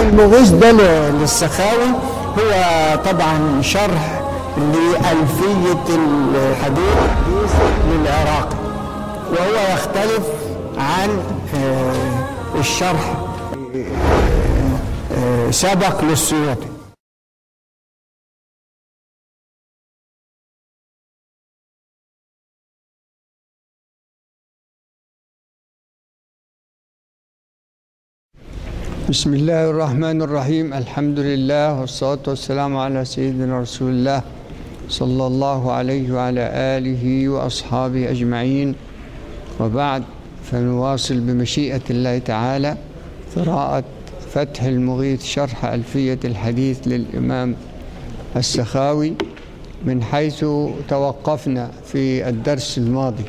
المغيث ده ل- للسخاوي هو طبعا شرح لألفية الحديث للعراقي وهو يختلف عن آه، الشرح آه، سبق للسيوطي بسم الله الرحمن الرحيم الحمد لله والصلاة والسلام على سيدنا رسول الله صلى الله عليه وعلى آله وأصحابه أجمعين وبعد فنواصل بمشيئة الله تعالى قراءة فتح المغيث شرح ألفية الحديث للإمام السخاوي من حيث توقفنا في الدرس الماضي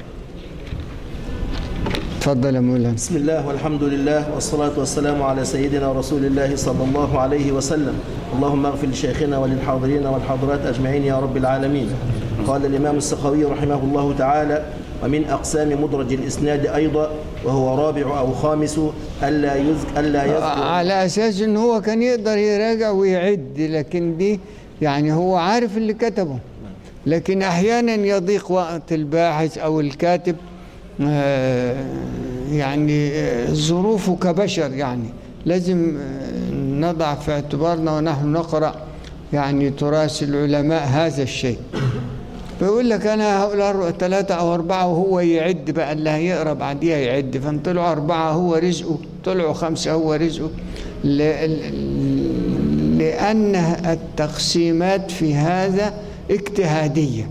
تفضل يا مولانا بسم الله والحمد لله والصلاة والسلام على سيدنا رسول الله صلى الله عليه وسلم اللهم اغفر لشيخنا وللحاضرين والحاضرات أجمعين يا رب العالمين قال الإمام السخوي رحمه الله تعالى ومن أقسام مدرج الإسناد أيضا وهو رابع أو خامس ألا يذك ألا يذكر على اساس ان هو كان يقدر يراجع ويعد لكن دي يعني هو عارف اللي كتبه لكن احيانا يضيق وقت الباحث او الكاتب آه، يعني آه، ظروفه كبشر يعني لازم آه، نضع في اعتبارنا ونحن نقرا يعني تراث العلماء هذا الشيء فيقول لك انا هقول ثلاثة او اربعة وهو يعد بقى اللي هيقرا بعديها يعد فان طلعوا اربعة هو رزقه طلعوا خمسة هو رزقه ل- ل- لان التقسيمات في هذا اجتهادية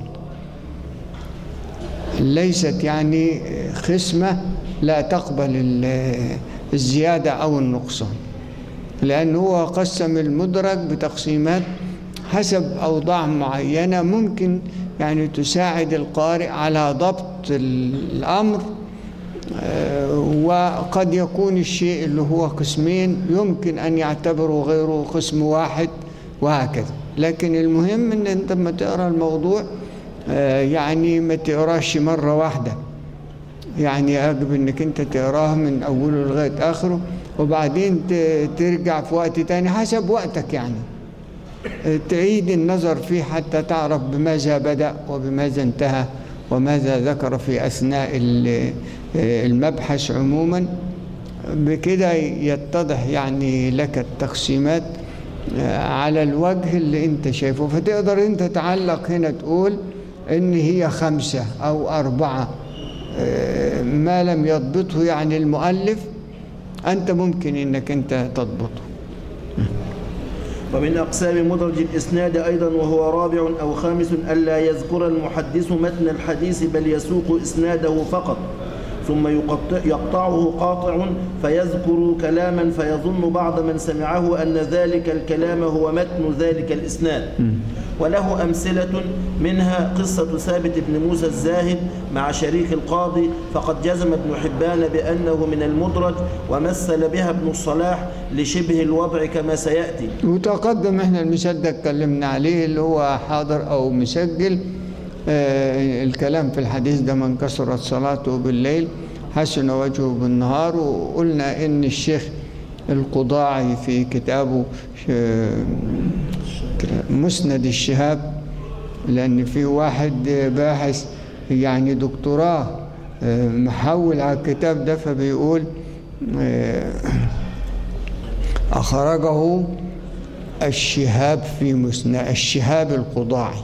ليست يعني خصمة لا تقبل ال- الزيادة او النقصان لأنه هو قسم المدرج بتقسيمات حسب أوضاع معينة ممكن يعني تساعد القارئ على ضبط الأمر آه، وقد يكون الشيء اللي هو قسمين يمكن أن يعتبره غيره قسم واحد وهكذا لكن المهم أن أنت لما تقرأ الموضوع آه، يعني ما تقراش مرة واحدة يعني يجب انك انت تقراه من اوله لغايه اخره وبعدين ت- ترجع في وقت تاني حسب وقتك يعني تعيد النظر فيه حتى تعرف بماذا بدأ وبماذا انتهى وماذا ذكر في أثناء ال- المبحث عموما بكده يتضح يعني لك التقسيمات على الوجه اللي انت شايفه فتقدر انت تعلق هنا تقول ان هي خمسة او اربعة ما لم يضبطه يعني المؤلف انت ممكن انك انت تضبطه ومن أقسام مدرج الإسناد أيضا وهو رابع أو خامس ألا يذكر المحدث متن الحديث بل يسوق إسناده فقط ثم يقطع يقطعه قاطع فيذكر كلاما فيظن بعض من سمعه أن ذلك الكلام هو متن ذلك الإسناد وله أمثلة منها قصة ثابت بن موسى الزاهد مع شريك القاضي فقد جزم ابن حبان بأنه من المدرج ومثل بها ابن الصلاح لشبه الوضع كما سيأتي وتقدم احنا المثال ده اتكلمنا عليه اللي هو حاضر او مسجل آه الكلام في الحديث ده من كسرت صلاته بالليل حسن وجهه بالنهار وقلنا ان الشيخ القضاعي في كتابه آه، مسند الشهاب لان في واحد باحث يعني دكتوراه آه، محول على الكتاب ده فبيقول آه، أخرجه الشهاب في مسند الشهاب القضاعي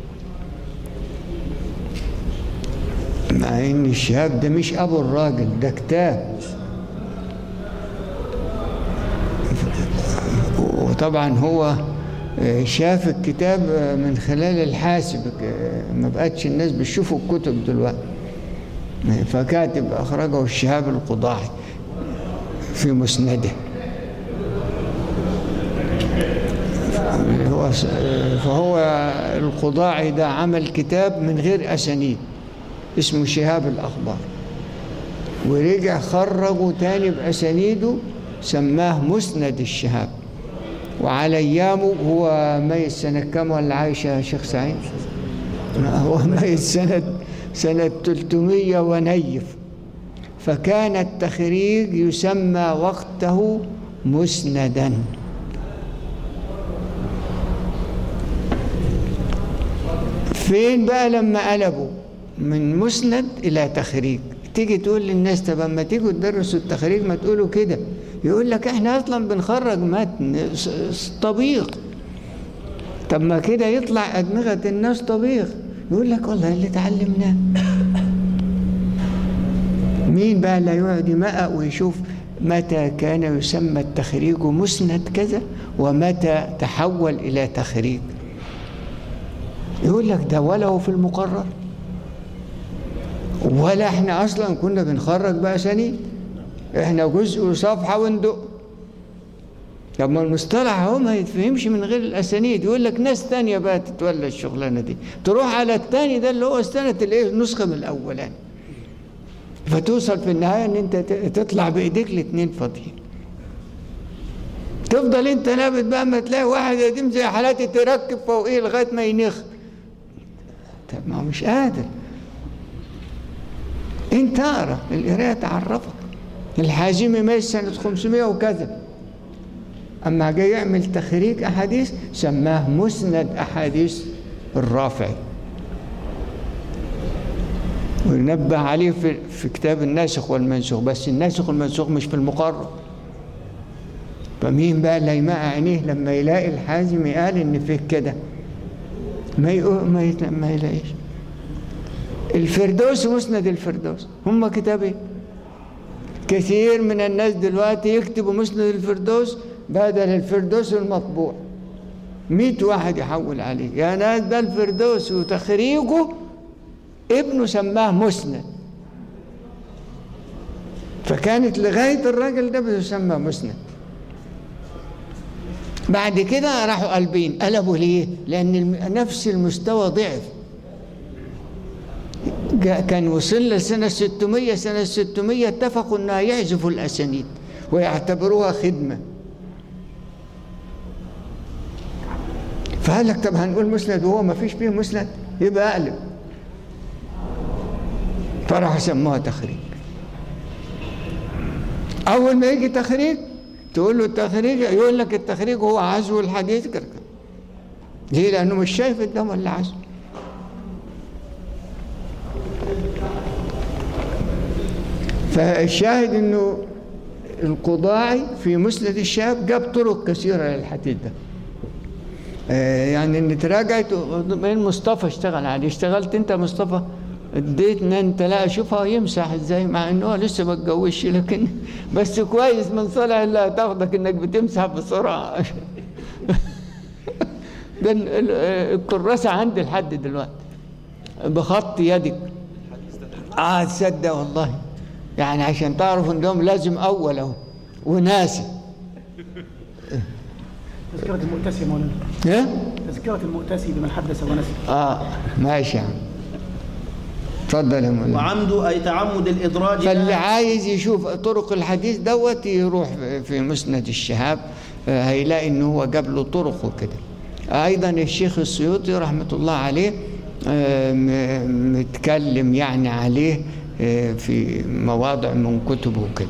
مع ان الشهاب ده مش ابو الراجل ده كتاب وطبعا هو شاف الكتاب من خلال الحاسب ما بقتش الناس بتشوفوا الكتب دلوقتي فكاتب اخرجه الشهاب القضاعي في مسنده هو فهو القضاعي ده عمل كتاب من غير أسانيد اسمه شهاب الأخبار ورجع خرجه تاني بأسانيده سماه مسند الشهاب وعلى أيامه هو ميت سنة كام ولا عايش يا شيخ سعيد؟ هو ميت سنة سنة 300 ونيف فكان التخريج يسمى وقته مسندا فين بقى لما قلبوا من مسند الى تخريج تيجي تقول للناس طب اما تيجوا تدرسوا التخريج ما تقولوا كده يقول لك احنا اصلا بنخرج متن س- س- طبيخ طب ما كده يطلع ادمغه الناس طبيخ يقول لك والله اللي اتعلمناه مين بقى اللي يقعد يمقق ويشوف متى كان يسمى التخريج مسند كذا ومتى تحول إلى تخريج يقول لك ده ولا هو في المقرر ولا احنا اصلا كنا بنخرج بأسانيد احنا جزء وصفحة وندق طب ما المصطلح هو ما يتفهمش من غير الاسانيد يقول لك ناس تانية بقى تتولى الشغلانة دي تروح على التاني ده اللي هو استند الايه النسخة من الاولاني فتوصل في النهاية ان انت ت- تطلع بايديك الاتنين فاضيين تفضل انت نابت بقى ما تلاقي واحد يتم زي حالاتي تركب فوقيه لغاية ما ينخ طب ما هو مش قادر انت اقرا القرايه تعرفك الحازمي مات سنه 500 وكذا اما جاي يعمل تخريج احاديث سماه مسند احاديث الرافعي وينبه عليه في, في كتاب الناسخ والمنسوخ بس الناسخ والمنسوخ مش في المقرر فمين بقى اللي يمقع عينيه لما يلاقي الحازمي قال ان فيه كده ما يقو ما, يت- ما يلاقيش الفردوس ومسند الفردوس هم كتابين كثير من الناس دلوقتي يكتبوا مسند الفردوس بدل الفردوس المطبوع مئة واحد يحول عليه يا ناس ده الفردوس وتخريجه ابنه سماه مسند فكانت لغاية الراجل ده بيسمى مسند بعد كده راحوا قلبين قلبوا ليه؟ لأن الم- نفس المستوى ضعف جاء- كان وصل لسنة 600 سنة 600 اتفقوا انها يعزفوا الاسانيد ويعتبروها خدمة فقال لك طب هنقول مسند وهو ما فيش فيه مسند يبقى اقلب فراحوا سموها تخريج اول ما يجي تخريج تقول له التخريج يقول لك التخريج هو عزو الحديث كده ليه لانه مش شايف قدامه الا عزو فالشاهد انه القضاعي في مسند الشهاب جاب طرق كثيره للحديث ده آه، يعني ان تراجعت من مصطفى اشتغل عليه اشتغلت انت مصطفى اديتنا انت لا اشوفها يمسح ازاي مع انه هو لسه ما اتجوزش لكن بس كويس من صالح الله تاخدك انك بتمسح بسرعه ده ال- ال- الكراسه عندي لحد دلوقتي بخط يدك اه تصدق والله يعني عشان تعرف انهم لازم اول اهو وناسي تذكرة المؤتسي مولانا ايه تذكرة المؤتسي بمن حدث ونسي اه ماشي يا عم اتفضل يا مولانا وعمد أي تعمد الإدراج فاللي لها عايز يشوف طرق الحديث دوت يروح في مسند الشهاب آه، هيلاقي ان هو جاب له طرق وكده ايضا الشيخ السيوطي رحمه الله عليه آه، م- متكلم يعني عليه آه، في مواضع من كتبه وكده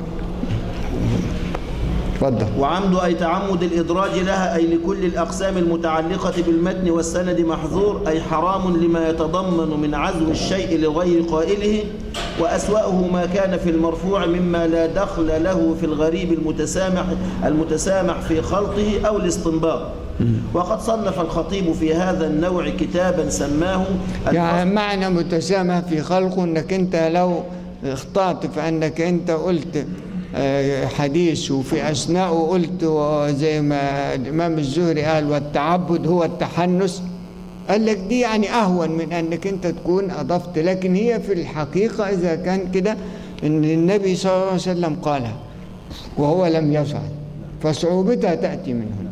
اتفضل وعمد أي تعمد الإدراج لها أي لكل الأقسام المتعلقة بالمتن والسند محظور أي حرام لما يتضمن من عزو الشيء لغير قائله وأسوأه ما كان في المرفوع مما لا دخل له في الغريب المتسامح المتسامح في خلطه أو الاستنباط وقد صنف الخطيب في هذا النوع كتابا سماه يعني معنى متسامح في خلقه انك انت لو اخطأت في انك انت قلت آه، حديث وفي اثناءه قلت زي ما الامام الزهري قال والتعبد هو التحنس قال لك دي يعني اهون من انك انت تكون اضفت لكن هي في الحقيقه اذا كان كده ان النبي صلى الله عليه وسلم قالها وهو لم يفعل فصعوبتها تاتي من هنا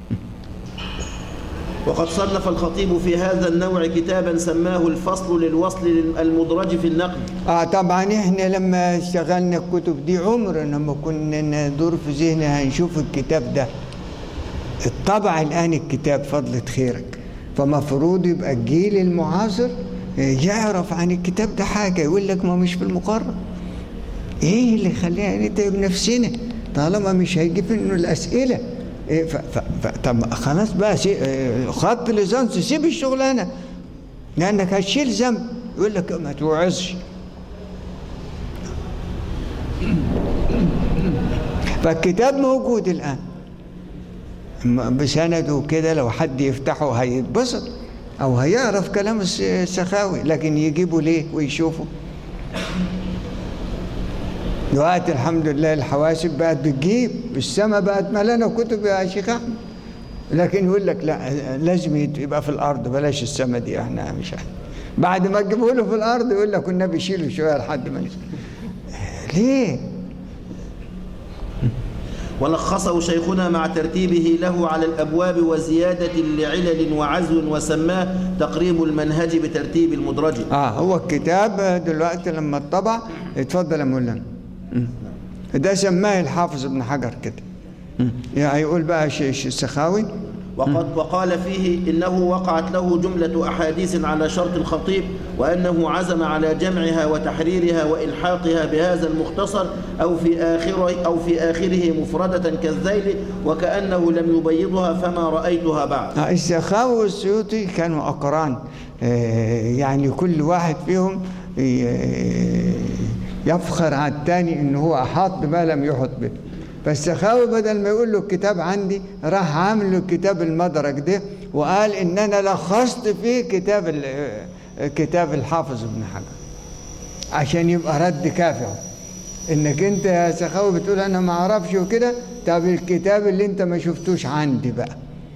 وقد صنف الخطيب في هذا النوع كتابا سماه الفصل للوصل المدرج في النقل اه طبعا احنا لما اشتغلنا الكتب دي عمرنا ما كنا ندور في ذهننا هنشوف الكتاب ده الطبع الان الكتاب فضلة خيرك فمفروض يبقى الجيل المعاصر يعرف عن الكتاب ده حاجة يقول لك ما مش في المقرر ايه اللي يخلينا نتعب نفسنا طالما مش هيجيب انه الاسئله إيه ف ف ف طب خلاص بقى سي- إيه، خط ليسانس سيب الشغلانه لأنك هتشيل ذنب يقول لك ما توعظش فالكتاب موجود الآن م- بسنده كده لو حد يفتحه هيتبسط أو هيعرف كلام الس- السخاوي لكن يجيبه ليه ويشوفه دلوقتي الحمد لله الحواسب بقت بتجيب السماء بقت ملانة كتب يا شيخ أحمد لكن يقول لك لا لازم يت- يبقى في الأرض بلاش السماء دي احنا مش عارف بعد ما تجيبه له في الأرض يقول لك النبي يشيله شوية لحد ما نزل ليه؟ ولخصه شيخنا مع ترتيبه له على الأبواب وزيادة لعلل وعزو وسماه تقريب المنهج بترتيب المدرج اه هو الكتاب دلوقتي لما اتطبع اتفضل يا مولانا مم. ده سماه الحافظ ابن حجر كده مم. يعني يقول بقى شيء شي السخاوي وقد وقال فيه إنه وقعت له جملة أحاديث على شرط الخطيب وأنه عزم على جمعها وتحريرها وإلحاقها بهذا المختصر أو في آخره أو في آخره مفردة كالذيل وكأنه لم يبيضها فما رأيتها بعد آه، السخاوي والسيوطي كانوا أقران آه، يعني كل واحد فيهم ي- يفخر على الثاني إن هو أحاط بما لم يحط به فالسخاوي بدل ما يقول له الكتاب عندي راح عامل له كتاب المدرك ده وقال إن أنا لخصت فيه كتاب ال- آه، كتاب الحافظ ابن حجر عشان يبقى رد كافع انك انت يا سخاوي بتقول انا ما اعرفش وكده طب الكتاب اللي انت ما شفتوش عندي بقى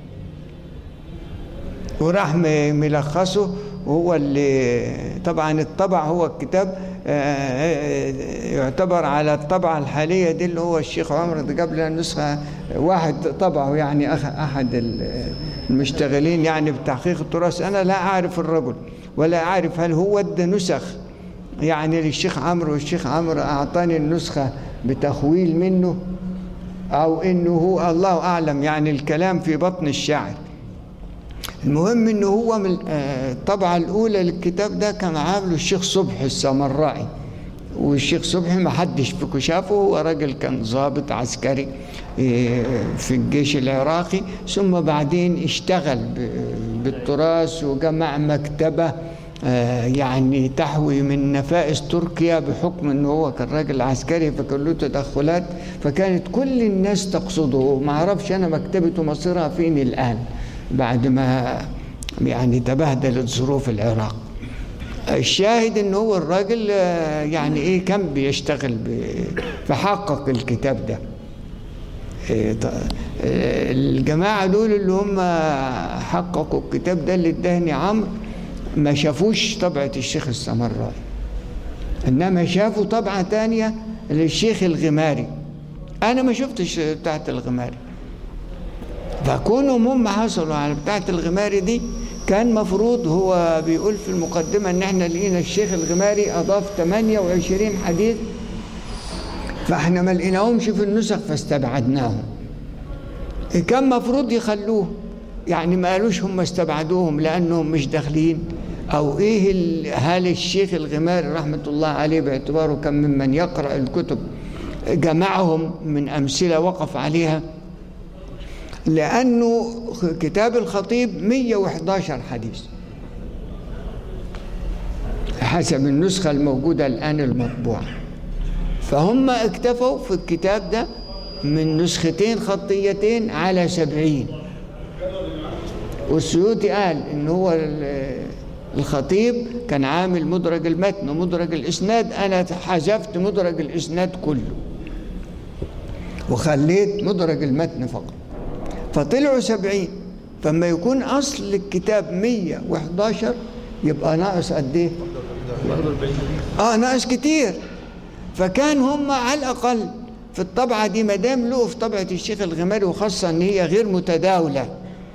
وراح م- ملخصه وهو اللي طبعا الطبع هو الكتاب آه، آه، يعتبر على الطبعة الحالية دي اللي هو الشيخ عمر ده جاب لنا نسخة واحد طبعه يعني أخ أحد ال- المشتغلين يعني بتحقيق التراث أنا لا أعرف الرجل ولا أعرف هل هو ادى نسخ يعني للشيخ عمرو والشيخ عمرو أعطاني النسخة بتخويل منه أو إنه هو الله أعلم يعني الكلام في بطن الشعر المهم انه هو من آه، الطبعه الاولى للكتاب ده كان عامله الشيخ صبحي السمراعي والشيخ صبحي ما حدش فيكم شافه هو راجل كان ضابط عسكري آه، في الجيش العراقي ثم بعدين اشتغل ب- بالتراث وجمع مكتبه آه، يعني تحوي من نفائس تركيا بحكم انه هو كان راجل عسكري فكان له تدخلات فكانت كل الناس تقصده ما اعرفش انا مكتبته مصيرها فين الان بعد ما يعني تبهدلت ظروف العراق الشاهد ان هو الراجل آه، يعني ايه كان بيشتغل ب- فحقق الكتاب ده إيه ط- آه، الجماعة دول اللي هم حققوا الكتاب ده اللي اداني عمرو ما شافوش طبعة الشيخ السمراء انما شافوا طبعة تانية للشيخ الغماري انا ما شفتش بتاعت الغماري فكونهم هم حصلوا على بتاعة الغماري دي كان مفروض هو بيقول في المقدمة ان احنا لقينا الشيخ الغماري اضاف 28 حديث فاحنا ما لقيناهمش في النسخ فاستبعدناهم كان مفروض يخلوه يعني ما قالوش هم استبعدوهم لانهم مش داخلين او ايه ال- هل الشيخ الغماري رحمه الله عليه باعتباره كان ممن يقرا الكتب جمعهم من امثله وقف عليها لانه كتاب الخطيب 111 حديث حسب النسخه الموجوده الان المطبوعه فهم اكتفوا في الكتاب ده من نسختين خطيتين على سبعين والسيوطي قال ان هو ال- الخطيب كان عامل مدرج المتن ومدرج الاسناد انا حذفت مدرج الاسناد كله وخليت مدرج المتن فقط فطلعوا سبعين فما يكون اصل الكتاب 111 يبقى ناقص قد ايه؟ اه ناقص كتير فكان هم على الاقل في الطبعه دي ما دام لقوا في طبعه الشيخ الغماري وخاصه ان هي غير متداوله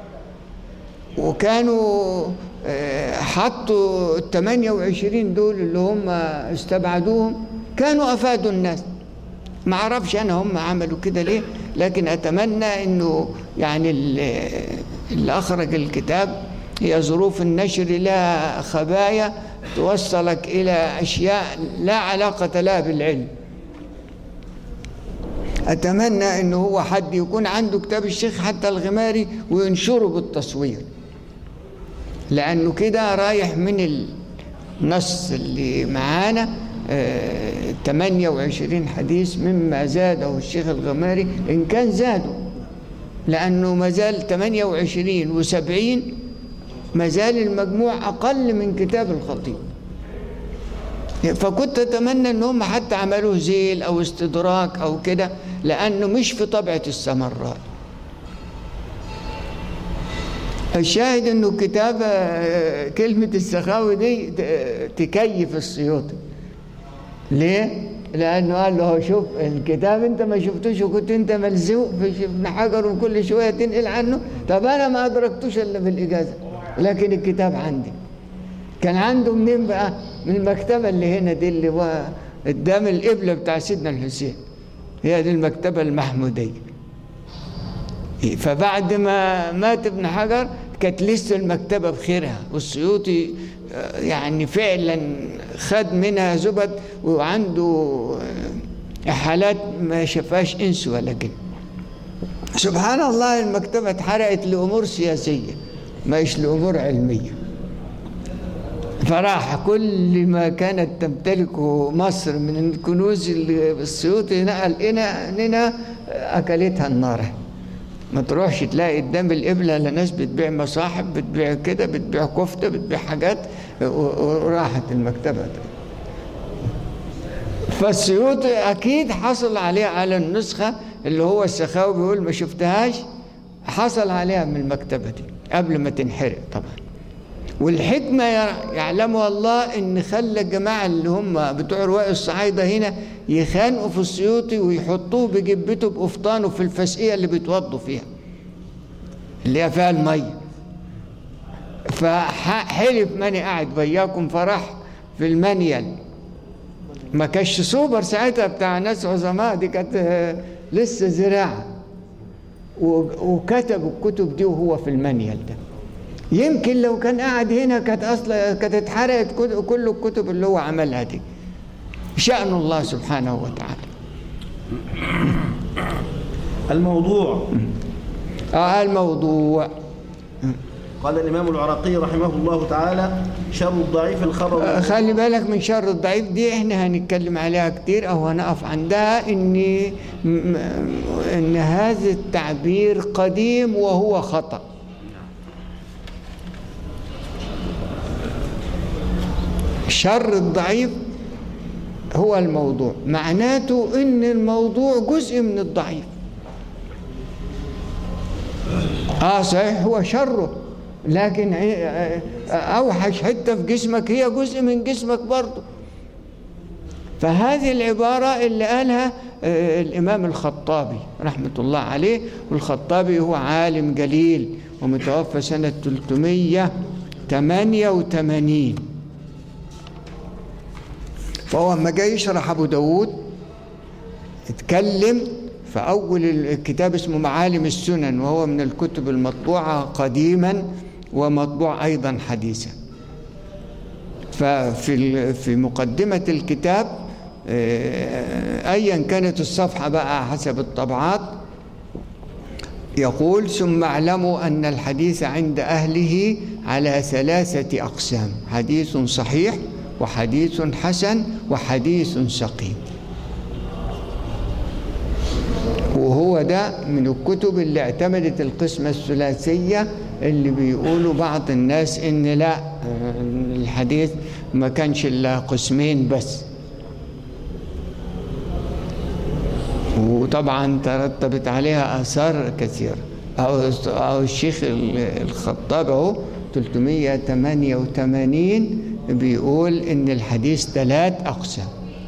وكانوا آه، حطوا ال 28 دول اللي هم استبعدوهم كانوا افادوا الناس ما اعرفش انا هم عملوا كده ليه لكن اتمنى انه يعني ال- اللي اخرج الكتاب هي ظروف النشر لها خبايا توصلك الى اشياء لا علاقه لها بالعلم اتمنى انه هو حد يكون عنده كتاب الشيخ حتى الغماري وينشره بالتصوير لأنه كده رايح من النص اللي معانا آه، 28 حديث مما زاده الشيخ الغماري إن كان زاده لأنه ما زال 28 و70 ما زال المجموع أقل من كتاب الخطيب فكنت أتمنى إن هم حتى عملوه زيل أو استدراك أو كده لأنه مش في طبعة السمراء الشاهد انه الكتاب آه، كلمة السخاوي دي ت- تكيف السيوطي ليه؟ لأنه قال له شوف الكتاب أنت ما شفتوش وكنت أنت ملزوق في ابن حجر وكل شوية تنقل عنه طب أنا ما أدركتوش إلا بالإجازة لكن الكتاب عندي كان عنده منين بقى؟ من المكتبة اللي هنا دي اللي هو قدام القبلة بتاع سيدنا الحسين هي دي المكتبة المحمودية فبعد ما مات ابن حجر كانت لسه المكتبة بخيرها والسيوطي آه، يعني فعلا خد منها زبد وعنده آه، حالات ما شافهاش انس ولا جن سبحان الله المكتبة اتحرقت لأمور سياسية مش لأمور علمية فراح كل ما كانت تمتلكه مصر من الكنوز اللي السيوطي نقل هنا هنا أكلتها النار ما تروحش تلاقي قدام القبلة لا ناس بتبيع مصاحب بتبيع كده بتبيع كفتة بتبيع حاجات و- وراحت المكتبة دي. فالسيوطي أكيد حصل عليه على النسخة اللي هو السخاوي بيقول ما شفتهاش حصل عليها من المكتبة دي قبل ما تنحرق طبعا والحكمة يع- يعلمها الله إن خلى الجماعة اللي هم بتوع رواق الصعايدة هنا يخانقوا في السيوطي ويحطوه بجبته بقفطانه في الفسقية اللي بيتوضوا فيها اللي هي فيها المية فحلف ماني قاعد وياكم فرح في المانيال ما كانش سوبر ساعتها بتاع ناس عظماء دي كانت آه، لسه زراعة و- وكتب الكتب دي وهو في المانيال ده يمكن لو كان قاعد هنا كانت اصلا كانت اتحرقت كل- كل الكتب اللي هو عملها دي شأن الله سبحانه وتعالى الموضوع آه الموضوع قال الإمام العراقي رحمه الله تعالى شر الضعيف الخبر آه، خلي بالك من شر الضعيف دي احنا هنتكلم عليها كتير او هنقف عندها ان م- م- ان هذا التعبير قديم وهو خطأ شر الضعيف هو الموضوع معناته ان الموضوع جزء من الضعيف اه صحيح هو شره لكن آه، آه، اوحش حته في جسمك هي جزء من جسمك برضه فهذه العبارة اللي قالها آه، الإمام الخطابي رحمة الله عليه والخطابي هو عالم جليل ومتوفى سنة 388 فهو لما جاي يشرح أبو داود اتكلم في أول الكتاب اسمه معالم السنن وهو من الكتب المطبوعة قديما ومطبوع أيضا حديثا ففي ال- في مقدمة الكتاب آه، أيا كانت الصفحة بقى حسب الطبعات يقول ثم اعلموا أن الحديث عند أهله على ثلاثة أقسام حديث صحيح وحديث حسن وحديث سقيم وهو ده من الكتب اللي اعتمدت القسمة الثلاثية اللي بيقولوا بعض الناس ان لا آه، الحديث ما كانش الا قسمين بس وطبعا ترتبت عليها آثار كثيرة أو, أو الشيخ ال- الخطاب أهو 388 بيقول إن الحديث ثلاث أقسام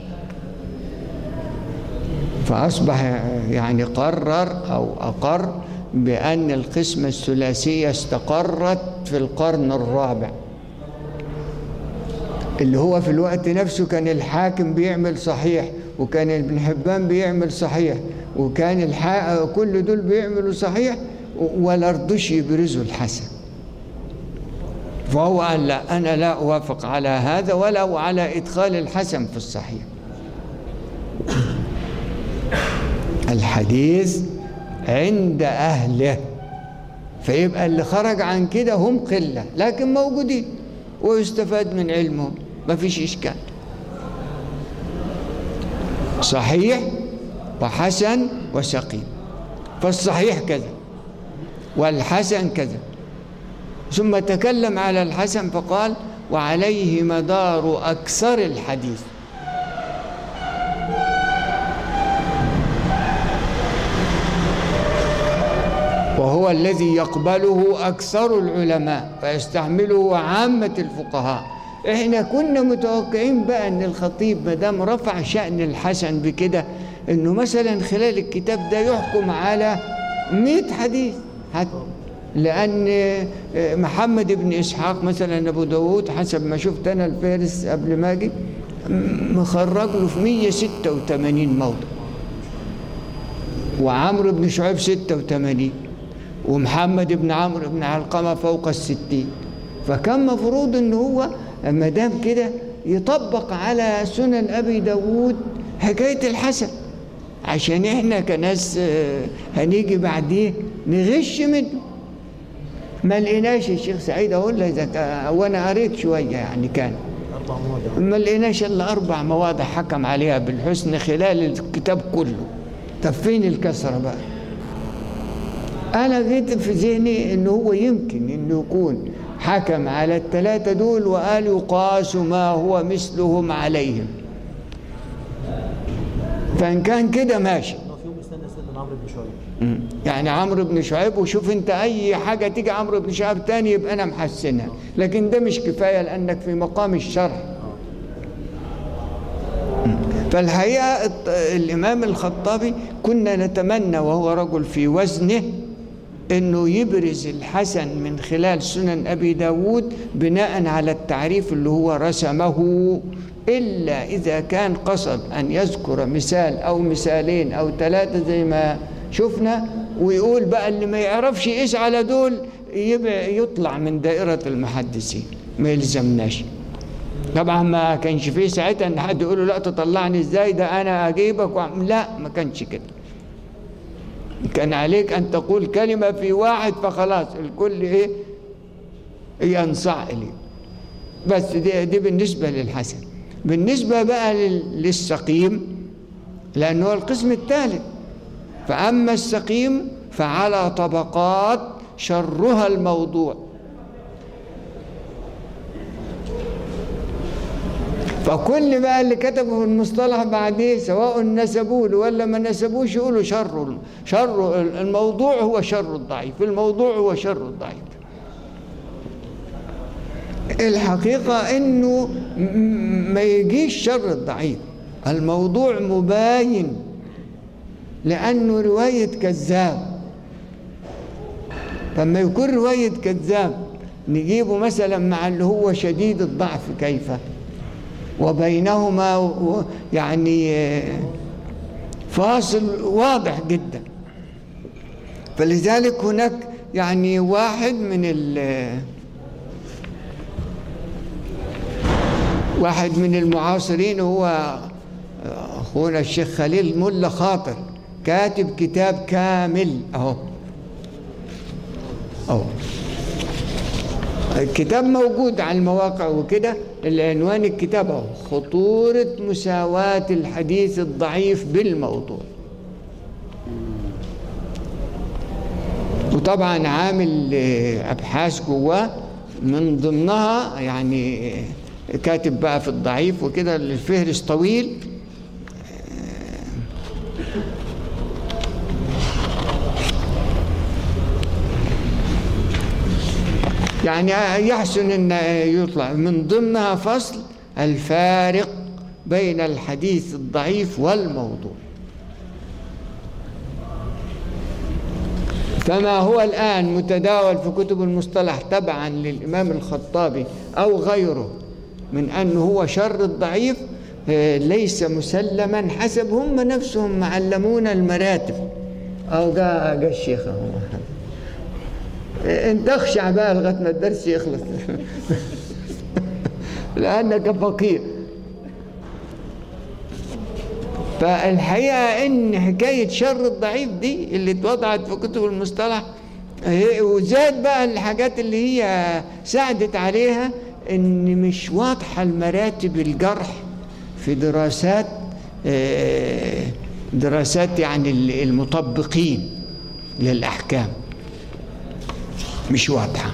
فأصبح يعني قرر أو أقر بأن القسمة الثلاثية استقرت في القرن الرابع اللي هو في الوقت نفسه كان الحاكم بيعمل صحيح وكان ابن حبان بيعمل صحيح وكان الح... كل دول بيعملوا صحيح ولا رضوش يبرزوا الحسن فهو قال لا أنا لا أوافق على هذا ولا على إدخال الحسن في الصحيح الحديث عند أهله فيبقى اللي خرج عن كده هم قلة لكن موجودين ويستفاد من علمهم ما فيش إشكال صحيح وحسن وسقيم فالصحيح كذا والحسن كذا ثم تكلم على الحسن فقال وعليه مدار أكثر الحديث وهو الذي يقبله أكثر العلماء ويستعمله عامة الفقهاء احنا كنا متوقعين بقى ان الخطيب ما دام رفع شأن الحسن بكده انه مثلا خلال الكتاب ده يحكم على 100 حديث حتى لأن محمد بن إسحاق مثلا أبو داود حسب ما شفت أنا الفارس قبل ما أجي مخرج له في 186 موضع وعمرو بن شعيب 86 ومحمد بن عمرو بن علقمة فوق الستين فكان مفروض ان هو ما دام كده يطبق على سنن ابي داود حكايه الحسن عشان احنا كناس هنيجي بعديه نغش منه ما لقيناش الشيخ سعيد اقول له اذا وانا قريت شويه يعني كان أربع مواضع ما لقيناش الا اربع مواضع حكم عليها بالحسن خلال الكتاب كله طب فين الكسره بقى انا جيت في ذهني انه هو يمكن انه يكون حكم على الثلاثه دول وقال يقاس ما هو مثلهم عليهم فان كان كده ماشي إنه في يوم استنى سيدنا عمرو بن شعيب يعني عمرو بن شعيب وشوف انت اي حاجه تيجي عمرو بن شعيب تاني يبقى انا محسنها لكن ده مش كفايه لانك في مقام الشرح فالحقيقه الط- الامام الخطابي كنا نتمنى وهو رجل في وزنه انه يبرز الحسن من خلال سنن ابي داود بناء على التعريف اللي هو رسمه الا اذا كان قصد ان يذكر مثال او مثالين او ثلاثه زي ما شفنا ويقول بقى اللي ما يعرفش يقيس على دول يبقى يطلع من دائره المحدثين ما يلزمناش طبعا ما كانش فيه ساعتها ان حد يقول له لا تطلعني ازاي ده انا اجيبك وأعمل- لا ما كانش كده كان عليك ان تقول كلمه في واحد فخلاص الكل ايه ينصاع اليه بس دي, دي بالنسبه للحسن بالنسبه بقى لل- للسقيم لانه هو القسم الثالث فاما السقيم فعلى طبقات شرها الموضوع فكل بقى اللي كتبوا في المصطلح بعديه سواء نسبوه له ولا ما نسبوش يقولوا شر شر الموضوع هو شر الضعيف الموضوع هو شر الضعيف الحقيقة انه م- م- ما يجيش شر الضعيف الموضوع مباين لانه رواية كذاب فلما يكون رواية كذاب نجيبه مثلا مع اللي هو شديد الضعف كيف وبينهما و- يعني آه، فاصل واضح جدا فلذلك هناك يعني واحد من ال واحد من المعاصرين هو اخونا الشيخ خليل ملا خاطر كاتب كتاب كامل اهو اهو الكتاب موجود على المواقع وكده العنوان الكتاب اهو خطورة مساواة الحديث الضعيف بالموضوع وطبعا عامل آه، ابحاث جواه من ضمنها يعني آه، كاتب بقى في الضعيف وكده الفهرس طويل يعني يحسن ان يطلع من ضمنها فصل الفارق بين الحديث الضعيف والموضوع فما هو الآن متداول في كتب المصطلح تبعا للإمام الخطابي أو غيره من أنه هو شر الضعيف آه، ليس مسلما حسب هم نفسهم معلمون المراتب أو جاء جاء الشيخ أهو انت اخشع بقى لغايه ما الدرس يخلص لانك فقير فالحقيقه ان حكايه شر الضعيف دي اللي اتوضعت في كتب المصطلح إيه، وزاد بقى الحاجات اللي هي ساعدت عليها ان مش واضحه المراتب الجرح في دراسات آه، دراسات يعني المطبقين للاحكام مش واضحه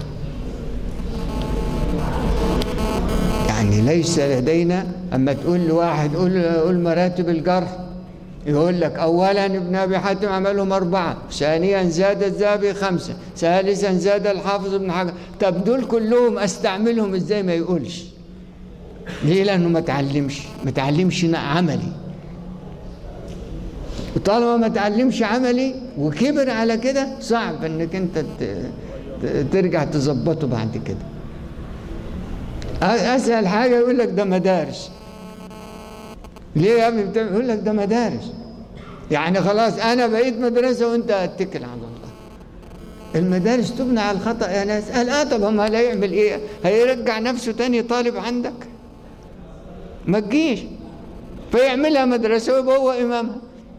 يعني ليس لدينا اما تقول لواحد قول قول مراتب الجرح يقول لك اولا ابن ابي حاتم عملهم اربعه ثانيا زاد الذهبي خمسه ثالثا زاد الحافظ ابن حجر طب دول كلهم استعملهم ازاي ما يقولش ليه لانه ما تعلمش ما تعلمش عملي وطالما ما تعلمش عملي وكبر على كده صعب انك انت ت- ت- ترجع تظبطه بعد كده اسهل حاجه يقول لك ده مدارس ليه يا ابني بتعمل يقول لك ده مدارس يعني خلاص انا بقيت مدرسه وانت اتكل على الله المدارس تبنى على الخطا يا ناس قال اه طب ما هيعمل ايه هيرجع نفسه تاني طالب عندك ما تجيش فيعملها مدرسه ويبقى هو امامها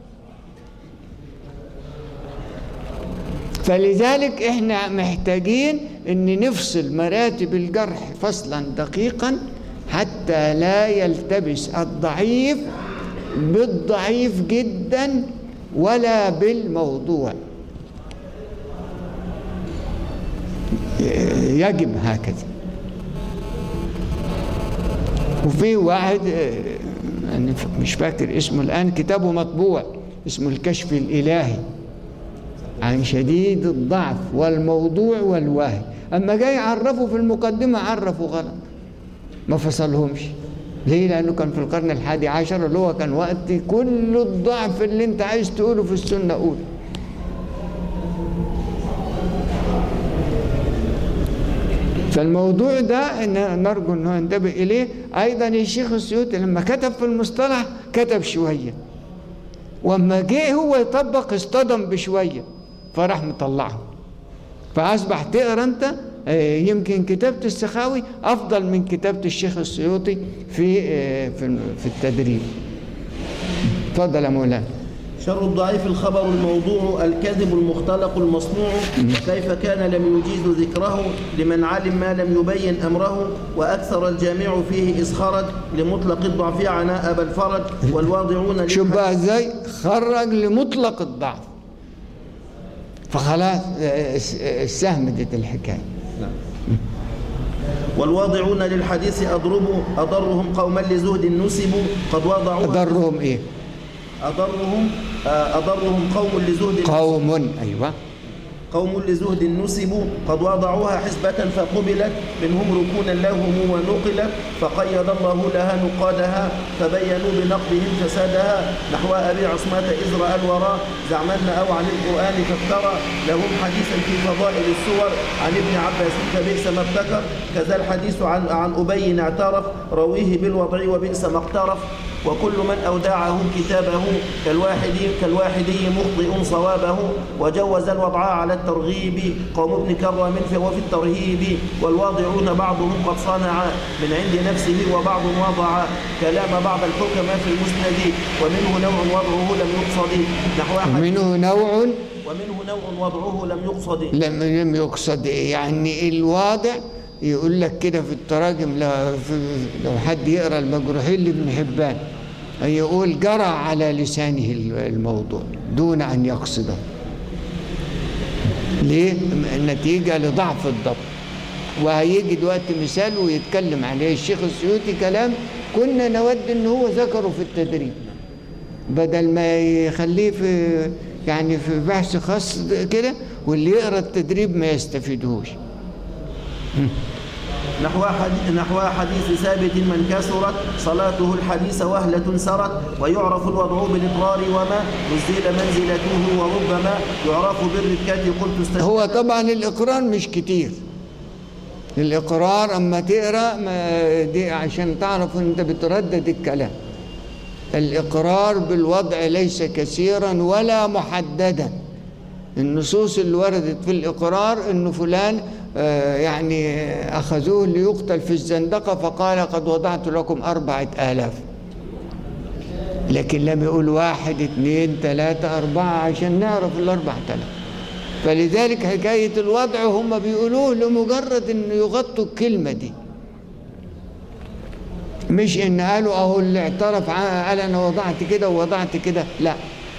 فلذلك احنا محتاجين ان نفصل مراتب الجرح فصلا دقيقا حتى لا يلتبس الضعيف بالضعيف جدا ولا بالموضوع يجب هكذا وفي واحد آه، أنا مش فاكر اسمه الآن كتابه مطبوع اسمه الكشف الإلهي عن شديد الضعف والموضوع والوهي أما جاي يعرفه في المقدمة عرفه غلط ما فصلهمش ليه لأنه كان في القرن الحادي عشر اللي هو كان وقت كل الضعف اللي انت عايز تقوله في السنة قول فالموضوع ده ان نرجو انه ينتبه اليه ايضا الشيخ السيوطي لما كتب في المصطلح كتب شويه واما جه هو يطبق اصطدم بشويه فراح مطلعه فاصبح تقرا انت آه، يمكن كتابه السخاوي افضل من كتابه الشيخ السيوطي في آه، في في التدريب اتفضل يا مولانا شر الضعيف الخبر الموضوع الكذب المختلق المصنوع كيف كان لم يجيز ذكره لمن علم ما لم يبين أمره وأكثر الجامع فيه إذ خرج لمطلق الضعف عناء أبا الفرج والواضعون شوف للحديث- بقى ازاي خرج لمطلق الضعف فخلاص آه، السهم دي الحكايه والواضعون للحديث أضربوا أضرهم قوما لزهد نسبوا قد وضعوا اضرهم ايه أضرهم آه، أضرهم قوم لزهد قوم ايوه قوم لزهد نسبوا قد وضعوها حسبة فقبلت منهم ركونا لهم ونقلت فقيد الله لها نقادها فبينوا بنقدهم فسادها نحو أبي عصمة إذ رأى الورى زعمن أو عن القرآن فافترى لهم حديثا في فضائل السور عن ابن عباس فبئس ما ابتكر كذا الحديث عن عن أبي اعترف رويه بالوضع وبئس ما اقترف وكل من أودعه كتابه كالواحد كالواحدي مخطئ صوابه وجوز الوضع على الترغيب قوم ابن كرم في وفي الترهيب والواضعون بعضهم قد صنع من عند نفسه وبعض وضع كلام بعض الحكماء في المسند ومنه نوع وضعه لم يقصد نحو أحد منه نوع ومنه نوع وضعه لم يقصد لم لم يقصد إيه؟ يعني الواضع يقول لك كده في التراجم لو, في لو حد يقرا المجروحين لابن حبان يقول جرى على لسانه الموضوع دون ان يقصده ليه؟ نتيجة لضعف الضبط وهيجي دلوقتي مثال ويتكلم عليه الشيخ السيوطي كلام كنا نود ان هو ذكره في التدريب بدل ما يخليه في يعني في بحث خاص كده واللي يقرا التدريب ما يستفيدهوش نحو حديث, نحو حديث ثابت من كسرت صلاته الحديث وهلة سرت ويعرف الوضع بالإقرار وما نزل منزلته وربما يعرف بالركات قلت استجاب هو طبعا الاقرار مش كتير الاقرار اما تقرا ما دي عشان تعرف ان انت بتردد الكلام الاقرار بالوضع ليس كثيرا ولا محددا النصوص اللي وردت في الاقرار انه فلان آه، يعني اخذوه ليقتل في الزندقه فقال قد وضعت لكم اربعه الاف لكن لم يقول واحد اثنين ثلاثة أربعة عشان نعرف الأربع تلاف فلذلك حكاية الوضع هم بيقولوه لمجرد انه يغطوا الكلمة دي مش ان قالوا اهو اللي اعترف ع- قال انا وضعت كده ووضعت كده لا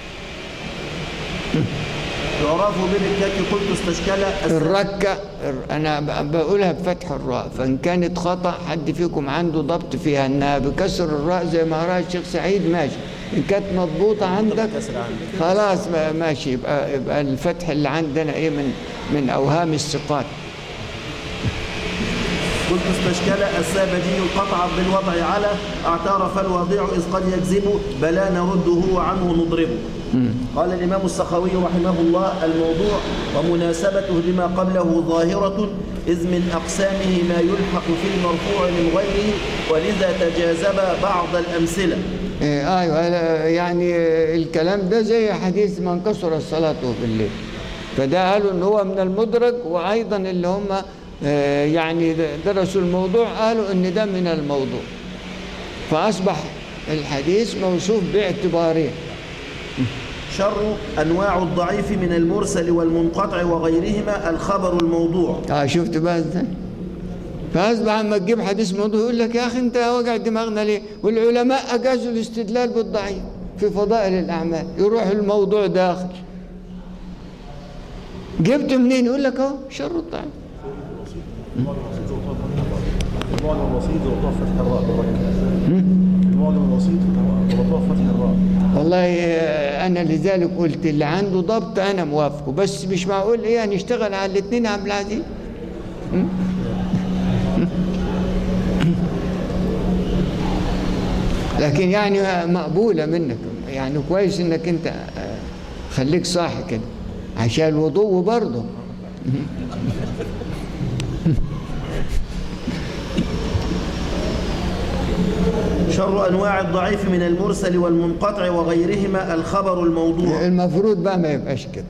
يعرف بالكاك قلت استشكل الس- الركة الر- أنا ب- بقولها بفتح الراء فإن كانت خطأ حد فيكم عنده ضبط فيها إنها بكسر الراء زي ما قراها الشيخ سعيد ماشي إن كانت مضبوطة عندك خلاص ما- ماشي يبقى يبقى الفتح اللي عندنا إيه من من أوهام الثقات قلت استشكل السابجي القطع بالوضع على اعترف الواضع إذ قد يكذب بلا نرده عنه نضربه قال الإمام السخاوي رحمه الله الموضوع ومناسبته لما قبله ظاهرة إذ من أقسامه ما يلحق في المرفوع من غيره ولذا تجاذب بعض الأمثلة إيه ايوه أنا- يعني الكلام ده زي حديث من كسر صلاته بالليل فده قالوا ان هو من المدرج وايضا اللي هم آه، يعني درسوا الموضوع قالوا ان ده من الموضوع فاصبح الحديث موصوف باعتبارين شر أنواع الضعيف من المرسل والمنقطع وغيرهما الخبر الموضوع اه شفت بقى ازاي فاصبح اما تجيب حديث موضوع يقول لك يا اخي انت وجع دماغنا ليه والعلماء اجازوا الاستدلال بالضعيف في فضائل الاعمال يروح الموضوع داخل جبت منين يقول لك اهو شر الضعيف المعجم الوسيط ضبطوها فتح الراء بالركة المعجم الوسيط ضبطوها فتح الراء والله آه، انا لذلك قلت اللي عنده ضبط انا موافقه بس مش معقول ايه هنشتغل على الاثنين يا عبد العزيز م? لكن يعني مقبولة منك يعني كويس انك انت آه، خليك صاحي كده عشان الوضوء برضه شر أنواع الضعيف من المرسل والمنقطع وغيرهما الخبر الموضوع المفروض بقى ما يبقاش كده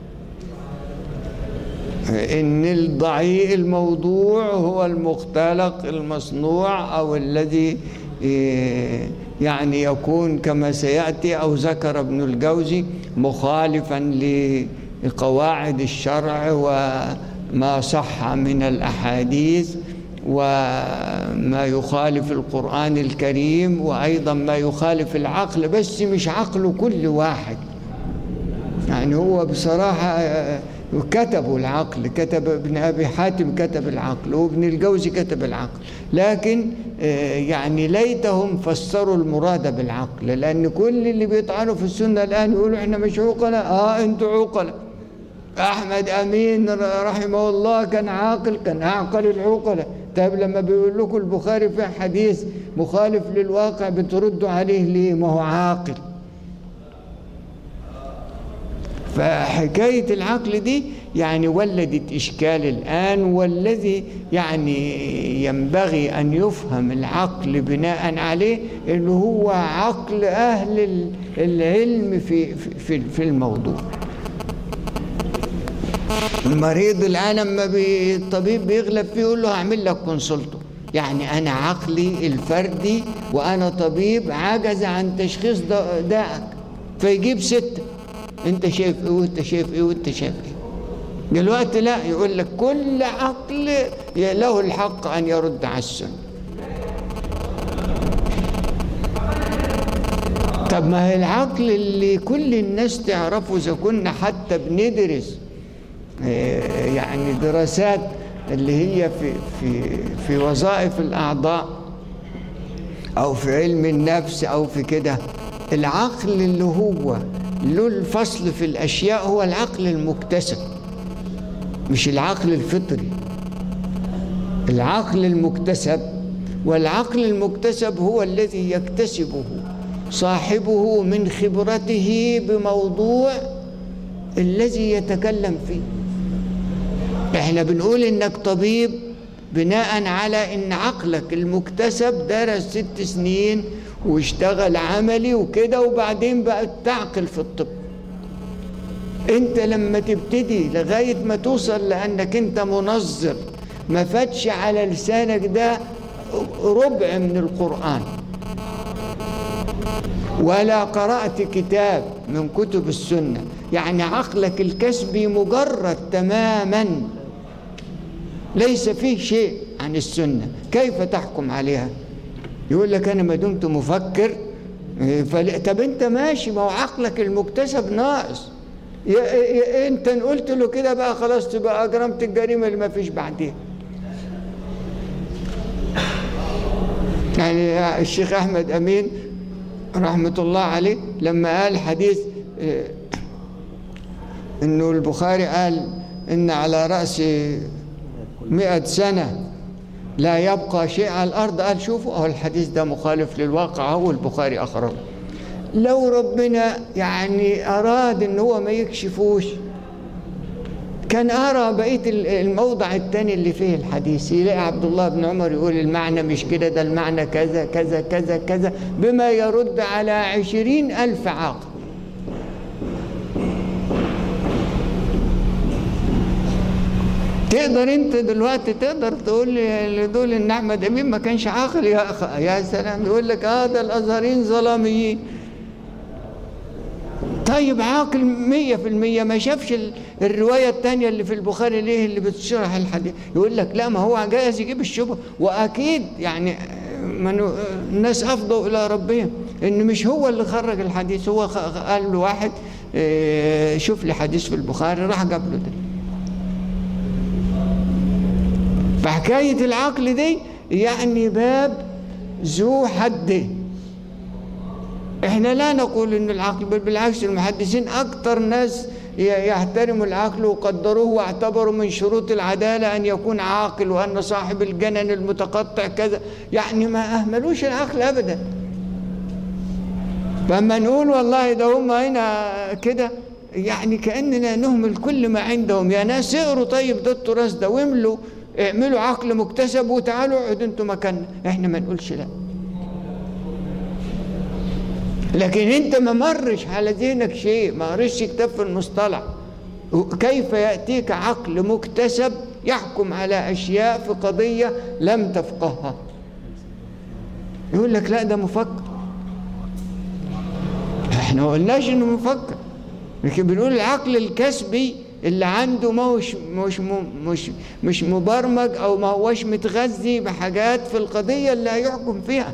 ان الضعيف الموضوع هو المختلق المصنوع او الذي إيه، يعني يكون كما سياتي او ذكر ابن الجوزي مخالفا لقواعد الشرع وما صح من الاحاديث وما يخالف القران الكريم وايضا ما يخالف العقل بس مش عقل كل واحد يعني هو بصراحة آه، كتبوا العقل كتب ابن أبي حاتم كتب العقل وابن الجوزي كتب العقل لكن آه، يعني ليتهم فسروا المراد بالعقل لأن كل اللي بيطعنوا في السنة الآن يقولوا احنا مش عقلاء اه انتوا عقلاء أحمد أمين رحمه الله كان عاقل كان أعقل العقلاء طيب لما بيقول لكم البخاري في حديث مخالف للواقع بتردوا عليه ليه ما هو عاقل فحكاية العقل دي يعني ولدت إشكال الآن والذي يعني ينبغي أن يفهم العقل بناء عليه اللي هو عقل أهل ال- العلم في في في الموضوع المريض الآن لما بي- الطبيب بيغلب فيه يقول له هعمل لك كونسلته يعني أنا عقلي الفردي وأنا طبيب عجز عن تشخيص دا- داءك فيجيب ستة أنت شايف إيه وأنت شايف إيه وأنت شايف إيه دلوقتي لا يقول لك كل عقل له الحق أن يرد على السنة طب ما هي العقل اللي كل الناس تعرفه إذا كنا حتى بندرس آه، يعني دراسات اللي هي في في في وظائف الأعضاء أو في علم النفس أو في كده العقل اللي هو له الفصل في الأشياء هو العقل المكتسب مش العقل الفطري العقل المكتسب والعقل المكتسب هو الذي يكتسبه صاحبه من خبرته بموضوع الذي يتكلم فيه احنا بنقول انك طبيب بناء على ان عقلك المكتسب درس ست سنين واشتغل عملي وكده وبعدين بقى تعقل في الطب انت لما تبتدي لغاية ما توصل لانك انت منظر ما فاتش على لسانك ده ربع من القرآن ولا قرأت كتاب من كتب السنة يعني عقلك الكسبي مجرد تماما ليس فيه شيء عن السنة كيف تحكم عليها يقول لك أنا ما دمت مفكر إيه، فل... طب أنت ماشي ما هو عقلك المكتسب ناقص يا... يا... أنت إن قلت له كده بقى خلاص تبقى أجرمت الجريمة اللي ما فيش بعديها يعني الشيخ أحمد أمين رحمة الله عليه لما قال حديث إيه، إنه البخاري قال إن على رأس مئة سنة لا يبقى شيء على الأرض قال شوفوا أهو الحديث ده مخالف للواقع هو البخاري أخرجه لو ربنا يعني أراد إن هو ما يكشفوش كان أرى بقية ال- الموضع الثاني اللي فيه الحديث يلاقي عبد الله بن عمر يقول المعنى مش كده ده المعنى كذا كذا كذا كذا بما يرد على عشرين ألف عاقل تقدر انت دلوقتي تقدر تقول لي- لدول ان احمد امين ما كانش عاقل يا أخ يا سلام يقول لك اه ده الازهريين ظلاميين طيب عاقل مية في المية ما شافش ال- الرواية التانية اللي في البخاري ليه اللي بتشرح الحديث يقول لك لا ما هو جايز يجيب الشبهة وأكيد يعني من الناس أفضوا إلى ربهم إن مش هو اللي خرج الحديث هو خ- قال له واحد آه، شوف لي حديث في البخاري راح جاب له ده فحكاية العقل دي يعني باب ذو حدين احنا لا نقول ان العقل بل بالعكس المحدثين اكثر ناس ي- يحترموا العقل وقدروه واعتبروا من شروط العدالة ان يكون عاقل وان صاحب الجنن المتقطع كذا يعني ما اهملوش العقل ابدا فما نقول والله ده هم هنا كده يعني كأننا نهمل كل ما عندهم يا ناس اقروا طيب ده التراث ده واملوا اعملوا عقل مكتسب وتعالوا اقعدوا انتوا مكاننا احنا ما نقولش لا لكن انت ما مرش على ذهنك شيء ما قريتش كتاب في المصطلح كيف يأتيك عقل مكتسب يحكم على أشياء في قضية لم تفقهها يقول لك لا ده مفكر احنا ما قلناش انه مفكر لكن بنقول العقل الكسبي اللي عنده ما هوش مش مش مش مبرمج او ما هوش متغذي بحاجات في القضيه اللي هيحكم فيها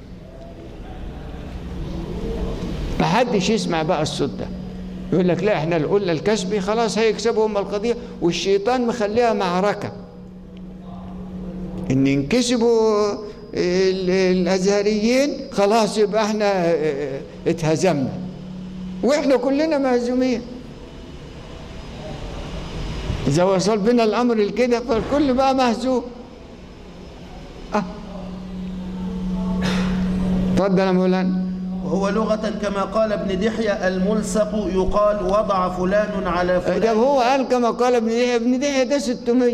ما حدش يسمع بقى الصوت ده يقول لك لا احنا اللي قلنا الكسبي خلاص هيكسبوا هم القضيه والشيطان مخليها معركه ان ينكسبوا ال- الازهريين خلاص يبقى احنا اه، اتهزمنا واحنا كلنا مهزومين اذا وصل بنا الامر لكده فالكل بقى مهزوم اه اتفضل يا مولانا وهو لغة كما قال ابن دحية الملصق يقال وضع فلان على ده فلان هو قال كما قال ابن دحية ابن دحية ده 600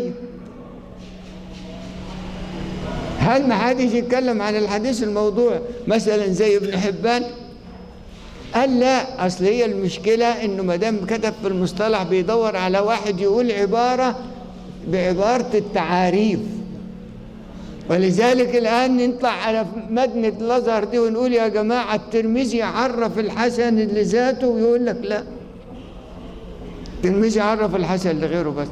هل ما حدش يتكلم عن الحديث الموضوع مثلا زي ابن حبان قال لا اصل هي المشكله انه ما دام كتب في المصطلح بيدور على واحد يقول عباره بعباره التعاريف ولذلك الان نطلع على مدنه الازهر دي ونقول يا جماعه الترمذي عرف الحسن لذاته ويقول لك لا الترمذي عرف الحسن لغيره بس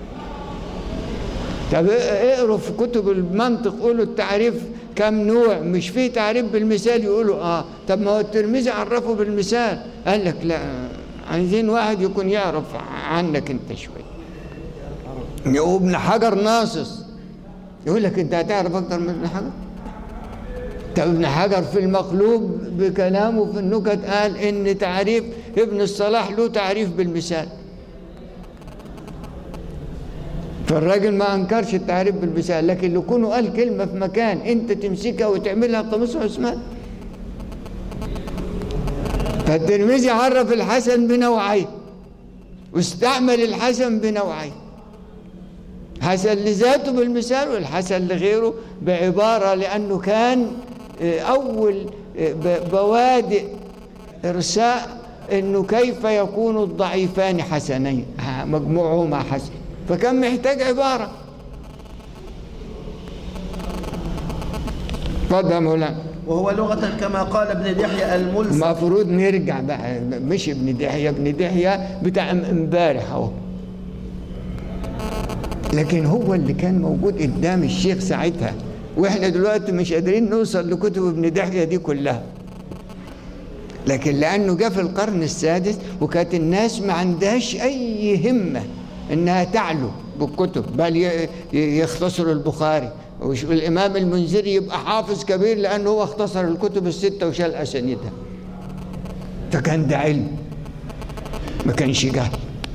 طب اقروا في كتب المنطق قولوا التعريف كم نوع مش فيه تعريف بالمثال يقولوا اه طب ما هو الترمذي عرفه بالمثال قال لك لا عايزين واحد يكون يعرف عنك انت شويه وابن حجر ناصص يقول لك انت هتعرف اكتر من ابن حجر طب ابن حجر في المقلوب بكلامه في النكت قال ان تعريف ابن الصلاح له تعريف بالمثال فالراجل ما انكرش التعريف بالمثال لكن لو كونه قال كلمه في مكان انت تمسكها وتعملها قميص عثمان فالترمذي عرف الحسن بنوعين واستعمل الحسن بنوعين حسن لذاته بالمثال والحسن لغيره بعباره لانه كان آه، اول آه، ب- بوادئ ارساء انه كيف يكون الضعيفان حسنين ها، مجموعهما حسن فكان محتاج عباره اتفضل يا مولانا وهو لغة كما قال ابن دحية الملصق المفروض نرجع بقى مش ابن دحية ابن دحية بتاع امبارح اهو لكن هو اللي كان موجود قدام الشيخ ساعتها واحنا دلوقتي مش قادرين نوصل لكتب ابن دحية دي كلها لكن لانه جاء في القرن السادس وكانت الناس ما عندهاش اي همه انها تعلو بالكتب بل ي- ي- يختصروا البخاري وش- والامام المنذري يبقى حافظ كبير لانه هو اختصر الكتب السته وشال اسانيدها فكان ده علم ما كانش جهل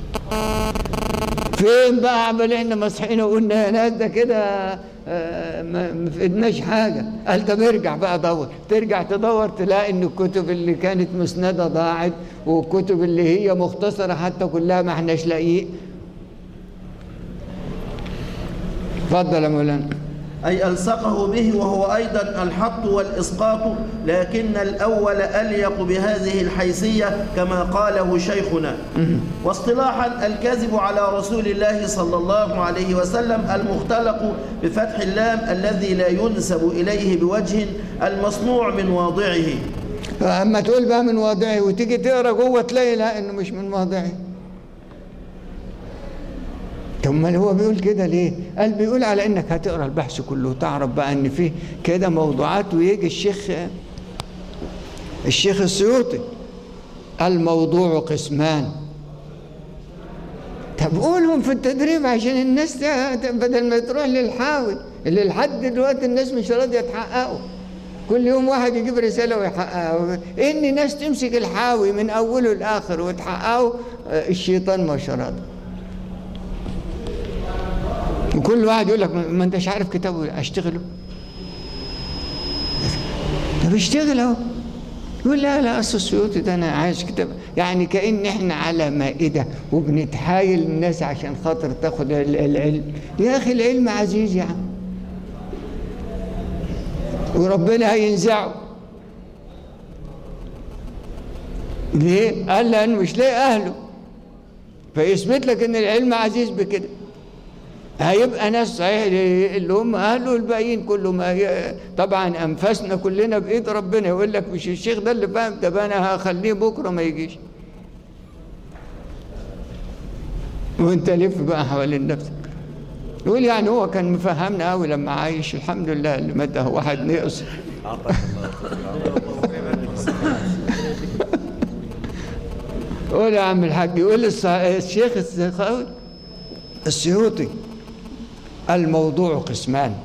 فين بقى عمل احنا مصحيين وقلنا يا ناس ده كده آه، ما ما فدناش حاجه قال طب ارجع بقى دور ترجع تدور تلاقي ان الكتب اللي كانت مسنده ضاعت والكتب اللي هي مختصره حتى كلها ما احناش لاقيه اتفضل يا مولانا أي ألصقه به وهو أيضا الحط والإسقاط لكن الأول أليق بهذه الحيثية كما قاله شيخنا واصطلاحا الكذب على رسول الله صلى الله عليه وسلم المختلق بفتح اللام الذي لا ينسب إليه بوجه المصنوع من واضعه اما تقول بقى من واضعه وتيجي تقرا جوه تلاقي لا انه مش من واضعه طب ما هو بيقول كده ليه؟ قال بيقول على انك هتقرا البحث كله وتعرف بقى ان فيه كده موضوعات ويجي الشيخ الشيخ السيوطي الموضوع قسمان طب قولهم في التدريب عشان الناس ت- بدل ما تروح للحاوي اللي لحد دلوقتي الناس مش راضيه تحققه كل يوم واحد يجيب رساله ويحققها ان ناس تمسك الحاوي من اوله لاخره وتحققه آه، الشيطان ما شرط وكل واحد يقول لك ما ما انتش عارف كتابه اشتغله طب اشتغل اهو يقول لا لا اصل السيوطي ده انا عايز كتاب يعني كان احنا على مائده وبنتحايل الناس عشان خاطر تاخد ال- العلم يا اخي العلم عزيز يا عم وربنا هينزعه ليه؟ قال لأنه مش لاقي أهله فيثبت لك إن العلم عزيز بكده هيبقى ناس صحيح اللي هم أهله الباقيين كلهم هي- طبعا أنفسنا كلنا بإيد ربنا يقول لك مش الشيخ ده اللي فاهم طب أنا هخليه بكرة ما يجيش وأنت لف بقى حوالين نفسك يقول يعني هو كان مفهمنا قوي لما عايش الحمد لله اللي مات هو واحد نقص قول يا عم الحاج يقول الص- الشيخ السخاوي السيوطي الموضوع قسمان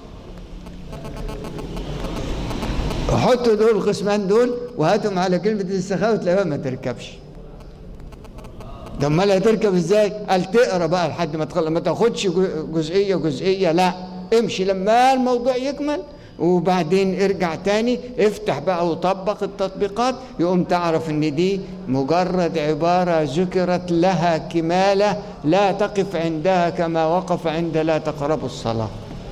حطوا دول القسمان دول وهاتهم على كلمة السخاوي تلاقيها ما تركبش ده امال هتركب ازاي؟ قال تقرا بقى لحد ما تخلص ما تاخدش جو- جزئيه جزئيه لا امشي لما الموضوع يكمل وبعدين ارجع تاني افتح بقى وطبق التطبيقات يقوم تعرف ان دي مجرد عباره ذكرت لها كماله لا تقف عندها كما وقف عند لا تقربوا الصلاه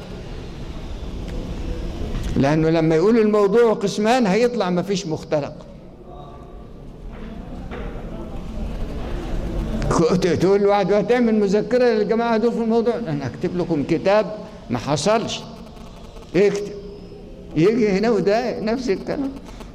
لانه لما يقول الموضوع قسمان هيطلع ما فيش مختلق تقول لواحد هتعمل مذكره للجماعه دول في الموضوع انا اكتب لكم كتاب ما حصلش اكتب يجي هنا وده نفس الكلام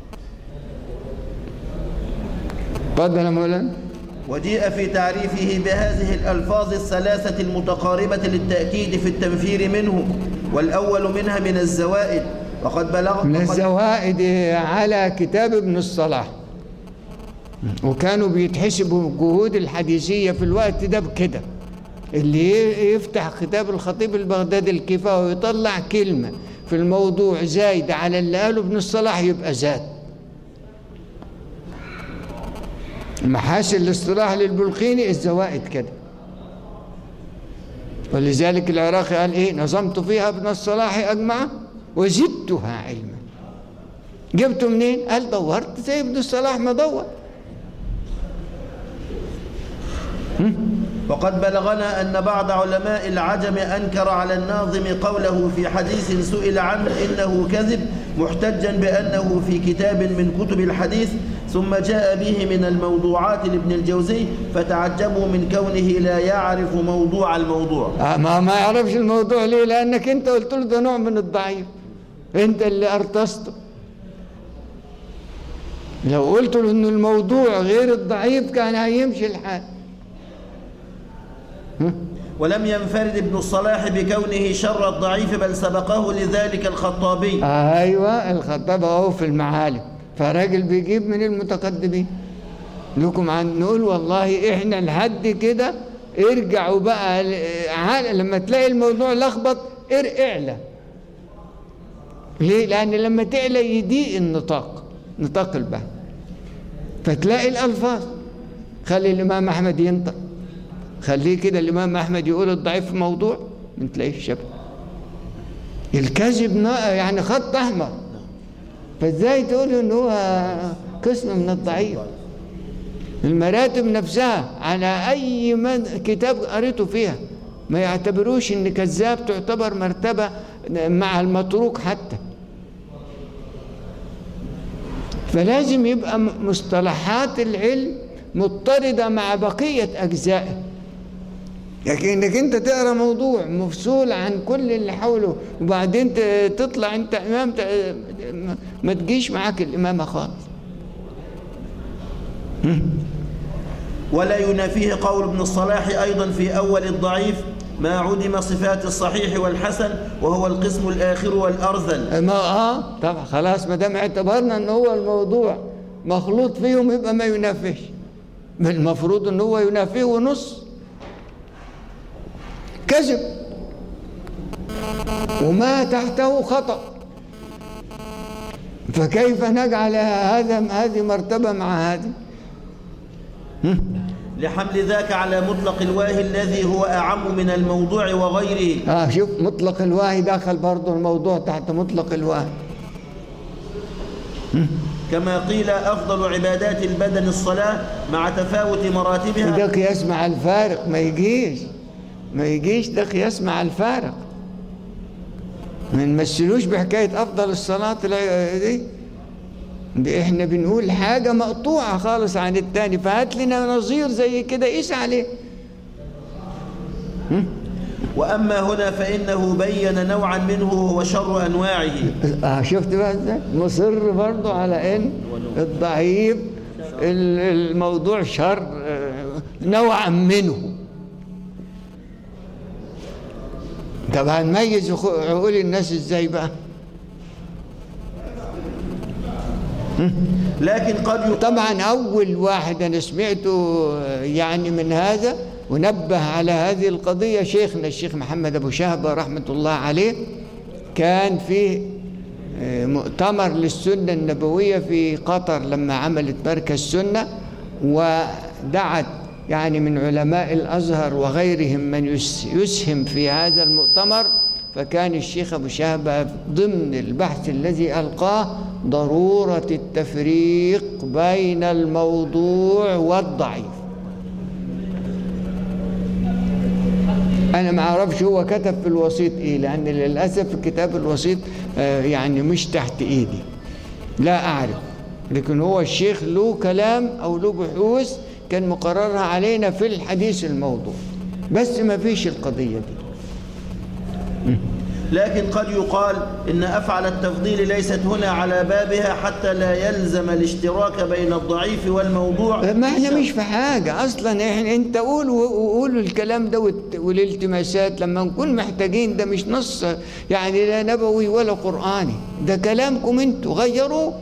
اتفضل يا مولانا وجيء في تعريفه بهذه الألفاظ الثلاثة المتقاربة للتأكيد في التنفير منه والأول منها من الزوائد وقد بلغ من وقد- الزوائد على كتاب ابن الصلاح وكانوا بيتحسبوا الجهود الحديثية في الوقت ده بكده اللي ي- يفتح كتاب الخطيب البغدادي الكفاية ويطلع كلمة في الموضوع زايدة على اللي قاله ابن الصلاح يبقى زاد محاسن الاصطلاح للبلقيني الزوائد كده ولذلك العراقي قال ايه نظمت فيها ابن الصلاح اجمع وزدتها علما جبته منين قال دورت زي ابن الصلاح ما دور وقد بلغنا أن بعض علماء العجم أنكر على الناظم قوله في حديث سئل عنه إنه كذب محتجا بأنه في كتاب من كتب الحديث ثم جاء به من الموضوعات لابن الجوزي فتعجبوا من كونه لا يعرف موضوع الموضوع آه، ما ما يعرفش الموضوع ليه لانك انت قلت له ده نوع من الضعيف انت اللي ارتصته لو قلت له إن الموضوع غير الضعيف كان هيمشي الحال ولم ينفرد ابن الصلاح بكونه شر الضعيف بل سبقه لذلك الخطابي ايوه الخطاب اهو في المعالم فراجل بيجيب من المتقدمين لكم عن نقول والله احنا لحد كده ارجعوا بقى ل- عال- لما تلاقي الموضوع لخبط ار اعلى ليه؟ لأن لما تعلى يضيق النطاق نطاق البحث فتلاقي الألفاظ خلي الإمام أحمد ينطق خليه كده الإمام أحمد يقول الضعيف في موضوع ما تلاقيش شبه الكذب نا- يعني خط أحمر فازاي تقول إن هو قسم من الضعيف المراتب نفسها على أي من كتاب قريته فيها ما يعتبروش إن كذاب تعتبر مرتبة مع المتروك حتى فلازم يبقى م- مصطلحات العلم مضطردة مع بقية أجزائه لكن انك انت تقرا موضوع مفصول عن كل اللي حوله وبعدين ت- تطلع انت امام ت- ما- ما تجيش معاك الامامه خالص ولا ينافيه قول ابن الصلاح أيضا في أول الضعيف ما عدم صفات الصحيح والحسن وهو القسم الآخر والأرذل ما اه طبعا خلاص ما دام اعتبرنا ان هو الموضوع مخلوط فيهم يبقى ما ينافيش ما المفروض ان هو ينافيه ونص كذب وما تحته خطأ فكيف نجعل هذا هذه مرتبة مع هذه لحمل ذاك على مطلق الواهي الذي هو أعم من الموضوع وغيره اه شوف مطلق الواهي دخل برضه الموضوع تحت مطلق الواهي كما قيل أفضل عبادات البدن الصلاة مع تفاوت مراتبها ده قياس مع الفارق ما يجيش ما يجيش ده قياس مع الفارق ما نمثلوش بحكاية أفضل الصلاة الع- دي دي احنا بنقول حاجة مقطوعة خالص عن التاني فهات لنا نظير زي كده قيس عليه وأما هنا فإنه بين نوعا منه هو شر أنواعه اه شفت بقى ازاي مصر برضه على ان الضعيف ال- الموضوع شر آه، نوعا منه طب هنميز عقو- عقول الناس ازاي بقى لكن قد يقال طبعا اول واحد انا سمعته يعني من هذا ونبه على هذه القضيه شيخنا الشيخ محمد ابو شهبه رحمه الله عليه كان في آه، مؤتمر للسنه النبويه في قطر لما عملت مركز سنه ودعت يعني من علماء الازهر وغيرهم من يس- يسهم في هذا المؤتمر فكان الشيخ ابو شهبه ضمن البحث الذي القاه ضروره التفريق بين الموضوع والضعيف انا ما اعرفش هو كتب في الوسيط ايه لان للاسف الكتاب الوسيط آه، يعني مش تحت ايدي لا اعرف لكن هو الشيخ له كلام او له بحوث كان مقررها علينا في الحديث الموضوع بس ما فيش القضيه دي لكن قد يقال إن أفعل التفضيل ليست هنا على بابها حتى لا يلزم الاشتراك بين الضعيف والموضوع ما احنا مش في حاجة أصلا احنا انت قول وقول الكلام ده والت- والالتماسات لما نكون محتاجين ده مش نص يعني لا نبوي ولا قرآني ده كلامكم انتوا غيروه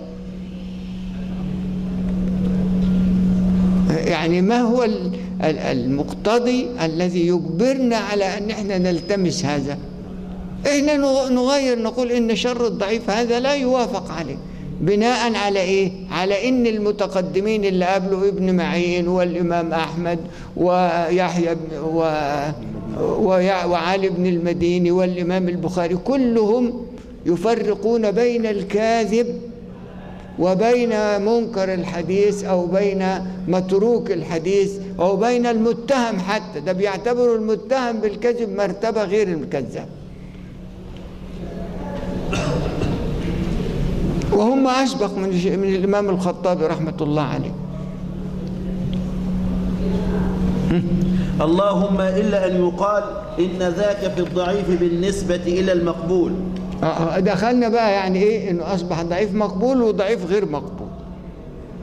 يعني ما هو ال- ال- المقتضي الذي يجبرنا على ان احنا نلتمس هذا احنا نغ- نغير نقول ان شر الضعيف هذا لا يوافق عليه بناء على ايه على ان المتقدمين اللي قبله ابن معين والامام احمد ويحيى بن و ويع- وعلي بن المديني والامام البخاري كلهم يفرقون بين الكاذب وبين منكر الحديث او بين متروك الحديث او بين المتهم حتى ده بيعتبروا المتهم بالكذب مرتبه غير الكذاب وهم أسبق من من الإمام الخطابي رحمة الله عليه اللهم إلا أن يقال إن ذاك في الضعيف بالنسبة إلى المقبول آه، آه، دخلنا بقى يعني إيه إنه أصبح ضعيف مقبول وضعيف غير مقبول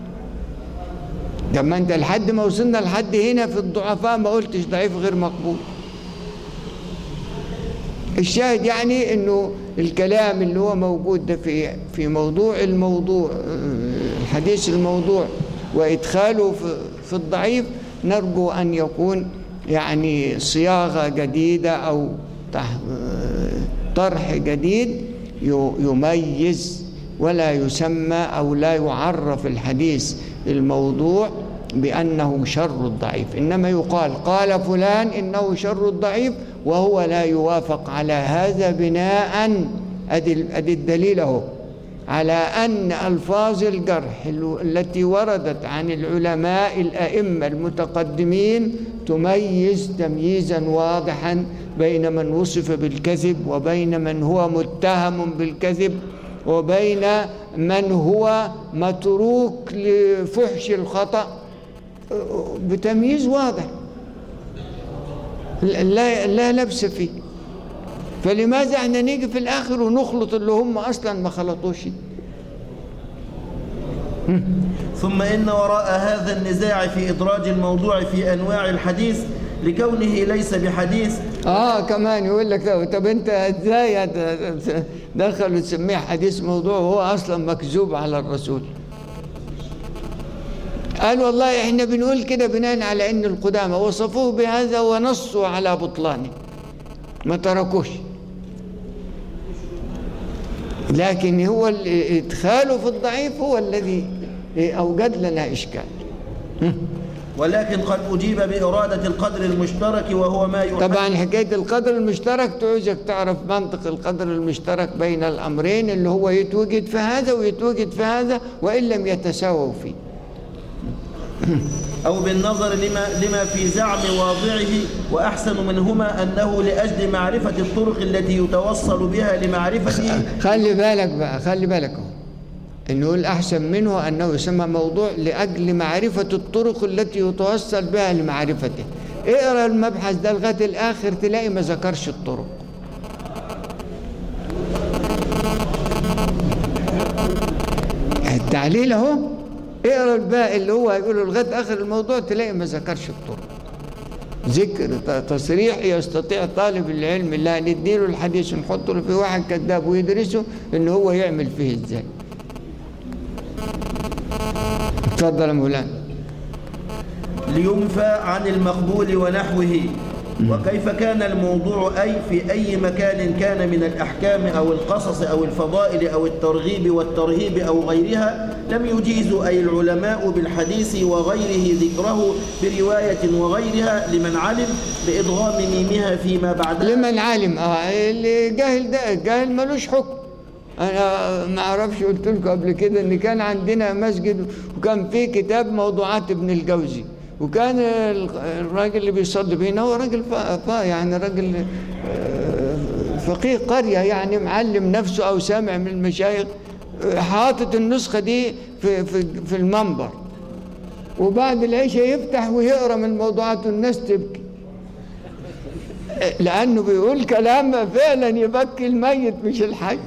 طب ما انت لحد ما وصلنا لحد هنا في الضعفاء ما قلتش ضعيف غير مقبول الشاهد يعني انه الكلام اللي هو موجود ده في في موضوع الموضوع آه، الحديث الموضوع وادخاله في, في الضعيف نرجو ان يكون يعني صياغه جديده او تح- آه، طرح جديد ي- يميز ولا يسمى او لا يعرف الحديث الموضوع بانه شر الضعيف انما يقال قال فلان انه شر الضعيف وهو لا يوافق على هذا بناء ادي ادي الدليل اهو على ان الفاظ الجرح ال- التي وردت عن العلماء الائمه المتقدمين تميز تمييزا واضحا بين من وصف بالكذب وبين من هو متهم بالكذب وبين من هو متروك لفحش الخطأ بتمييز واضح لا لا لبس فيه فلماذا احنا نيجي في الاخر ونخلط اللي هم اصلا ما خلطوش ثم إن وراء هذا النزاع في إدراج الموضوع في أنواع الحديث لكونه ليس بحديث اه كمان يقول لك طب انت ازاي هت- دخل وتسميه حديث موضوع وهو اصلا مكذوب على الرسول قال والله احنا بنقول كده بناء على ان القدامى وصفوه بهذا ونصوا على بطلانه ما تركوش لكن هو ال- ادخاله في الضعيف هو الذي اوجد لنا اشكال ولكن قد أجيب بإرادة القدر المشترك وهو ما يحب طبعا حكاية القدر المشترك تعوزك تعرف منطق القدر المشترك بين الأمرين اللي هو يتوجد في هذا ويتوجد في هذا وإن لم يتساووا فيه أو بالنظر لما, لما في زعم واضعه وأحسن منهما أنه لأجل معرفة الطرق التي يتوصل بها لمعرفته خلي بالك بقى خلي بالك اهو انه الأحسن منه أنه يسمى موضوع لأجل معرفة الطرق التي يتوصل بها لمعرفته اقرأ المبحث ده لغاية الآخر تلاقي ما ذكرش الطرق التعليل اهو اقرا الباقي اللي هو هيقوله لغايه اخر الموضوع تلاقي ما ذكرش الطرق ذكر ت- تصريح يستطيع طالب العلم اللي هنديله الحديث نحط له في واحد كذاب ويدرسه ان هو يعمل فيه ازاي اتفضل يا مولانا لينفى عن المقبول ونحوه وكيف كان الموضوع أي في أي مكان كان من الأحكام أو القصص أو الفضائل أو الترغيب والترهيب أو غيرها لم يجيز أي العلماء بالحديث وغيره ذكره برواية وغيرها لمن علم بإضغام ميمها فيما بعدها لمن علم اه اللي جاهل ده الجاهل ملوش حكم انا ما اعرفش قلت لكم قبل كده ان كان عندنا مسجد وكان فيه كتاب موضوعات ابن الجوزي وكان ال- الراجل اللي بيصلي بينا هو راجل فا فا يعني راجل آه، فقيه قرية يعني معلم نفسه أو سامع من المشايخ آه، حاطط النسخة دي في, في, في المنبر وبعد العشاء يفتح ويقرأ من موضوعات الناس تبكي لأنه بيقول كلام فعلا يبكي الميت مش الحي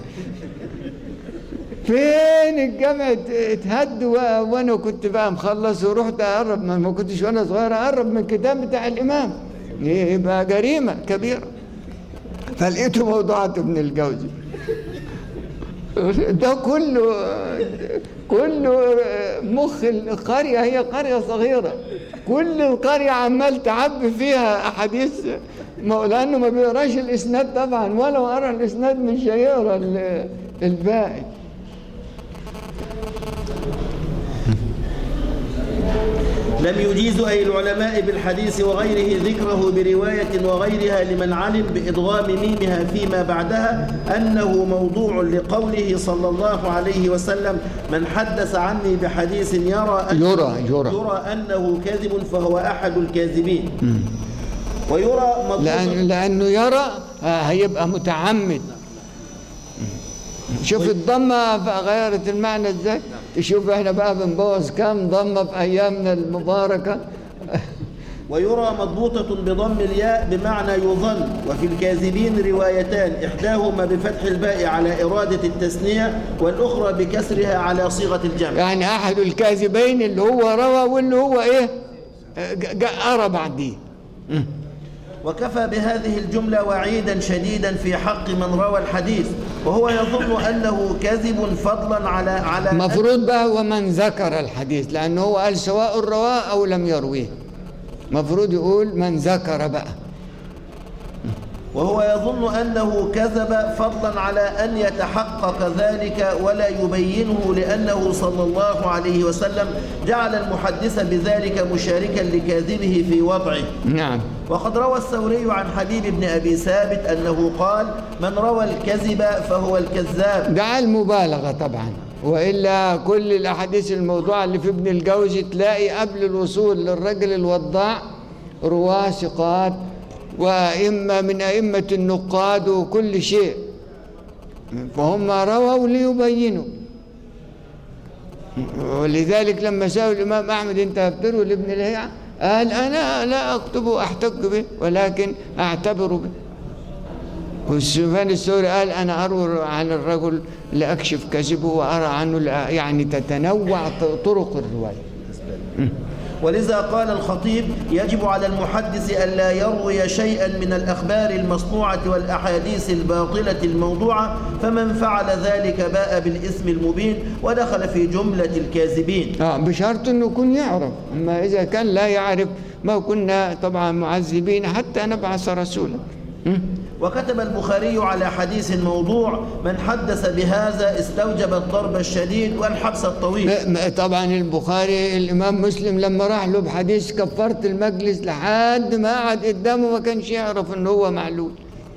فين الجامع ات- اتهد و- وانا كنت بقى مخلص ورحت اقرب ما ما كنتش وانا صغير اقرب من الكتاب بتاع الامام يبقى جريمه كبيره فلقيته موضوعات ابن الجوزي ده كله كله مخ القرية هي قرية صغيرة كل القرية عمال تعبي فيها أحاديث ما- لأنه ما بيقراش الإسناد طبعا ولو قرا الإسناد مش هيقرا ال- الباقي لم يجيز أي العلماء بالحديث وغيره ذكره برواية وغيرها لمن علم بإضغام ميمها فيما بعدها أنه موضوع لقوله صلى الله عليه وسلم من حدث عني بحديث يرى أن يرى يرى يرى أنه كاذب فهو أحد الكاذبين ويرى مضبوطا لأن لأنه يرى آه، هيبقى متعمد شوف الضمة بقى غيرت المعنى ازاي تشوف احنا بقى بنبوظ كام ضمة في أيامنا المباركة ويرى مضبوطة بضم الياء بمعنى يظن وفي الكاذبين روايتان إحداهما بفتح الباء على إرادة التثنية والأخرى بكسرها على صيغة الجمع يعني أحد الكاذبين اللي هو روى واللي هو إيه ج- جاء أرى بعديه وكفى بهذه الجملة وعيدا شديدا في حق من روى الحديث وهو يظن أنه كذب فضلا على على مفروض بقى ومن ذكر الحديث لأنه هو قال سواء رواه أو لم يرويه مفروض يقول من ذكر بقى وهو يظن أنه كذب فضلا على أن يتحقق ذلك ولا يبينه لأنه صلى الله عليه وسلم جعل المحدث بذلك مشاركا لكاذبه في وضعه نعم وقد روى الثوري عن حبيب بن أبي ثابت أنه قال من روى الكذب فهو الكذاب ده المبالغة طبعا وإلا كل الأحاديث الموضوعة اللي في ابن الجوزي تلاقي قبل الوصول للرجل الوضاع رواه ثقات وأئمة من أئمة النقاد وكل شيء فهم رووا ليبينوا ولذلك لما سألوا الإمام أحمد أنت بتروي لابن الهيعة قال أنا لا أكتب أحتج به ولكن أعتبر به والسفيان الثوري قال أنا أروي عن الرجل لأكشف كذبه وأرى عنه لأ- يعني تتنوع ط- طرق الرواية ولذا قال الخطيب يجب على المحدث ألا يروي شيئا من الأخبار المصنوعة والأحاديث الباطلة الموضوعة فمن فعل ذلك باء بالإثم المبين ودخل في جملة الكاذبين آه بشرط أنه يكون يعرف أما إذا كان لا يعرف ما كنا طبعا معذبين حتى نبعث رسولا م? وكتب البخاري على حديث موضوع من حدث بهذا استوجب الضرب الشديد والحبس الطويل م- طبعا البخاري الإمام مسلم لما راح له بحديث كفرت المجلس لحد ما قعد قدامه ما كانش يعرف أنه هو معلول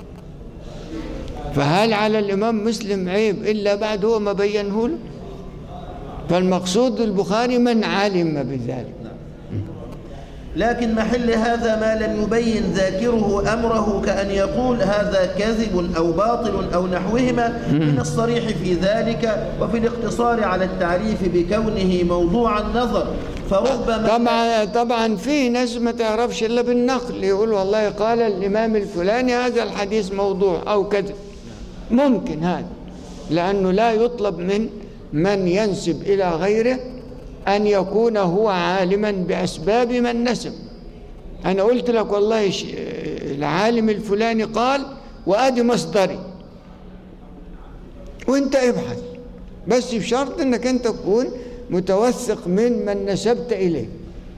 فهل على الإمام مسلم عيب إلا بعد هو ما بينه له فالمقصود البخاري من علم بذلك لكن محل هذا ما لم يبين ذاكره أمره كأن يقول هذا كذب أو باطل أو نحوهما من الصريح في ذلك وفي الاقتصار على التعريف بكونه موضوع النظر فربما طبعا طبعا في ناس ما تعرفش الا بالنقل يقول والله قال الامام الفلاني هذا الحديث موضوع او كذب ممكن هذا لانه لا يطلب من من ينسب الى غيره ان يكون هو عالما باسباب من نسب انا قلت لك والله ش- العالم الفلاني قال وادي مصدري وانت ابحث بس بشرط انك انت تكون متوثق من من نسبت اليه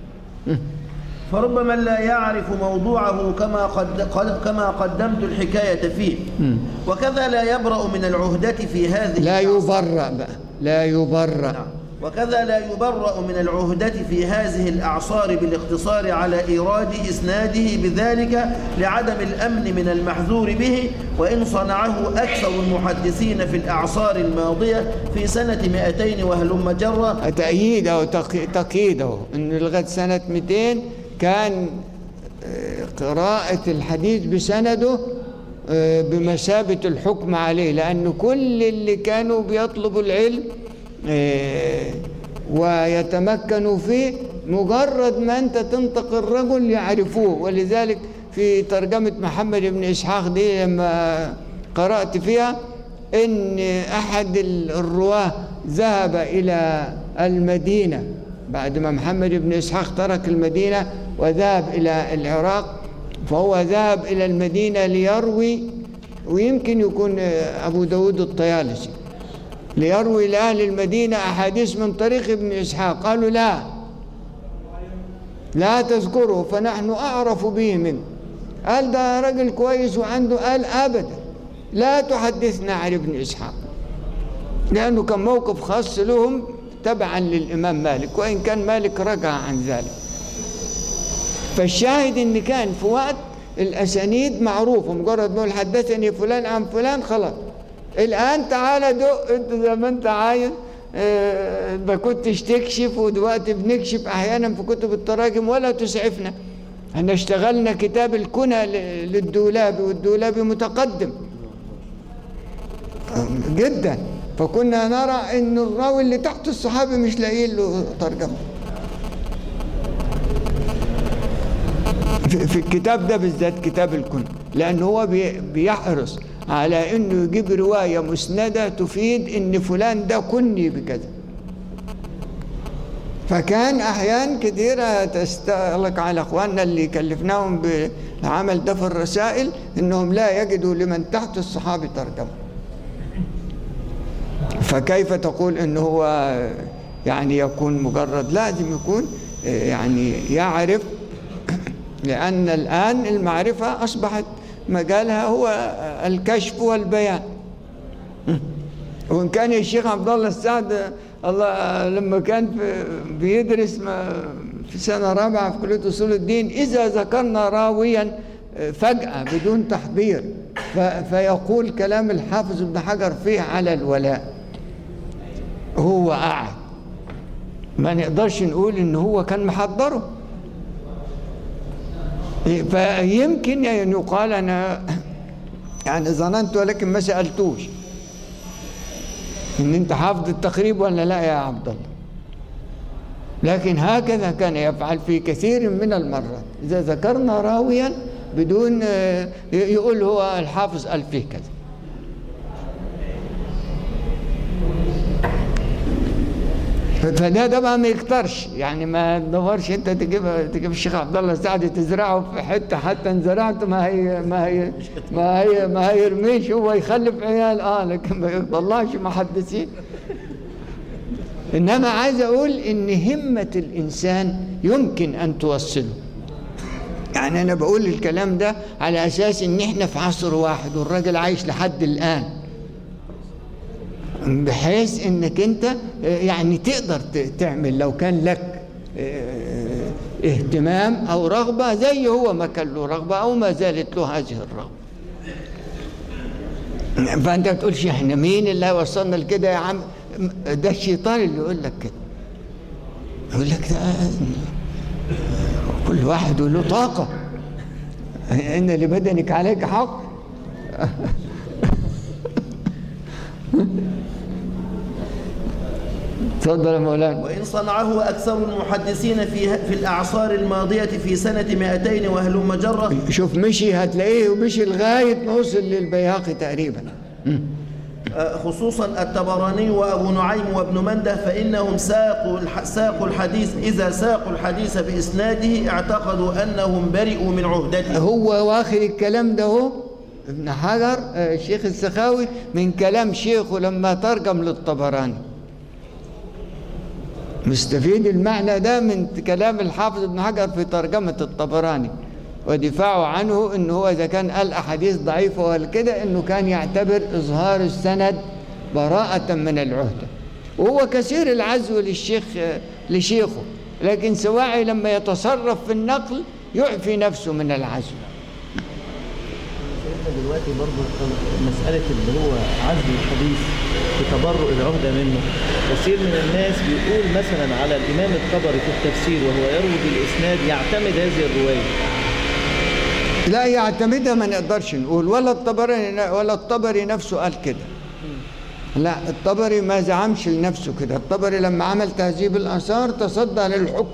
فربما لا يعرف موضوعه كما قد قد- كما قدمت الحكاية فيه وكذا لا يبرأ من العهدة في هذه لا يبرأ بقى لا يبرأ نعم. وكذا لا يبرأ من العهدة في هذه الأعصار بالاقتصار على إيراد إسناده بذلك لعدم الأمن من المحذور به وإن صنعه أكثر المحدثين في الأعصار الماضية في سنة 200 وهلم جرة تأييد أو تق- تقييد أهو إنه لغاية سنة 200 كان آه، قراءة الحديث بسنده آه، بمثابة الحكم عليه لأن كل اللي كانوا بيطلبوا العلم آه، ويتمكنوا فيه مجرد ما أنت تنطق الرجل يعرفوه ولذلك في ترجمة محمد بن إسحاق دي لما قرأت فيها إن أحد الرواه ذهب إلى المدينة بعد ما محمد بن إسحاق ترك المدينة وذهب إلى العراق فهو ذهب إلى المدينة ليروي ويمكن يكون أبو داود الطيالسي ليروي لأهل المدينة أحاديث من طريق ابن إسحاق قالوا لا لا تذكره فنحن أعرف به منه قال ده رجل كويس وعنده قال أبدا لا تحدثنا عن ابن إسحاق لأنه كان موقف خاص لهم تبعا للإمام مالك وإن كان مالك رجع عن ذلك فالشاهد إن كان في وقت الأسانيد معروفة مجرد ما يقول حدثني فلان عن فلان خلاص الآن تعالى دق أنت زي ما أنت عايز آه، ما كنتش تكشف ودلوقتي بنكشف أحيانا في كتب التراجم ولا تسعفنا احنا اشتغلنا كتاب الكنى ل- للدولابي والدولابي متقدم جدا فكنا نرى ان الراوي اللي تحت الصحابي مش لاقيين له ترجمه في, في الكتاب ده بالذات كتاب الكن لأن هو بي- بيحرص على أنه يجيب رواية مسندة تفيد أن فلان ده كني بكذا فكان أحيان كثيرة تستغلق على أخواننا اللي كلفناهم بالعمل ده في الرسائل أنهم لا يجدوا لمن تحت الصحابة ترجمة فكيف تقول أنه هو يعني يكون مجرد لازم يكون يعني يعرف لأن الآن المعرفة أصبحت مجالها هو الكشف والبيان وإن كان الشيخ عبد الله السعد الله لما كان في بيدرس ما- في سنة رابعة في كلية أصول الدين إذا ذكرنا راويا فجأة بدون تحضير ف- فيقول كلام الحافظ ابن حجر فيه على الولاء هو قاعد ما نقدرش نقول إن هو كان محضره فيمكن أن يقال أنا يعني ظننت ولكن ما سألتوش ان انت حافظ التقريب ولا لا يا عبد الله لكن هكذا كان يفعل في كثير من المرات اذا ذكرنا راويا بدون آه، يقول هو الحافظ قال فيه كذا فده طبعا ما يكترش يعني ما تدورش انت تجيب تجيب الشيخ عبد الله السعدي تزرعه في حته حتى ان زرعته ما هي ما هي ما هي ما هيرميش هو يخلف عيال اه لكن ما يطلعش محدثين انما عايز اقول ان همه الانسان يمكن ان توصله يعني انا بقول الكلام ده على اساس ان احنا في عصر واحد والراجل عايش لحد الان بحيث انك انت آه، يعني تقدر ت- تعمل لو كان لك آه، اهتمام او رغبه زي هو ما كان له رغبه او ما زالت له هذه الرغبه فانت بتقولش احنا مين اللي وصلنا لكده يا عم ده الشيطان اللي يقول لك كده يقول لك ده كل واحد له طاقه ان لبدنك عليك حق تفضل يا مولانا وإن صنعه أكثر المحدثين في في الأعصار الماضية في سنة 200 وهلم جرة شوف مشي هتلاقيه ومشي لغايه ما وصل للبياقي تقريبا آه، خصوصا الطبراني وأبو نعيم وابن منده فإنهم ساقوا الح- ساقوا الحديث إذا ساقوا الحديث بإسناده اعتقدوا أنهم برئوا من عهدته هو واخد الكلام ده هو ابن حجر آه، الشيخ السخاوي من كلام شيخه لما ترجم للطبراني مستفيد المعنى ده من كلام الحافظ ابن حجر في ترجمة الطبراني ودفاعه عنه انه هو اذا كان قال احاديث ضعيفة ولا كده انه كان يعتبر اظهار السند براءة من العهدة وهو كثير العزو للشيخ لشيخه لكن سواعي لما يتصرف في النقل يعفي نفسه من العزو شايفنا دلوقتي برضه مسألة اللي هو عزل الحديث بتبرؤ العهدة منه كثير من الناس بيقول مثلا على الإمام الطبري في التفسير وهو يروي بالإسناد يعتمد هذه الرواية لا يعتمدها ما نقدرش نقول ولا الطبري ولا الطبري نفسه قال كده لا الطبري ما زعمش لنفسه كده الطبري لما عمل تهذيب الآثار تصدى للحكم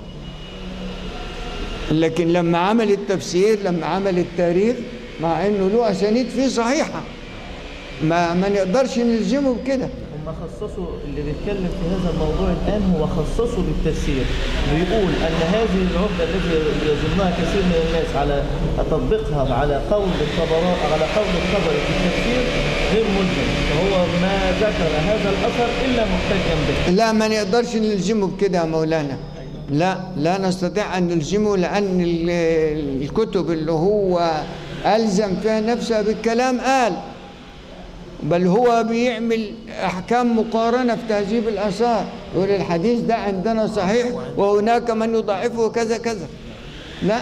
لكن لما عمل التفسير لما عمل التاريخ مع انه له اسانيد فيه صحيحه ما ما نقدرش نلزمه بكده هم خصصوا اللي بيتكلم في هذا الموضوع الآن هو خصصه بالتفسير بيقول أن هذه العهدة التي يظنها كثير من الناس على تطبيقها على قول الطبراء على قول الطبري في التفسير غير ملزم فهو ما ذكر هذا الأثر إلا محتجا به لا ما نقدرش نلزمه بكده يا مولانا لا لا نستطيع أن نلزمه لأن ال- الكتب اللي هو ألزم فيها نفسها بالكلام قال بل هو بيعمل أحكام مقارنة في تهذيب الآثار يقول الحديث ده عندنا صحيح وهناك من يضعفه كذا كذا لا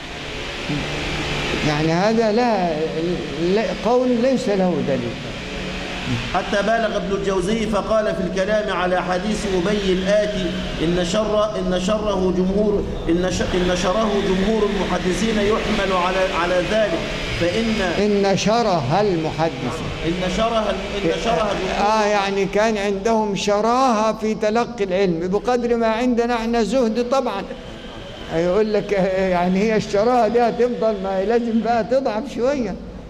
يعني هذا لا, لا قول ليس له دليل حتى بالغ ابن الجوزي فقال في الكلام على حديث أبي الآتي إن شر إن شره جمهور إن ش- إن نشره جمهور المحدثين يحمل على على ذلك فإن إن شره المحدث إن شره إن شره جمهور آه يعني كان عندهم شراهة في تلقي العلم بقدر ما عندنا احنا زهد طبعا هيقول لك آه، يعني هي الشراهه دي هتفضل ما هي لازم بقى تضعف شويه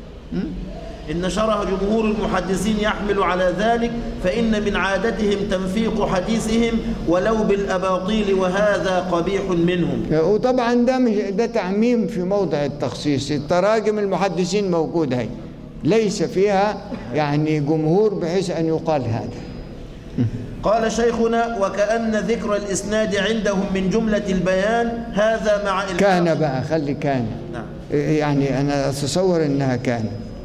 إن شرح جمهور المحدثين يحمل على ذلك فإن من عادتهم تنفيق حديثهم ولو بالأباطيل وهذا قبيح منهم وطبعا ده مش ده تعميم في موضع التخصيص التراجم المحدثين موجودة هي ليس فيها يعني جمهور بحيث أن يقال هذا قال شيخنا وكأن ذكر الإسناد عندهم من جملة البيان هذا مع إلحاق- كان بقى خلي كان نعم يعني أنا أتصور إنها كان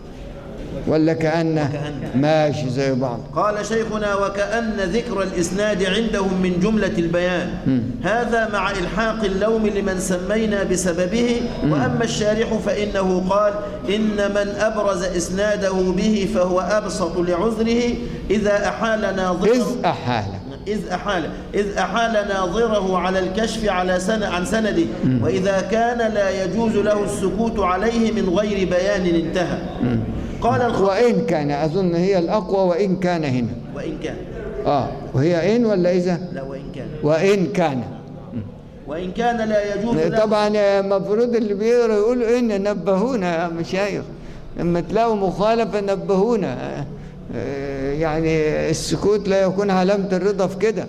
ولا كأنه ماشي زي بعض قال شيخنا وكأن ذكر الإسناد عندهم من جملة البيان هذا مع إلحاق اللوم لمن سمينا بسببه وأما الشارح فإنه قال إن من أبرز إسناده به فهو أبسط لعذره إذا أحال ناظره إذ أحالة إذ أحال إذ أحال ناظره على الكشف على سن عن سنده وإذا كان لا يجوز له السكوت عليه من غير بيان انتهى قال الخطيب وإن كان أظن هي الأقوى وإن كان هنا وإن كان آه وهي إن ولا إذا لا وإن كان وإن كان وإن كان لا يجوز له طبعا المفروض اللي بيقرا يقولوا إن نبهونا يا مشايخ لما تلاقوا مخالفة نبهونا آه، يعني السكوت لا يكون علامة الرضا في كده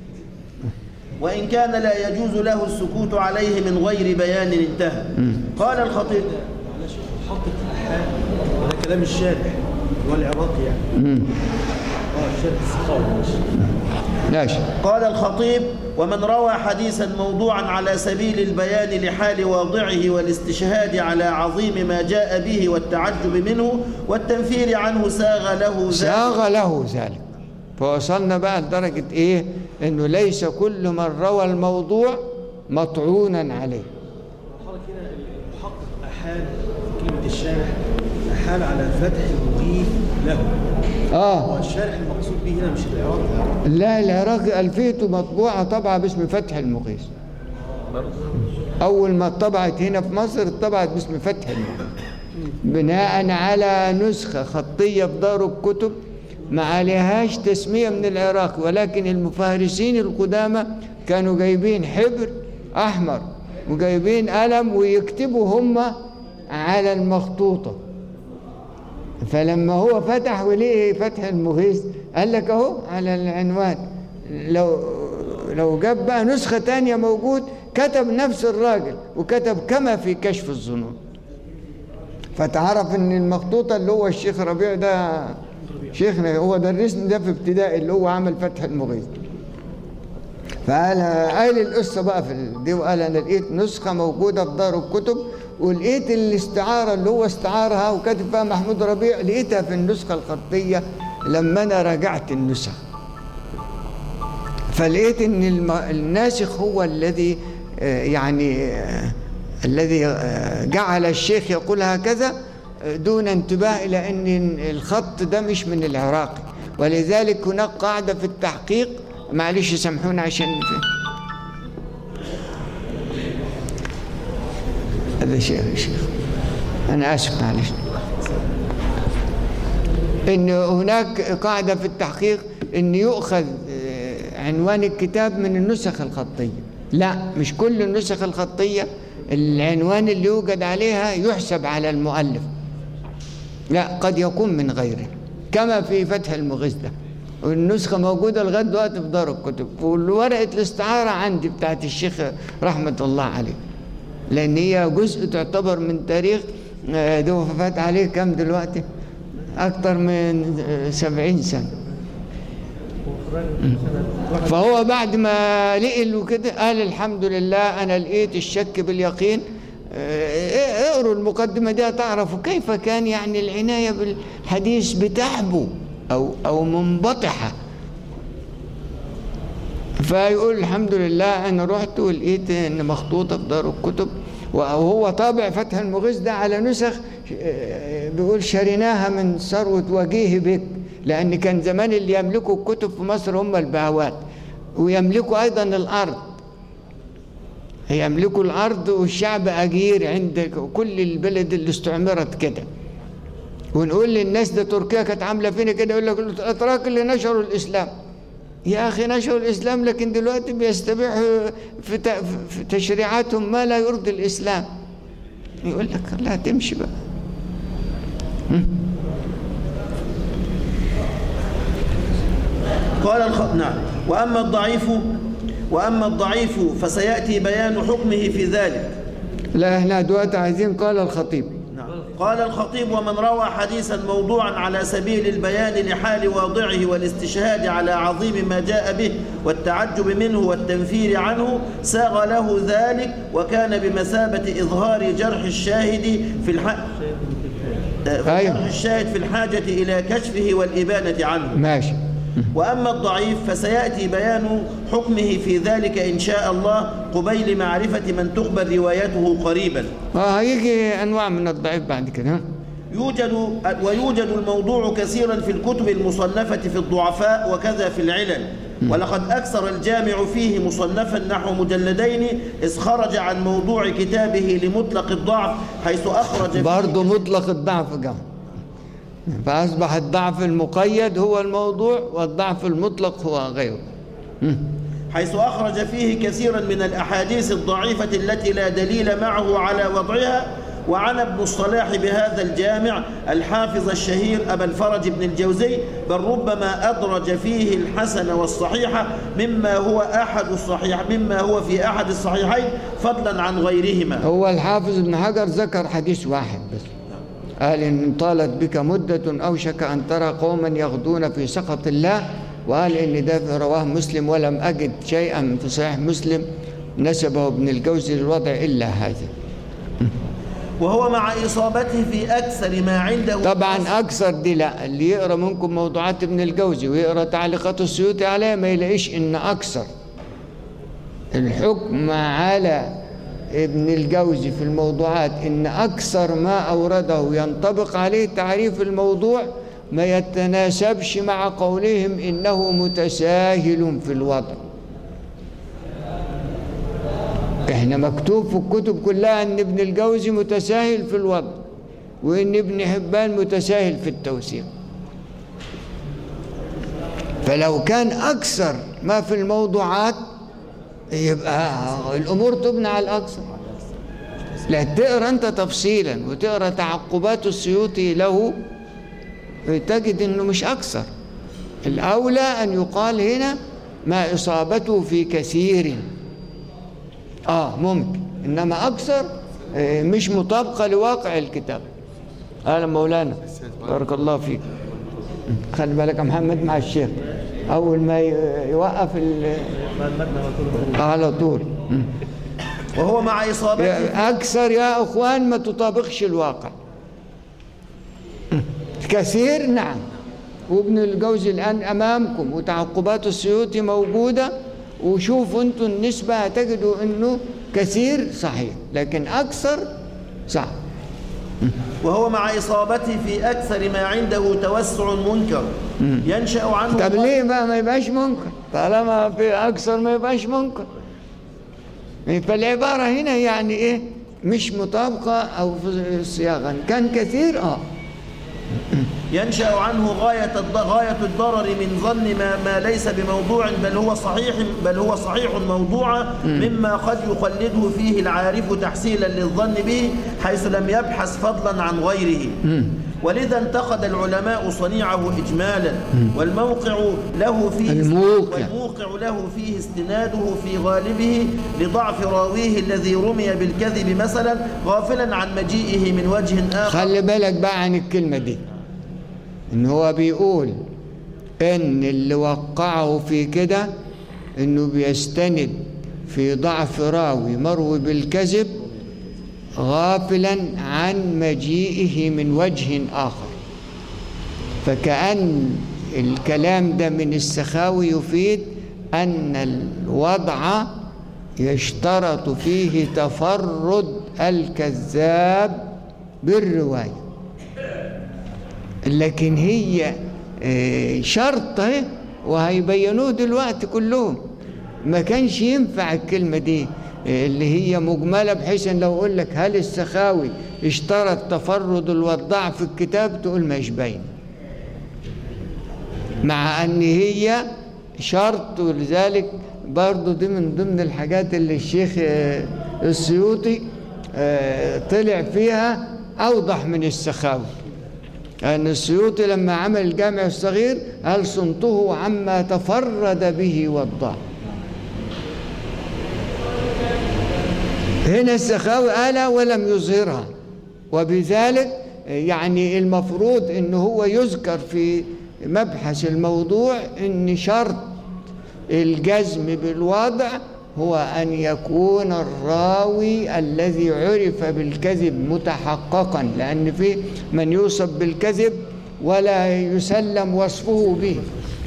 وإن كان لا يجوز له السكوت عليه من غير بيان انتهى قال الخطيب معلش حطت الحال وده كلام الشارح اللي هو العراقي يعني اه الشارح السخاوي ماشي قال الخطيب ومن روى حديثا موضوعا على سبيل البيان لحال واضعه والاستشهاد على عظيم ما جاء به والتعجب منه والتنفير عنه ساغ له ذلك ساغ له ذلك فوصلنا بقى لدرجة إيه إنه ليس كل من روى الموضوع مطعونا عليه حضرتك هنا المحقق أحال في كلمة الشارح أحال على فتح المغيث له آه هو الشارح المقصود به هنا مش العراقي لا العراقي ألفيته مطبوعة طبعة باسم فتح المغيث أول ما اتطبعت هنا في مصر اتطبعت باسم فتح المغيث بناء على نسخة خطية في دار الكتب ما عليهاش تسمية من العراق ولكن المفهرسين القدامى كانوا جايبين حبر أحمر وجايبين قلم ويكتبوا هم على المخطوطة فلما هو فتح وليه فتح المغيث قال لك اهو على العنوان لو لو جاب بقى نسخة تانية موجود كتب نفس الراجل وكتب كما في كشف الظنون فتعرف ان المخطوطة اللي هو الشيخ ربيع ده شيخنا هو درسني ده في ابتدائي اللي هو عمل فتح المغيث فقال قال القصه بقى في دي وقال انا لقيت نسخه موجوده في دار الكتب ولقيت الاستعاره اللي هو استعارها وكاتب فيها محمود ربيع لقيتها في النسخه الخطيه لما انا راجعت النسخ فلقيت ان الم- الناسخ هو الذي آه، يعني آه، الذي آه، جعل الشيخ يقول هكذا آه، دون انتباه الى ان الخط ده مش من العراقي ولذلك هناك قاعده في التحقيق معلش سامحونا عشان في هذا شيخ شيخ انا اسف معلش ان هناك قاعده في التحقيق ان يؤخذ آه، عنوان الكتاب من النسخ الخطيه لا مش كل النسخ الخطيه العنوان اللي يوجد عليها يحسب على المؤلف لا قد يكون من غيره كما في فتح المغيث ده والنسخة موجودة لغاية دلوقتي في دار الكتب والورقة الاستعارة عندي بتاعت الشيخ رحمة الله عليه لأن هي جزء تعتبر من تاريخ آه، ده وفات عليه كام دلوقتي أكتر من آه، سبعين سنة فهو بعد ما لقل وكده قال الحمد لله أنا لقيت الشك باليقين آه، اقروا المقدمة دي تعرفوا كيف كان يعني العناية بالحديث بتحبو أو أو منبطحة فيقول الحمد لله أنا رحت ولقيت إن مخطوطة في دار الكتب وهو طابع فتح المغيث ده على نسخ آه، بيقول شريناها من ثروة وجيه بك لأن كان زمان اللي يملكوا الكتب في مصر هم البهوات ويملكوا أيضا الأرض يملكوا الأرض والشعب أجير عند كل البلد اللي استعمرت كده ونقول للناس ده تركيا كانت عاملة فينا كده يقول لك الأتراك اللي نشروا الإسلام يا أخي نشأوا الإسلام لكن دلوقتي بيستبيحوا في ت- في تشريعاتهم ما لا يرضي الإسلام يقول لك لا تمشي بقى قال الخ... نعم وأما الضعيف وأما الضعيف فسيأتي بيان حكمه في ذلك لا احنا دلوقتي عايزين قال الخطيب نعم. قال الخطيب ومن روى حديثا موضوعا على سبيل البيان لحال واضعه والاستشهاد على عظيم ما جاء به والتعجب منه والتنفير عنه ساغ له ذلك وكان بمثابة إظهار جرح الشاهد في الح... آه، أيوه. جرح الشاهد في الحاجة إلى كشفه والإبانة عنه ماشي وأما الضعيف فسيأتي بيان حكمه في ذلك إن شاء الله قبيل معرفة من تقبل روايته قريبا اه هيجي انواع من الضعيف بعد كده ها؟ يوجد ويوجد الموضوع كثيرا في الكتب المصنفة في الضعفاء وكذا في العلل ولقد أكثر الجامع فيه مصنفا نحو مجلدين إذ خرج عن موضوع كتابه لمطلق الضعف حيث أخرج فيه برضه مطلق الضعف جاء فأصبح الضعف المقيد هو الموضوع والضعف المطلق هو غيره حيث أخرج فيه كثيرا من الأحاديث الضعيفة التي لا دليل معه على وضعها وعن ابن الصلاح بهذا الجامع الحافظ الشهير أبا الفرج بن الجوزي بل ربما أدرج فيه الحسن والصحيح مما هو أحد الصحيح مما هو في أحد الصحيحين فضلا عن غيرهما هو الحافظ ابن حجر ذكر حديث واحد بس قال إن طالت بك مدة أوشك أن ترى قوما يغدون في سخط الله وقال إن ده رواه مسلم ولم أجد شيئا في صحيح مسلم نسبه ابن الجوزي للوضع إلا هذا وهو مع إصابته في أكثر ما عنده طبعا أكثر دي لا اللي يقرأ منكم موضوعات ابن الجوزي ويقرأ تعليقات السيوطي عليها ما يلاقيش إن أكثر الحكم على ابن الجوزي في الموضوعات إن أكثر ما أورده ينطبق عليه تعريف الموضوع ما يتناسبش مع قولهم إنه متساهل في الوضع احنا مكتوب في الكتب كلها ان ابن الجوزي متساهل في الوضع وان ابن حبان متساهل في التوثيق فلو كان اكثر ما في الموضوعات يبقى الامور تبنى على الاكثر لا تقرا انت تفصيلا وتقرا تعقبات السيوطي له تجد انه مش اكثر الاولى ان يقال هنا ما اصابته في كثير اه ممكن انما اكثر آه، مش مطابقه لواقع الكتاب اهلا مولانا بارك الله فيك خلي بالك يا محمد مع الشيخ اول ما ي- يوقف ال- مع المتن وكله على طول مم. وهو مع إصابته يا اكثر يا اخوان ما تطابقش الواقع مم. كثير نعم وابن الجوزي الان امامكم وتعقبات السيوطي موجوده وشوفوا انتوا النسبه هتجدوا انه كثير صحيح لكن اكثر صعب وهو مع إصابته في أكثر ما عنده توسع منكر ينشأ عنه طب ليه بقى ما يبقاش منكر طالما في اكثر ما يبقاش منكر فالعباره هنا يعني ايه مش مطابقه او في الصياغه إن كان كثير اه ينشأ عنه غاية الض- غاية الضرر من ظن ما, ما ليس بموضوع بل هو صحيح بل هو صحيح موضوعا مما قد يقلده فيه العارف تحصيلا للظن به حيث لم يبحث فضلا عن غيره ولذا انتقد العلماء صنيعه إجمالا والموقع له فيه الموقع. والموقع له فيه استناده في غالبه لضعف راويه الذي رمي بالكذب مثلا غافلا عن مجيئه من وجه آخر خلي بالك بقى عن الكلمة دي ان هو بيقول ان اللي وقعه في كده انه بيستند في ضعف راوي مروي بالكذب غافلا عن مجيئه من وجه آخر فكأن الكلام ده من السخاوي يفيد أن الوضع يشترط فيه تفرد الكذاب بالرواية لكن هي آه، شرط اهي وهيبينوه دلوقتي كلهم ما كانش ينفع الكلمة دي آه، اللي هي مجملة بحيث ان لو اقول لك هل السخاوي اشترط تفرد الوضاع في الكتاب تقول مش باين مع ان هي شرط ولذلك برضو دي من ضمن الحاجات اللي الشيخ آه، السيوطي آه، طلع فيها أوضح من السخاوي أن السيوطي لما عمل الجامع الصغير قال صنته عما تفرد به وضع هنا السخاوي قال ولم يظهرها وبذلك يعني المفروض ان هو يذكر في مبحث الموضوع ان شرط الجزم بالوضع هو ان يكون الراوي الذي عرف بالكذب متحققا لان في من يوصف بالكذب ولا يسلم وصفه به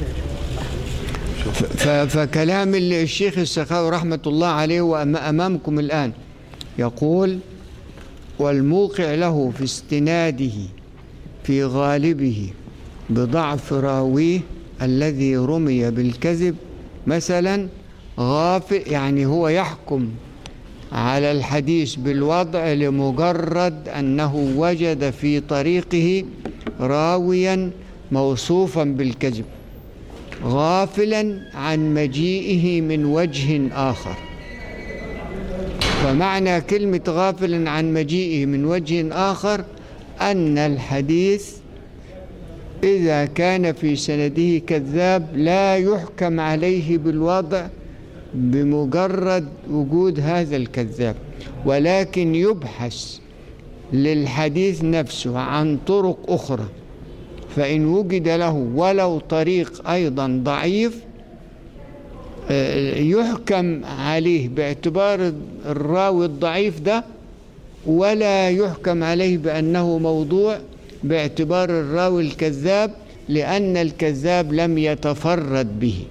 ف- فكلام الشيخ السخاوي رحمة الله عليه وأمامكم الآن يقول والموقع له في استناده في غالبه بضعف راويه الذي رمي بالكذب مثلا غافل يعني هو يحكم على الحديث بالوضع لمجرد أنه وجد في طريقه راويا موصوفا بالكذب غافلا عن مجيئه من وجه آخر فمعنى كلمة غافلا عن مجيئه من وجه آخر أن الحديث إذا كان في سنده كذاب لا يحكم عليه بالوضع بمجرد وجود هذا الكذاب ولكن يبحث للحديث نفسه عن طرق أخرى فإن وجد له ولو طريق أيضا ضعيف آه، يحكم عليه باعتبار الراوي الضعيف ده ولا يحكم عليه بأنه موضوع باعتبار الراوي الكذاب لأن الكذاب لم يتفرد به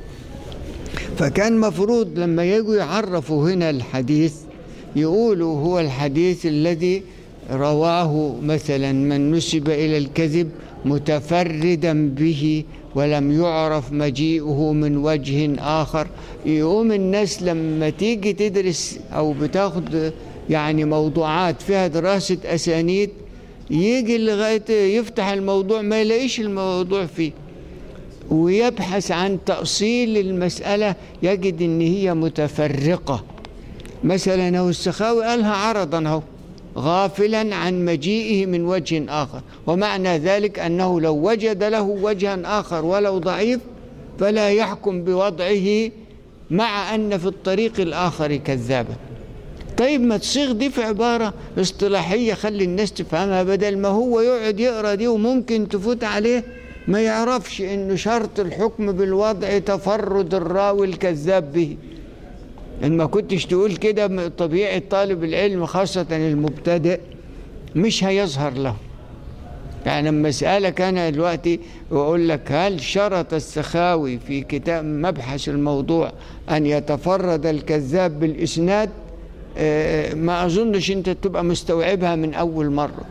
فكان مفروض لما يجوا يعرفوا هنا الحديث يقولوا هو الحديث الذي رواه مثلا من نسب إلى الكذب متفردا به ولم يعرف مجيئه من وجه آخر يقوم الناس لما تيجي تدرس أو بتاخد يعني موضوعات فيها دراسة أسانيد يجي لغاية يفتح الموضوع ما يلاقيش الموضوع فيه ويبحث عن تأصيل المسألة يجد إن هي متفرقة مثلا هو السخاوي قالها عرضا اهو غافلا عن مجيئه من وجه آخر ومعنى ذلك أنه لو وجد له وجها آخر ولو ضعيف فلا يحكم بوضعه مع أن في الطريق الآخر كذابا طيب ما تصيغ دي في عبارة اصطلاحية خلي الناس تفهمها بدل ما هو يقعد يقرأ دي وممكن تفوت عليه ما يعرفش انه شرط الحكم بالوضع تفرد الراوي الكذاب به ان ما كنتش تقول كده م- طبيعي طالب العلم خاصة المبتدئ مش هيظهر له يعني لما اسالك انا دلوقتي واقول لك هل شرط السخاوي في كتاب مبحث الموضوع ان يتفرد الكذاب بالاسناد آه، ما اظنش انت تبقى مستوعبها من اول مره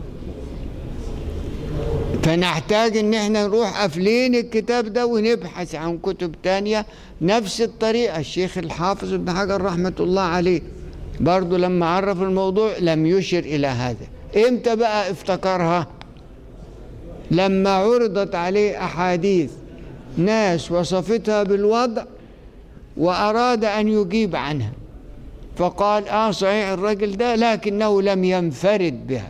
فنحتاج ان احنا نروح قافلين الكتاب ده ونبحث عن كتب تانية نفس الطريقة الشيخ الحافظ ابن حجر رحمة الله عليه برضو لما عرف الموضوع لم يشر الى هذا امتى بقى افتكرها لما عرضت عليه احاديث ناس وصفتها بالوضع واراد ان يجيب عنها فقال اه صحيح الرجل ده لكنه لم ينفرد بها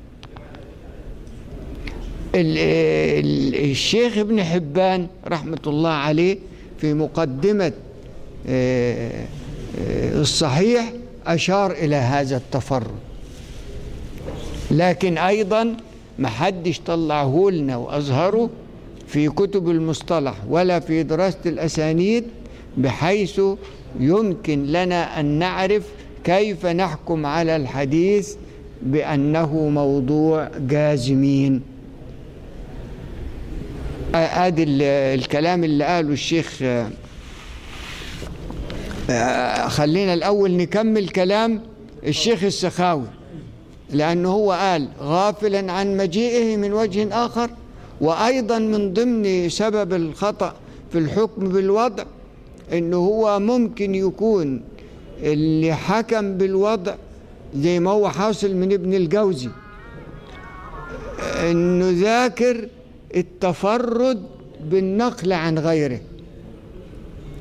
ال- ال- الشيخ ابن حبان رحمة الله عليه في مقدمة آه، آه، الصحيح أشار إلى هذا التفرد لكن أيضا ما حدش طلعه لنا وأظهره في كتب المصطلح ولا في دراسة الأسانيد بحيث يمكن لنا أن نعرف كيف نحكم على الحديث بأنه موضوع جازمين ادي ال- الكلام اللي قاله الشيخ آه، آه، خلينا الاول نكمل كلام الشيخ السخاوي لانه هو قال غافلا عن مجيئه من وجه اخر وايضا من ضمن سبب الخطا في الحكم بالوضع انه هو ممكن يكون اللي حكم بالوضع زي ما هو حاصل من ابن الجوزي انه ذاكر التفرد بالنقل عن غيره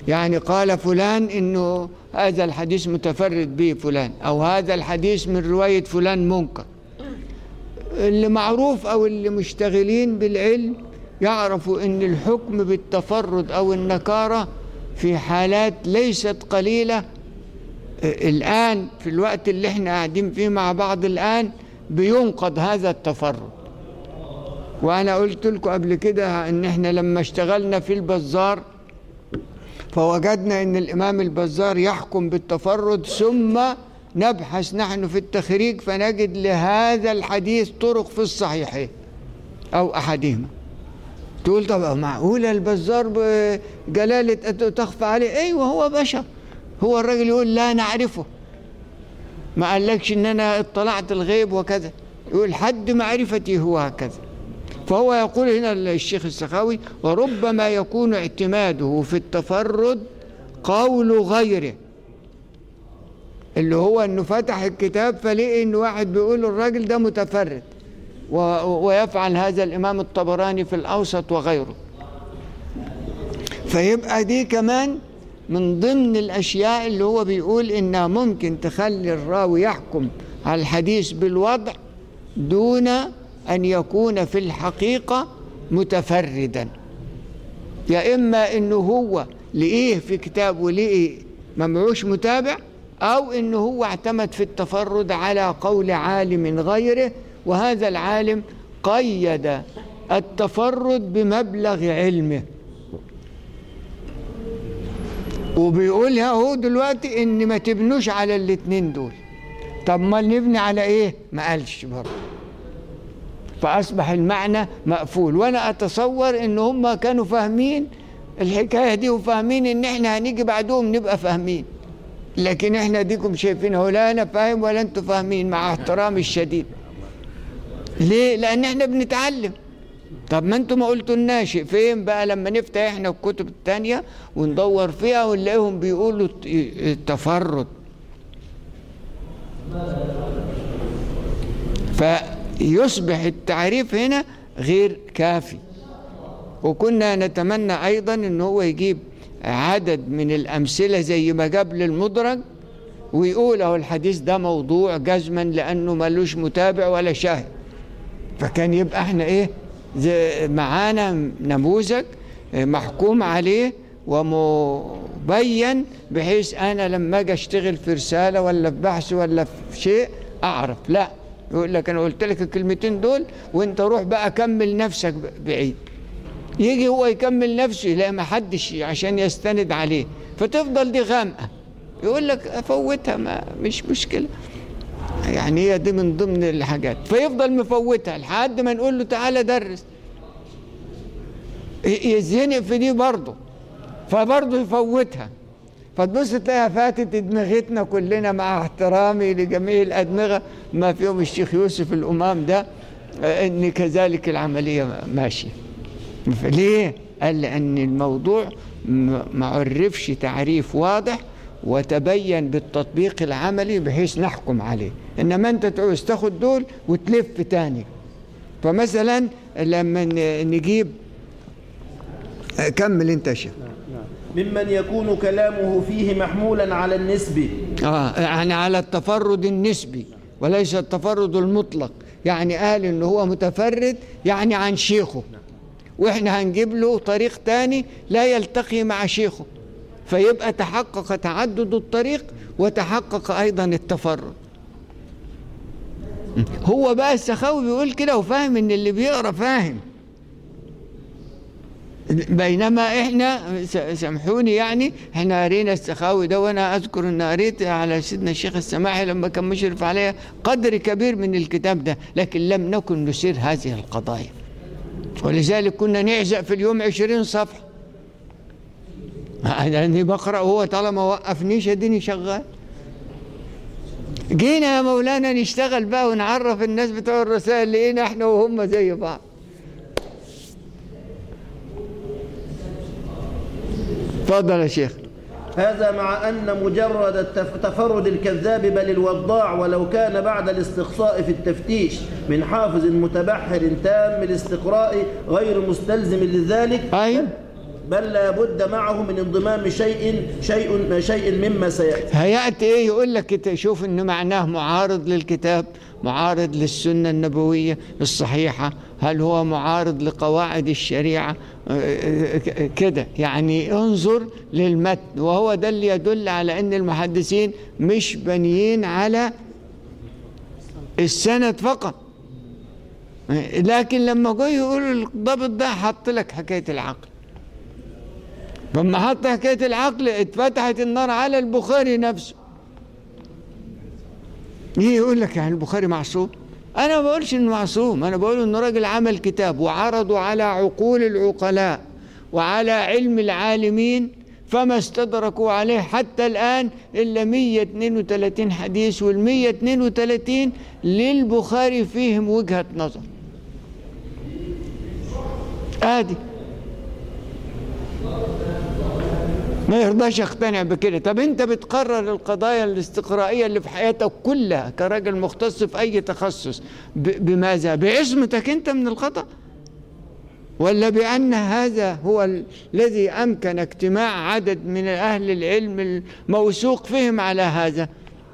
يعني قال فلان انه هذا الحديث متفرد به فلان او هذا الحديث من رواية فلان منكر اللي معروف او اللي مشتغلين بالعلم يعرفوا ان الحكم بالتفرد او النكارة في حالات ليست قليلة الآن في الوقت اللي احنا قاعدين فيه مع بعض الآن بينقض هذا التفرد وأنا قلت لكم قبل كده إن احنا لما اشتغلنا في البزار فوجدنا إن الإمام البزار يحكم بالتفرد ثم نبحث نحن في التخريج فنجد لهذا الحديث طرق في الصحيحين أو أحدهما تقول طب معقولة البزار بجلالة تخفى عليه أيوة هو بشر هو الراجل يقول لا نعرفه ما قالكش ان انا اطلعت الغيب وكذا يقول حد معرفتي هو هكذا فهو يقول هنا الشيخ السخاوي وربما يكون اعتماده في التفرد قول غيره اللي هو انه فتح الكتاب فلقي ان واحد بيقول الراجل ده متفرد ويفعل هذا الامام الطبراني في الاوسط وغيره فيبقى دي كمان من ضمن الأشياء اللي هو بيقول إنها ممكن تخلي الراوي يحكم على الحديث بالوضع دون أن يكون في الحقيقة متفردا يا إما إنه هو لقيه في كتاب ولقيه ما معوش متابع أو إنه هو اعتمد في التفرد على قول عالم غيره وهذا العالم قيد التفرد بمبلغ علمه وبيقول اهو دلوقتي ان ما تبنوش على الاتنين دول طب ما نبني على ايه ما قالش برضه فاصبح المعنى مقفول وانا اتصور ان هم كانوا فاهمين الحكايه دي وفاهمين ان احنا هنيجي بعدهم نبقى فاهمين لكن احنا ديكم شايفين هو لا انا فاهم ولا انتوا فاهمين مع احترامي الشديد ليه لان احنا بنتعلم طب ما انتوا ما قلتوا لناش فين بقى لما نفتح احنا الكتب التانية وندور فيها ونلاقيهم بيقولوا التفرد فيصبح التعريف هنا غير كافي وكنا نتمنى ايضا ان هو يجيب عدد من الامثله زي ما جاب للمدرج ويقول اهو الحديث ده موضوع جزما لانه ملوش متابع ولا شاهد فكان يبقى احنا ايه معانا نموذج محكوم عليه ومبين بحيث انا لما اجي اشتغل في رساله ولا في بحث ولا في شيء اعرف لا يقول لك انا قلت لك الكلمتين دول وانت روح بقى كمل نفسك بعيد يجي هو يكمل نفسه لا ما حدش عشان يستند عليه فتفضل دي غامقه يقول لك افوتها ما مش مشكله يعني هي دي من ضمن الحاجات فيفضل مفوتها لحد ما نقول له تعالى درس يزهنق في دي برضه فبرضه يفوتها فتبص تلاقيها فاتت دماغتنا كلنا مع احترامي لجميع الأدمغة ما فيهم الشيخ يوسف الأمام ده ان كذلك العملية ماشية ليه؟ قال لأن الموضوع ما عرفش تعريف واضح وتبين بالتطبيق العملي بحيث نحكم عليه انما انت تعوز تاخد دول وتلف تاني فمثلا لما نجيب كمل انت يا شيخ ممن يكون كلامه فيه محمولا على النسب اه يعني على التفرد النسبي وليس التفرد المطلق يعني قال ان هو متفرد يعني عن شيخه واحنا هنجيب له طريق تاني لا يلتقي مع شيخه فيبقى تحقق تعدد الطريق وتحقق ايضا التفرد هو بقى السخاوي بيقول كده وفاهم ان اللي بيقرا فاهم بينما احنا سامحوني يعني احنا قرينا السخاوي ده وانا اذكر ان قريت على سيدنا الشيخ السماحي لما كان مشرف عليها قدر كبير من الكتاب ده لكن لم نكن نسير هذه القضايا ولذلك كنا نعزق في اليوم عشرين صفحه لاني بقرا وهو طالما وقفنيش اديني شغال جينا يا مولانا نشتغل بقى ونعرف الناس بتوع الرسائل لقينا احنا وهم زي بعض اتفضل يا شيخ هذا مع أن مجرد التف- تفرد الكذاب بل الوضاع ولو كان بعد الاستقصاء في التفتيش من حافظ متبحر تام الاستقراء غير مستلزم لذلك ايوه بل لا بد معه من انضمام شيء شيء شيء مما سيأتي هيأتي ايه يقول لك كت- شوف ان معناه معارض للكتاب معارض للسنة النبوية الصحيحة هل هو معارض لقواعد الشريعة آه، آه، ك- كده يعني انظر للمتن وهو ده اللي يدل على ان المحدثين مش بنيين على السند فقط آه، لكن لما جاي يقولوا الضابط ده حط لك حكاية العقل لما حط حكاية العقل اتفتحت النار على البخاري نفسه ايه يقول لك يعني البخاري معصوم انا ما بقولش انه معصوم انا بقول انه راجل عمل كتاب وعرضه على عقول العقلاء وعلى علم العالمين فما استدركوا عليه حتى الآن إلا 132 حديث وال 132 للبخاري فيهم وجهة نظر آدي ما يرضاش يقتنع بكده طب انت بتقرر القضايا الاستقرائية اللي في حياتك كلها كراجل مختص في اي تخصص ب- بماذا بعصمتك انت من الخطأ ولا بأن هذا هو ال- الذي أمكن اجتماع عدد من أهل العلم الموثوق فيهم على هذا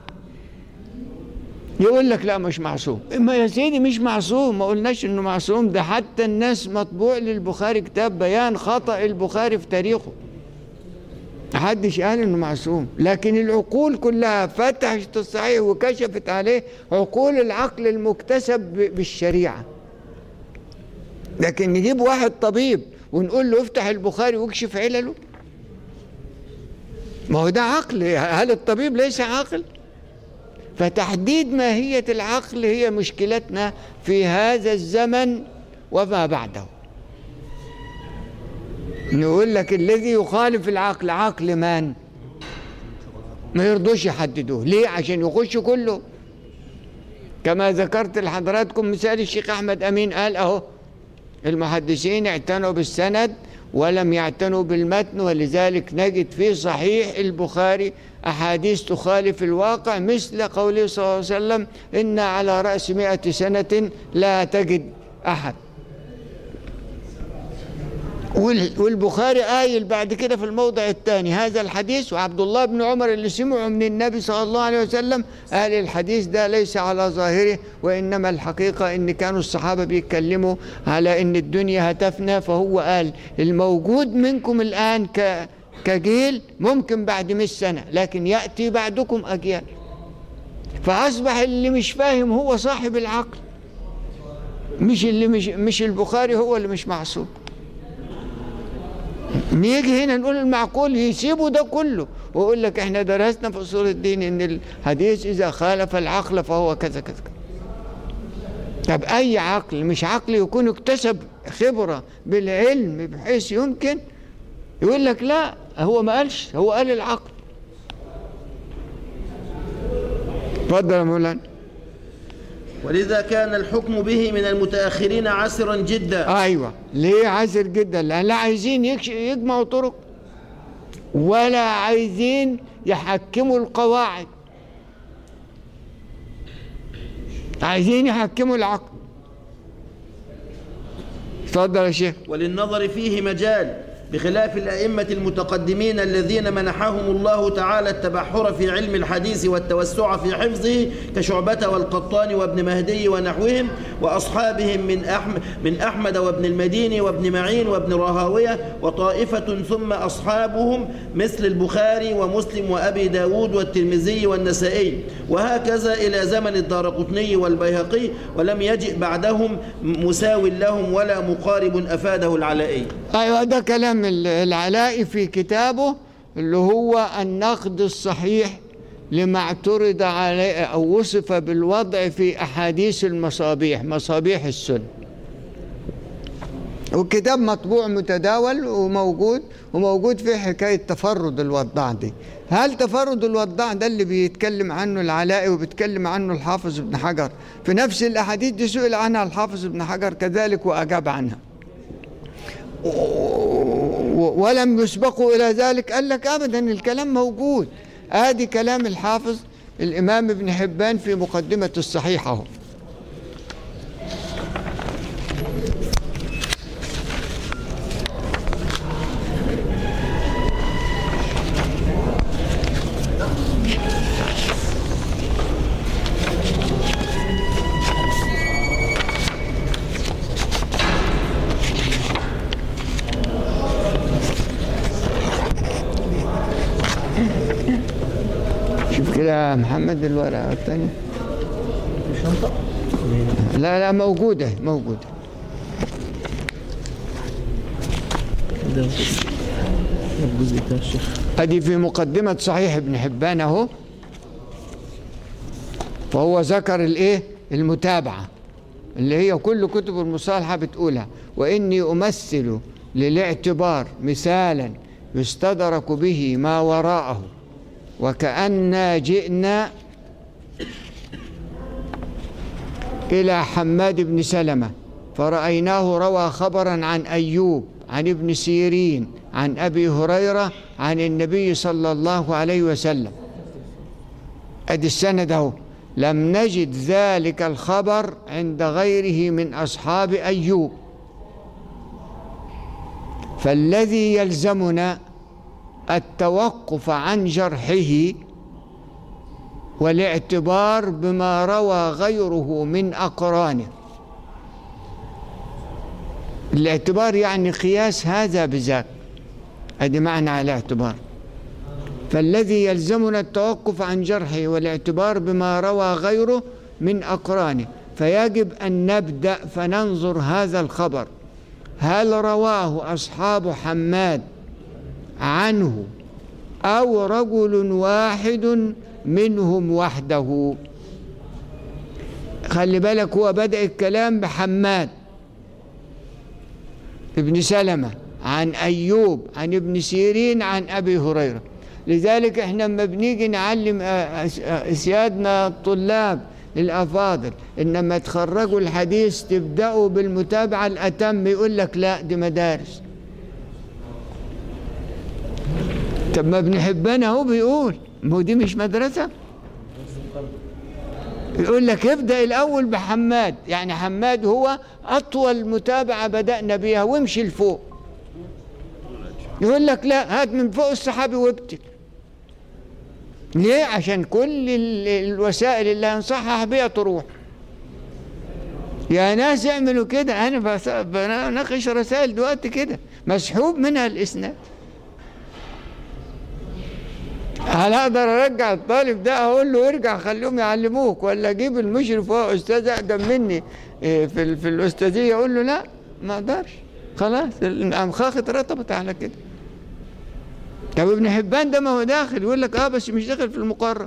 يقول لك لا مش معصوم ما يا سيدي مش معصوم ما قلناش انه معصوم ده حتى الناس مطبوع للبخاري كتاب بيان خطأ البخاري في تاريخه محدش قال انه معصوم لكن العقول كلها فتحت الصحيح وكشفت عليه عقول العقل المكتسب ب- بالشريعه لكن نجيب واحد طبيب ونقول له افتح البخاري واكشف علله ما هو ده عقل هل الطبيب ليس عاقل فتحديد ماهية العقل هي مشكلتنا في هذا الزمن وما بعده نقول لك الذي يخالف العقل عقل من ما يرضوش يحددوه ليه عشان يخش كله كما ذكرت لحضراتكم مثال الشيخ احمد امين قال اهو المحدثين اعتنوا بالسند ولم يعتنوا بالمتن ولذلك نجد في صحيح البخاري أحاديث تخالف الواقع مثل قوله صلى الله عليه وسلم إن على رأس مئة سنة لا تجد أحد وال- والبخاري قايل بعد كده في الموضع الثاني هذا الحديث وعبد الله بن عمر اللي سمعه من النبي صلى الله عليه وسلم قال الحديث ده ليس على ظاهره وإنما الحقيقة إن كانوا الصحابة بيتكلموا على إن الدنيا هتفنى فهو قال الموجود منكم الآن ك كجيل ممكن بعد 100 سنة لكن يأتي بعدكم أجيال فأصبح اللي مش فاهم هو صاحب العقل مش اللي مش مش البخاري هو اللي مش معصوم نيجي هنا نقول المعقول يسيبوا ده كله ويقول لك احنا درسنا في اصول الدين ان الحديث اذا خالف العقل فهو كذا كذا طب اي عقل مش عقل يكون اكتسب خبره بالعلم بحيث يمكن يقول لك لا هو ما قالش هو قال العقل اتفضل يا مولانا ولذا كان الحكم به من المتأخرين عسرا جدا ايوه ليه عسر جدا لان لا عايزين يكش- يجمعوا طرق ولا عايزين يحكموا القواعد عايزين يحكموا العقل اتفضل يا شيخ وللنظر فيه مجال بخلاف الأئمة المتقدمين الذين منحهم الله تعالى التبحر في علم الحديث والتوسع في حفظه كشعبة والقطان وابن مهدي ونحوهم وأصحابهم من أحمد, من أحمد وابن المديني وابن معين وابن راهوية وطائفة ثم أصحابهم مثل البخاري ومسلم وأبي داود والترمذي والنسائي وهكذا إلى زمن الدارقطني والبيهقي ولم يجئ بعدهم مساو لهم ولا مقارب أفاده العلائي ايوه ده كلام ال- العلائي في كتابه اللي هو النقد الصحيح لما اعترض عليه او وصف بالوضع في احاديث المصابيح مصابيح السنه والكتاب مطبوع متداول وموجود وموجود فيه حكاية تفرد الوضاع دي هل تفرد الوضاع ده اللي بيتكلم عنه العلائي وبيتكلم عنه الحافظ ابن حجر في نفس الأحاديث دي سئل عنها الحافظ ابن حجر كذلك وأجاب عنها و- ولم يسبقوا إلى ذلك قال لك أبدا الكلام موجود آدي كلام الحافظ الإمام ابن حبان في مقدمة الصحيح أهو كده يا محمد الورقة الثانية في الشنطة لا لا موجودة موجودة ده الجزء بتاع الشيخ ادي في مقدمة صحيح ابن حبان اهو فهو ذكر الايه المتابعة اللي هي كل كتب المصالحة بتقولها وإني أمثل للاعتبار مثالا يستدرك به ما وراءه وكأننا جئنا إلى حماد بن سلمة فرأيناه روى خبرا عن أيوب عن ابن سيرين عن أبي هريرة عن النبي صلى الله عليه وسلم أدي السند أهو لم نجد ذلك الخبر عند غيره من أصحاب أيوب فالذي يلزمنا التوقف عن جرحه والاعتبار بما روى غيره من أقرانه الاعتبار يعني قياس هذا بذاك هذه معنى على الاعتبار فالذي يلزمنا التوقف عن جرحه والاعتبار بما روى غيره من أقرانه فيجب أن نبدأ فننظر هذا الخبر هل رواه أصحاب حماد عنه أو رجل واحد منهم وحده خلي بالك هو بدأ الكلام بحماد ابن سلمة عن أيوب عن ابن سيرين عن أبي هريرة لذلك احنا لما بنيجي نعلم آه، آه، سيادنا الطلاب الأفاضل إنما تخرجوا الحديث تبدأوا بالمتابعة الأتم يقول لك لا دي مدارس طب ما ابن حبان اهو بيقول ما هو دي مش مدرسة يقول لك ابدأ الأول بحماد يعني حماد هو أطول متابعة بدأنا بيها وامشي لفوق يقول لك لا هات من فوق الصحابي وابتل ليه عشان كل ال- الوسائل اللي هنصحح بيها تروح يا ناس اعملوا كده انا بس- بناقش رسائل دلوقتي كده مسحوب منها الاسناد هل اقدر ارجع الطالب ده اقول له ارجع خليهم يعلموك ولا اجيب المشرف هو استاذ اقدم مني إيه، في ال- في الاستاذيه اقول له لا ما اقدرش خلاص الامخاخ اترتبت على كده طب ابن حبان ده ما هو داخل يقول لك اه بس مش داخل في المقرر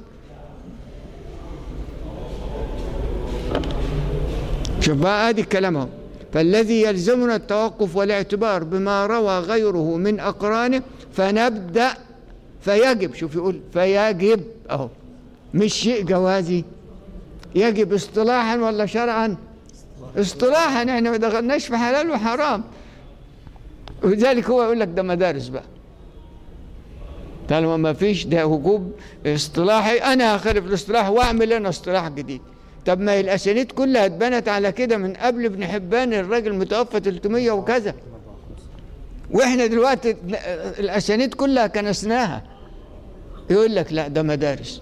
شوف بقى ادي الكلام اهو فالذي يلزمنا التوقف والاعتبار بما روى غيره من اقرانه فنبدا فيجب شوف يقول فيجب اهو مش شيء جوازي يجب اصطلاحا ولا شرعا اصطلاحا احنا ما دخلناش في حلال وحرام ولذلك هو يقول لك ده مدارس بقى طالما ما فيش ده وجوب اصطلاحي انا هخالف الاصطلاح واعمل انا اصطلاح جديد طب ما هي الاسانيد كلها اتبنت على كده من قبل ابن حبان الراجل متوفى 300 وكذا واحنا دلوقتي الاسانيد كلها كنسناها يقول لك لا ده مدارس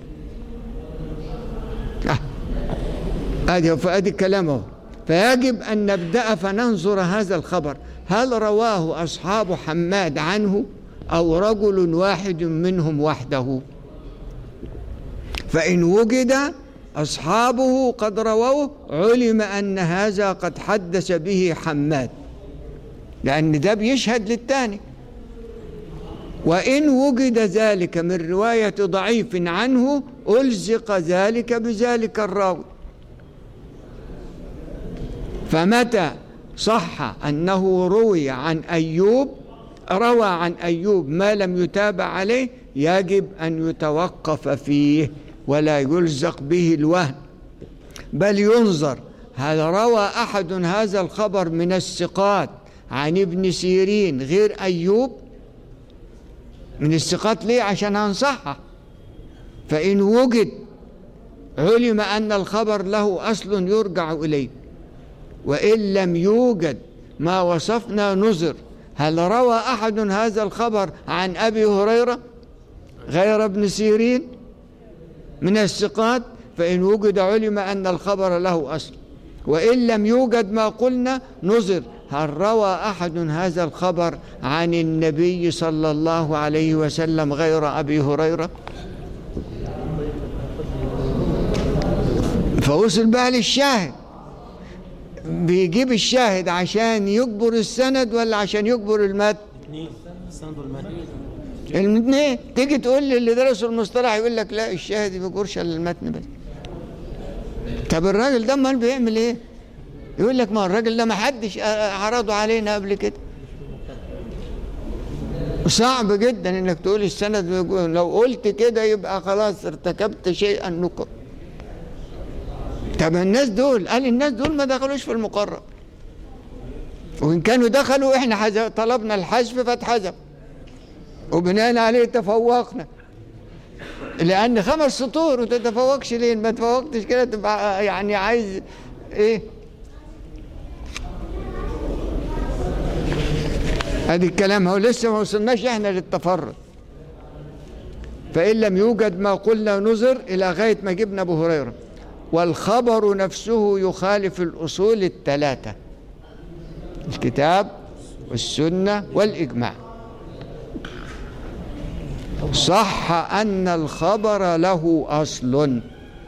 آه. ادي فادي الكلام اهو فيجب ان نبدا فننظر هذا الخبر هل رواه اصحاب حماد عنه او رجل واحد منهم وحده فان وجد اصحابه قد رووه علم ان هذا قد حدث به حماد لان ده بيشهد للتاني وإن وجد ذلك من رواية ضعيف عنه ألزق ذلك بذلك الراوي فمتى صح أنه روي عن أيوب روى عن أيوب ما لم يتابع عليه يجب أن يتوقف فيه ولا يلزق به الوهن بل ينظر هل روى أحد هذا الخبر من الثقات عن ابن سيرين غير أيوب من الثقات ليه عشان هنصحح فإن وجد علم أن الخبر له أصل يرجع إليه وإن لم يوجد ما وصفنا نظر هل روى أحد هذا الخبر عن أبي هريرة غير ابن سيرين من الثقات فإن وجد علم أن الخبر له أصل وإن لم يوجد ما قلنا نظر هل روى أحد هذا الخبر عن النبي صلى الله عليه وسلم غير أبي هريرة فوصل بقى للشاهد بيجيب الشاهد عشان يجبر السند ولا عشان يجبر المتن اثنين السند والمتن الاثنين تيجي تقول لي اللي درسوا المصطلح يقول لك لا الشاهد ما بيجرش الا المتن بس طب الراجل ده امال بيعمل ايه يقول لك ما الراجل ده ما حدش عرضه علينا قبل كده صعب جدا انك تقول السند بيجر. لو قلت كده يبقى خلاص ارتكبت شيئا نكر طب الناس دول قال الناس دول ما دخلوش في المقرر وإن كانوا دخلوا إحنا حذف طلبنا الحذف فاتحذف وبناء عليه تفوقنا لأن خمس سطور وأنت تتفوقش ليه ما تفوقتش كده تبقى يعني عايز إيه هذه الكلام هو لسه ما وصلناش إحنا للتفرد فإن لم يوجد ما قلنا نظر إلى غاية ما جبنا أبو هريرة والخبر نفسه يخالف الأصول الثلاثة الكتاب والسنة والإجماع صح أن الخبر له أصل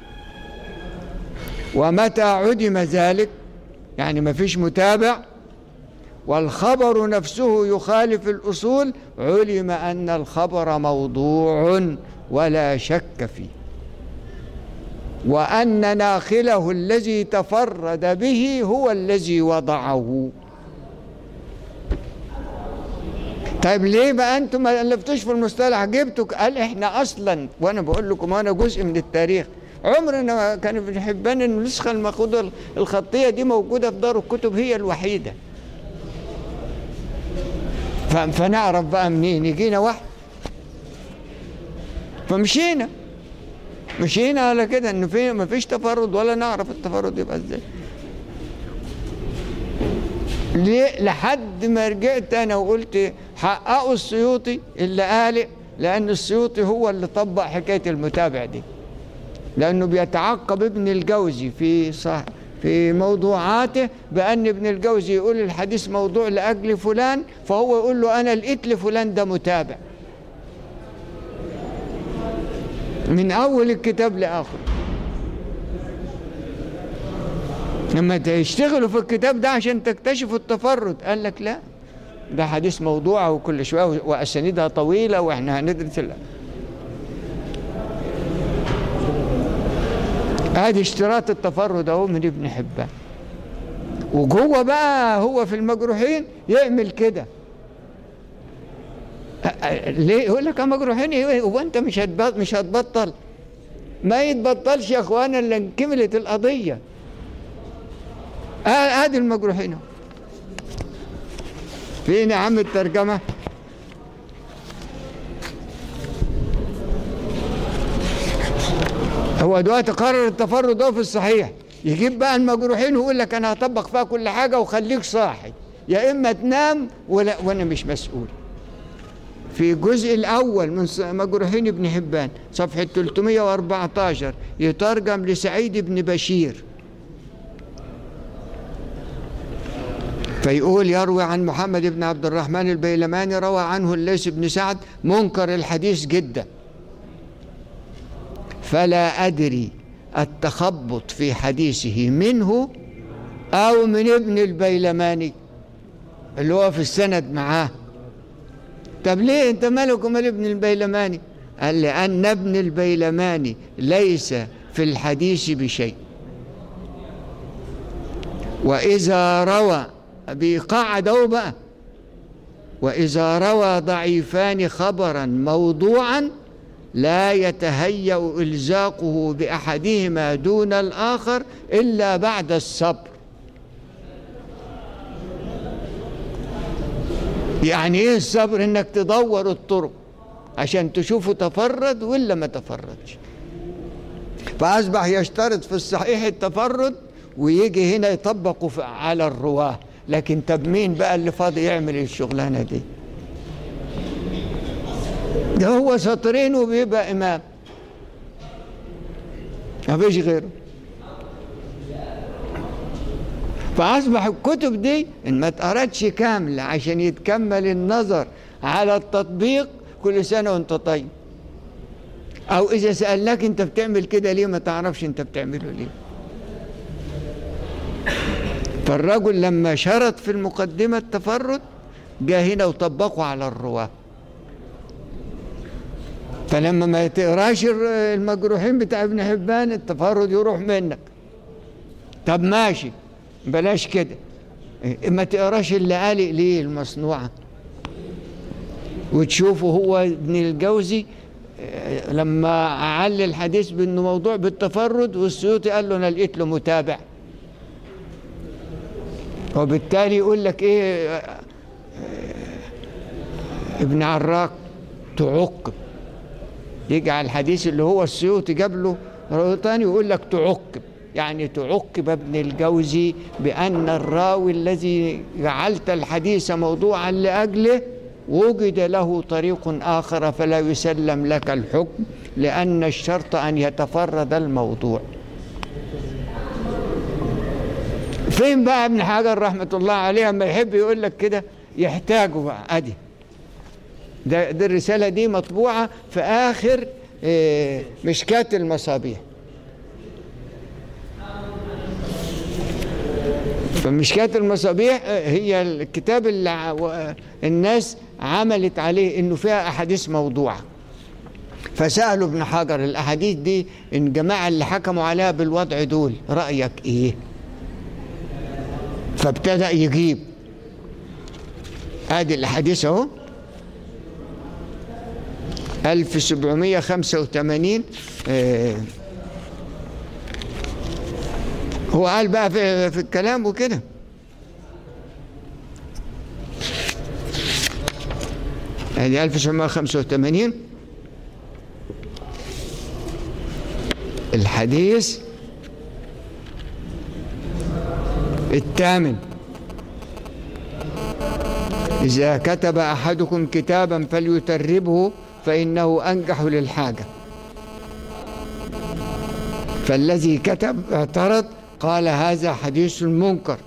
ومتى عدم ذلك يعني ما فيش متابع والخبر نفسه يخالف الأصول علم أن الخبر موضوع ولا شك فيه وأن ناخله الذي تفرد به هو الذي وضعه طيب ليه بقى انتم ما الفتوش في المصطلح جبتوا قال احنا اصلا وانا بقول لكم انا جزء من التاريخ عمرنا ما كان ابن حبان ان النسخه المأخوذه الخطيه دي موجوده في دار الكتب هي الوحيده ف- فنعرف بقى منين يجينا واحد فمشينا مشينا على كده ان في ما فيش تفرد ولا نعرف التفرد يبقى ازاي ليه لحد ما رجعت انا وقلت حققوا السيوطي اللي قال لان السيوطي هو اللي طبق حكايه المتابع دي لانه بيتعقب ابن الجوزي في صح في موضوعاته بان ابن الجوزي يقول الحديث موضوع لاجل فلان فهو يقول له انا لقيت لفلان ده متابع من اول الكتاب لاخره لما تشتغلوا في الكتاب ده عشان تكتشفوا التفرد قال لك لا ده حديث موضوع وكل شويه واسانيدها طويله واحنا هندرس ال- ادي اشتراط التفرد اهو من ابن حبان وجوه بقى هو في المجروحين يعمل كده أ- أ- ليه يقول لك يا مجروحين ايه هو انت مش هتبطل مش هتبطل ما يتبطلش يا اخوانا الا إن كملت القضيه آه، ادي المجروحين أهو. فين يا عم الترجمه هو دلوقتي قرر التفرد ده في الصحيح يجيب بقى المجروحين ويقول لك انا هطبق فيها كل حاجه وخليك صاحي يا اما تنام ولا وانا مش مسؤول في الجزء الأول من ص- مجروحين ابن حبان صفحة 314 يترجم لسعيد بن بشير فيقول يروي عن محمد بن عبد الرحمن البيلماني روى عنه الليث بن سعد منكر الحديث جدا فلا أدري التخبط في حديثه منه أو من ابن البيلماني اللي هو في السند معاه طب ليه انت مالك ومال ابن البيلماني قال لأن ابن البيلماني ليس في الحديث بشيء وإذا روى بقعد أهو بقى وإذا روى ضعيفان خبرا موضوعا لا يتهيأ إلزاقه بأحدهما دون الآخر إلا بعد الصبر يعني ايه الصبر انك تدور الطرق عشان تشوفه تفرد ولا ما تفردش فاصبح يشترط في الصحيح التفرد ويجي هنا يطبقه في- على الرواه لكن طب مين بقى اللي فاضي يعمل الشغلانه دي ده هو سطرين وبيبقى امام ما فيش غيره فأصبح الكتب دي إن ما اتقرتش كاملة عشان يتكمل النظر على التطبيق كل سنة وأنت طيب أو إذا سألناك أنت بتعمل كده ليه ما تعرفش أنت بتعمله ليه فالرجل لما شرط في المقدمة التفرد جاء هنا وطبقه على الرواة فلما ما تقراش الر- المجروحين بتاع ابن حبان التفرد يروح منك طب ماشي بلاش كده إيه، ما تقراش اللي قالق ليه المصنوعة وتشوفه هو ابن الجوزي آه، لما علل الحديث بانه موضوع بالتفرد والسيوطي قال له انا لقيت له متابع وبالتالي يقول لك ايه آه، آه، ابن عراق تعقب يجعل الحديث اللي هو السيوطي جاب له راوي تاني يقول لك تعقب يعني تعقب ابن الجوزي بأن الراوي الذي جعلت الحديث موضوعا لأجله وجد له طريق آخر فلا يسلم لك الحكم لأن الشرط أن يتفرد الموضوع فين بقى ابن حجر رحمة الله عليه لما يحب يقول لك كده يحتاجوا بقى أدي ده, ده الرسالة دي مطبوعة في آخر آه، مشكات المصابيح فمشكات المصابيح آه، هي الكتاب اللي ع- و- الناس عملت عليه انه فيها احاديث موضوعه فسالوا ابن حجر الاحاديث دي ان الجماعه اللي حكموا عليها بالوضع دول رايك ايه فابتدأ يجيب ادي الاحاديث اهو 1785 آه، هو قال بقى في, في الكلام وكده ادي 1785 الحديث الثامن إذا كتب أحدكم كتابا فليتربه فإنه أنجح للحاجة فالذي كتب اعترض قال هذا حديث منكر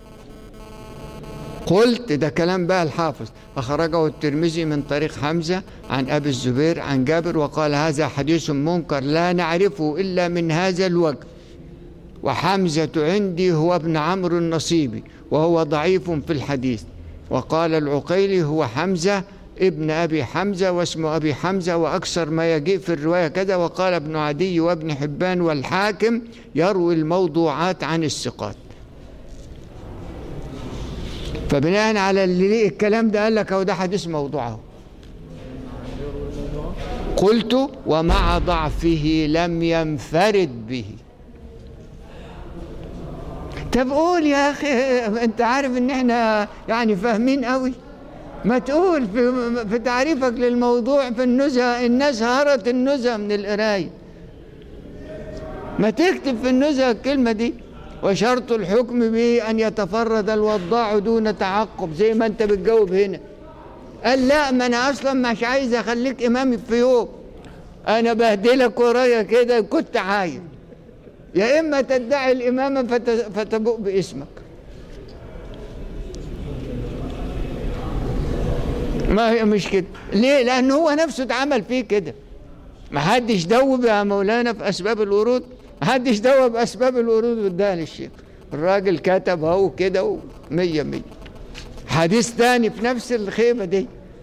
قلت ده كلام بقى الحافظ أخرجه الترمذي من طريق حمزة عن أبي الزبير عن جابر وقال هذا حديث منكر لا نعرفه إلا من هذا الوجه وحمزة عندي هو ابن عمرو النصيبي وهو ضعيف في الحديث وقال العقيلي هو حمزة ابن أبي حمزة واسمه أبي حمزة وأكثر ما يجيء في الرواية كذا وقال ابن عدي وابن حبان والحاكم يروي الموضوعات عن الثقات فبناء على اللي ليه الكلام ده قال لك هو ده حديث موضوعه قلت ومع ضعفه لم ينفرد به طب قول يا اخي انت عارف ان احنا يعني فاهمين قوي ما تقول في, في تعريفك للموضوع في النزهه الناس هرت النزهه من القرايه ما تكتب في النزهه الكلمه دي وشرط الحكم به ان يتفرد الوضاع دون تعقب زي ما انت بتجاوب هنا قال لا ما انا اصلا مش عايز اخليك امامي في يوم انا بهدلك ورايا كده كنت عايز يا اما تدعي الامامه فت- فتبوء باسمك ما هي مش كده ليه لان هو نفسه اتعمل فيه كده ما حدش دوب يا مولانا في اسباب الورود ما حدش دوب اسباب الورود واداها للشيخ الراجل كتب اهو كده ومية مية حديث تاني في نفس الخيمه دي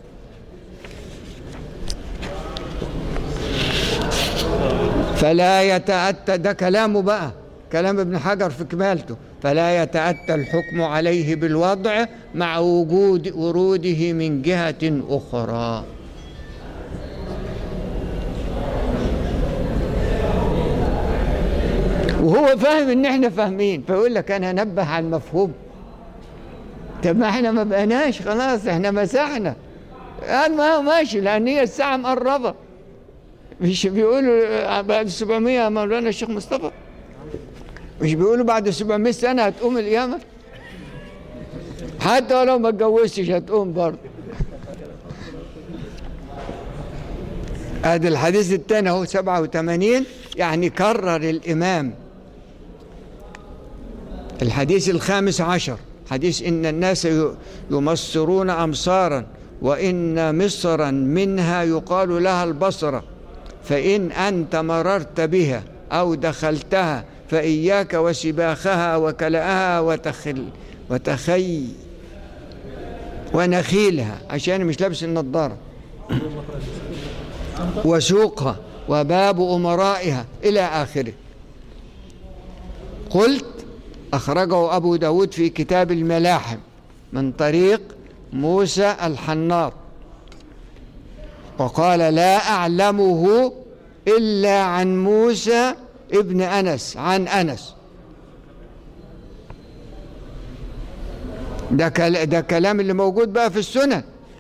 فلا يتأتى ده كلامه بقى كلام ابن حجر في كمالته فلا يتأتى الحكم عليه بالوضع مع وجود وروده من جهة أخرى وهو فاهم ان احنا فاهمين فيقول لك انا انبه على المفهوم طب ما احنا ما بقيناش خلاص احنا مسحنا قال ما هو ماشي لان هي الساعه مقربه مش بيقولوا بعد 700 يا مولانا الشيخ مصطفى مش بيقولوا بعد 700 سنة هتقوم القيامة حتى ولو ما اتجوزتش هتقوم برضه ادي الحديث الثاني اهو 87 يعني كرر الامام الحديث الخامس عشر حديث ان الناس ي- يمصرون امصارا وان مصرا منها يقال لها البصره فإن أنت مررت بها أو دخلتها فإياك وسباخها وكلأها وتخل وتخي ونخيلها عشان مش لابس النضارة وسوقها وباب أمرائها إلى آخره قلت أخرجه أبو داود في كتاب الملاحم من طريق موسى الحناط وقال لا أعلمه إلا عن موسى ابن أنس عن أنس ده, كل ده كلام اللي موجود بقى في السنن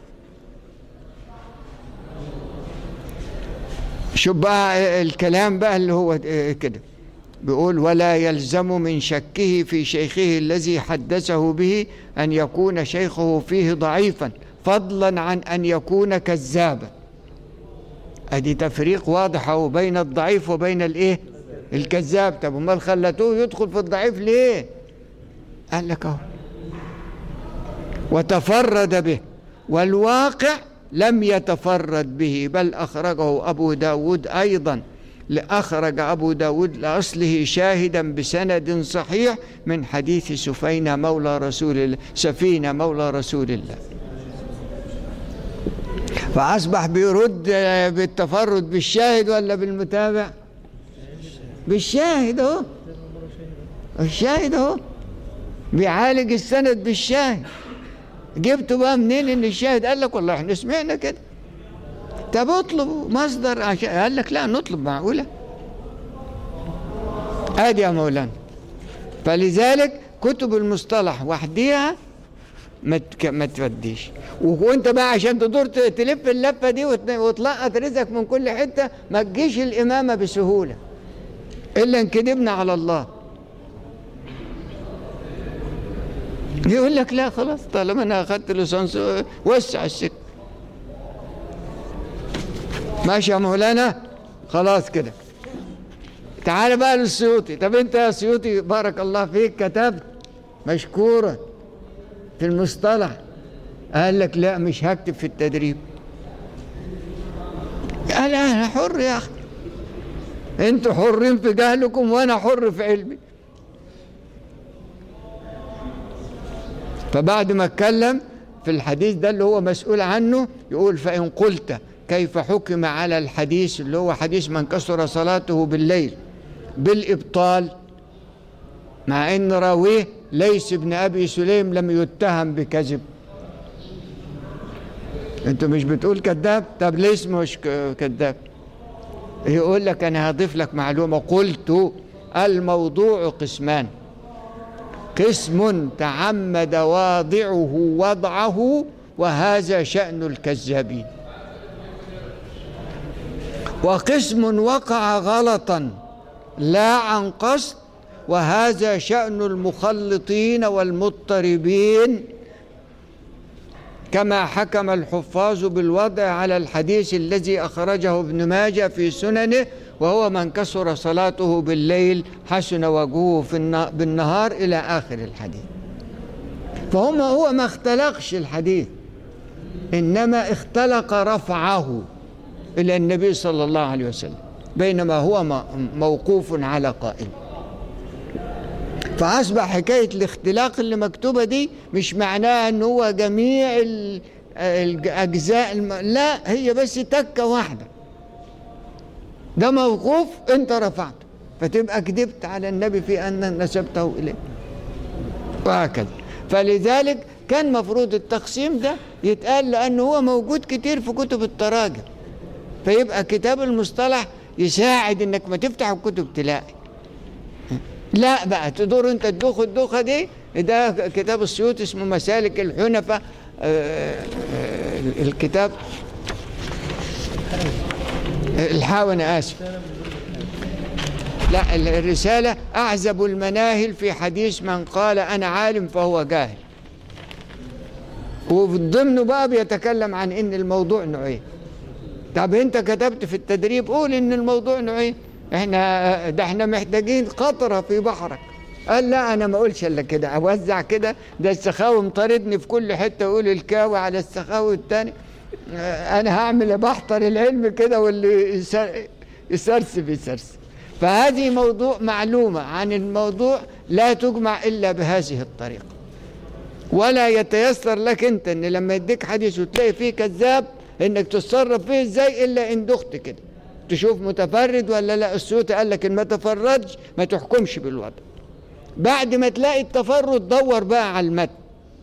شوف بقى الكلام بقى اللي هو كده بيقول ولا يلزم من شكه في شيخه الذي حدثه به أن يكون شيخه فيه ضعيفا فضلا عن أن يكون كذابا ادي تفريق واضح أهو بين الضعيف وبين الايه الكذاب طب امال خلتوه يدخل في الضعيف ليه قال لك اهو وتفرد به والواقع لم يتفرد به بل أخرجه أبو داود أيضا لأخرج أبو داود لأصله شاهدا بسند صحيح من حديث سفينة مولى رسول الله سفينة مولى رسول الله فأصبح بيرد بالتفرد بالشاهد ولا بالمتابع بالشاهد اهو الشاهد اهو بيعالج السند بالشاهد جبته بقى منين ان الشاهد قال لك والله احنا سمعنا كده طب اطلب مصدر عشان قال لك لا نطلب معقوله ادي يا مولانا فلذلك كتب المصطلح وحديها ما تك... ما توديش وانت بقى عشان تدور ت- تلف اللفه دي وت- وتلقط رزقك من كل حته ما تجيش الامامه بسهوله الا ان كذبنا على الله يقول لك لا خلاص طالما انا اخذت ليسانس وسع السكه ماشي يا مولانا خلاص كده تعال بقى للسيوطي طب انت يا سيوطي بارك الله فيك كتبت مشكورا في المصطلح قال لك لا مش هكتب في التدريب قال انا حر يا اخي انتوا حرين في جهلكم وانا حر في علمي فبعد ما اتكلم في الحديث ده اللي هو مسؤول عنه يقول فإن قلت كيف حكم على الحديث اللي هو حديث من كسر صلاته بالليل بالإبطال مع أن راويه ليس ابن أبي سليم لم يتهم بكذب انت مش بتقول كذاب طب ليه اسمه مش ك- كذاب يقول لك انا هضيف لك معلومه قلت الموضوع قسمان قسم تعمد واضعه وضعه وهذا شأن الكذابين وقسم وقع غلطا لا عن قصد وهذا شأن المخلطين والمضطربين كما حكم الحفاظ بالوضع على الحديث الذي أخرجه ابن ماجه في سننه وهو من كسر صلاته بالليل حسن وجهه في النا- بالنهار إلى آخر الحديث فهم هو ما اختلقش الحديث إنما اختلق رفعه إلى النبي صلى الله عليه وسلم بينما هو م- موقوف على قائل فأصبح حكاية الاختلاق اللي مكتوبة دي مش معناها أن هو جميع ال- الأجزاء الم... لا هي بس تكة واحدة ده موقوف أنت رفعته فتبقى كذبت على النبي في أن نسبته إليه وهكذا فلذلك كان مفروض التقسيم ده يتقال لأنه هو موجود كتير في كتب التراجم فيبقى كتاب المصطلح يساعد انك ما تفتح الكتب تلاقي لا بقى تدور انت تدوخ الدوخه دي ده كتاب السيوط اسمه مسالك الحنفة آه، آه، الكتاب الحاوي انا اسف لا الرسالة أعزب المناهل في حديث من قال أنا عالم فهو جاهل وفي ضمنه بقى بيتكلم عن إن الموضوع نوعين طب أنت كتبت في التدريب قول إن الموضوع نوعين إحنا ده إحنا محتاجين قطرة في بحرك قال لا أنا ما أقولش إلا كده أوزع كده ده السخاوي مطاردني في كل حتة يقول الكاوي على السخاوي التاني آه، أنا هعمل بحضر العلم كده واللي يسر- يسرسب يسرسب فهذه موضوع معلومة عن الموضوع لا تجمع إلا بهذه الطريقة ولا يتيسر لك أنت أن لما يديك حديث وتلاقي فيه كذاب أنك تتصرف فيه إزاي إلا إن دخت كده تشوف متفرد ولا لا السيوطي قال لك إن ما تفردش ما تحكمش بالوضع بعد ما تلاقي التفرد دور بقى على المتن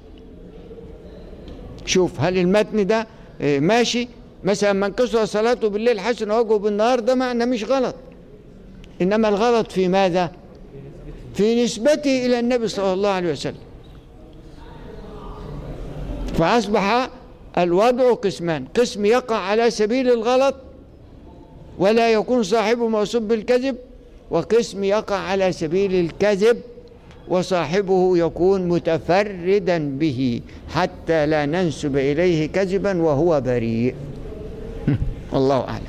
شوف هل المتن ده آه، ماشي مثلا من كسر صلاته بالليل حسن وجهه بالنهار ده معنى مش غلط إنما الغلط في ماذا في نسبته إلى النبي صلى الله عليه وسلم فأصبح الوضع قسمان قسم يقع على سبيل الغلط ولا يكون صاحبه موصوف بالكذب وقسم يقع على سبيل الكذب وصاحبه يكون متفردا به حتى لا ننسب إليه كذبا وهو بريء والله أعلم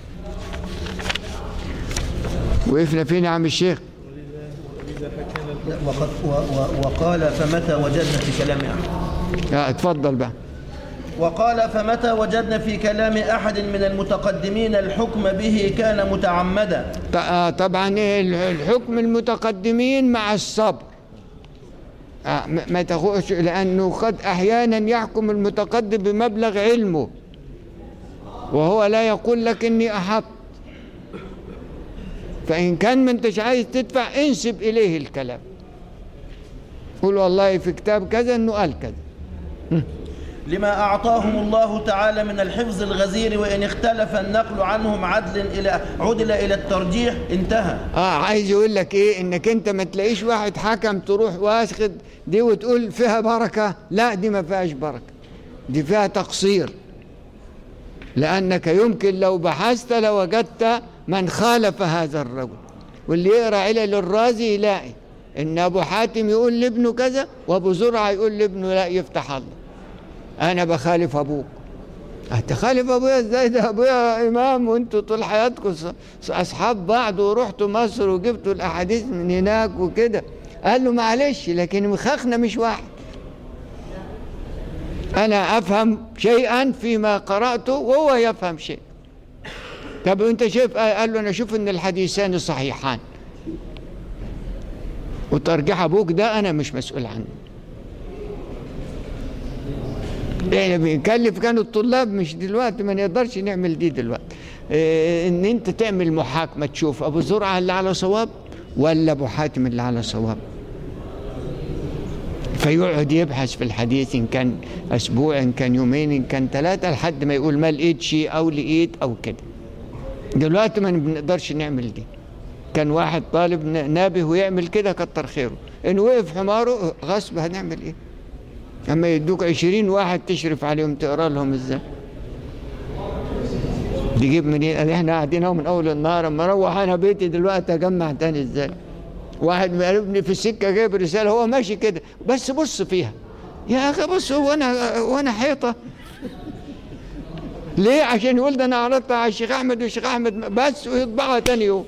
وقفنا فين يا عم الشيخ وقد و و وقال فمتى وجدنا في كلام أحد لا اتفضل بقى وقال فمتى وجدنا في كلام أحد من المتقدمين الحكم به كان متعمدا ط- آه، طبعا إيه ال- الحكم المتقدمين مع الصبر آه، ما ما تاخدش لانه قد احيانا يحكم المتقدم بمبلغ علمه وهو لا يقول لك اني احط فان كان ما انتش عايز تدفع انسب اليه الكلام قول والله في كتاب كذا انه قال كذا لما أعطاهم الله تعالى من الحفظ الغزير وإن اختلف النقل عنهم عدل إلى عدل إلى الترجيح انتهى اه عايز يقول لك ايه انك انت ما تلاقيش واحد حكم تروح واخد دي وتقول فيها بركه لا دي ما فيهاش بركه دي فيها تقصير لانك يمكن لو بحثت لوجدت من خالف هذا الرجل واللي يقرا علل الرازي يلاقي ان ابو حاتم يقول لابنه كذا وابو زرعه يقول لابنه لا يفتح الله انا بخالف ابوك هتخالف ابويا ازاي ده ابويا امام وانتوا طول حياتكم ص- ص- اصحاب بعض ورحتوا مصر وجبتوا الاحاديث من هناك وكده قال له معلش لكن مخاخنا مش واحد انا افهم شيئا فيما قراته وهو يفهم شيء طب انت شايف قال له انا اشوف ان الحديثان صحيحان وترجيح ابوك ده انا مش مسؤول عنه احنا بنكلف كانوا الطلاب مش دلوقتي ما نقدرش نعمل دي دلوقتي إيه ان انت تعمل محاكمه تشوف ابو زرعه اللي على صواب ولا ابو حاتم اللي على صواب فيقعد يبحث في الحديث ان كان اسبوع ان كان يومين ان كان ثلاثه لحد ما يقول ما لقيت شيء او لقيت او كده دلوقتي ما بنقدرش نعمل دي كان واحد طالب ن- نابه ويعمل كده كتر خيره ان وقف حماره غصب هنعمل ايه اما يدوك عشرين واحد تشرف عليهم تقرا لهم ازاي تجيب منين قال احنا قاعدين اهو من اول النهار اما اروح انا بيتي دلوقتي اجمع تاني ازاي واحد من ابني في السكه جايب رساله هو ماشي كده بس بص فيها يا اخي بص هو انا وانا حيطه ليه عشان يقول ده انا عرضتها على الشيخ احمد والشيخ احمد بس ويطبعها تاني يوم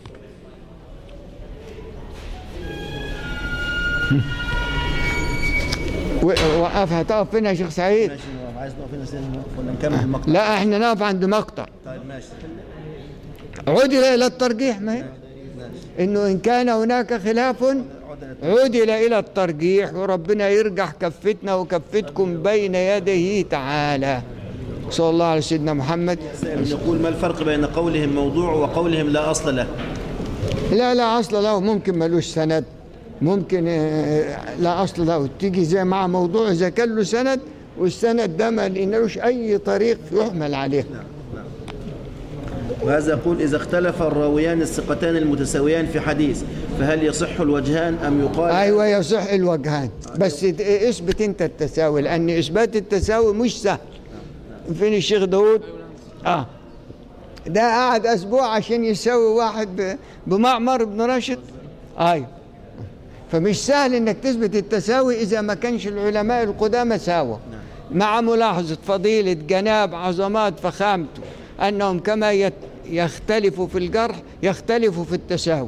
و- وقفها تقف فين يا شيخ سعيد ماشي عايز نقف هنا سنة نقف ولا نكمل المقطع لا احنا نقف عند مقطع طيب ماشي عدل الى الترجيح ما هي انه ان كان هناك خلاف عدل الى الترجيح وربنا يرجح كفتنا وكفتكم بين يديه تعالى صلى الله على سيدنا محمد سائل يقول ما الفرق بين قولهم موضوع وقولهم لا أصل له لا لا اصل له ممكن ملوش سند ممكن آه، لا اصل له تيجي زي مع موضوع اذا كان له سند والسند ده ما لقينالوش اي طريق يحمل عليه وهذا يقول إذا اختلف الراويان الثقتان المتساويان في حديث فهل يصح الوجهان أم يقال ايوه يصح الوجهان بس ت- اثبت انت التساوي لان اثبات التساوي مش سهل فين الشيخ داود اه ده قعد اسبوع عشان يساوي واحد ب- بمعمر بن راشد ايوه فمش سهل انك تثبت التساوي اذا ما كانش العلماء القدامى ساوى مع ملاحظه فضيله جناب عظمات فخامته انهم كما يت- يختلفوا في الجرح يختلفوا في التساوي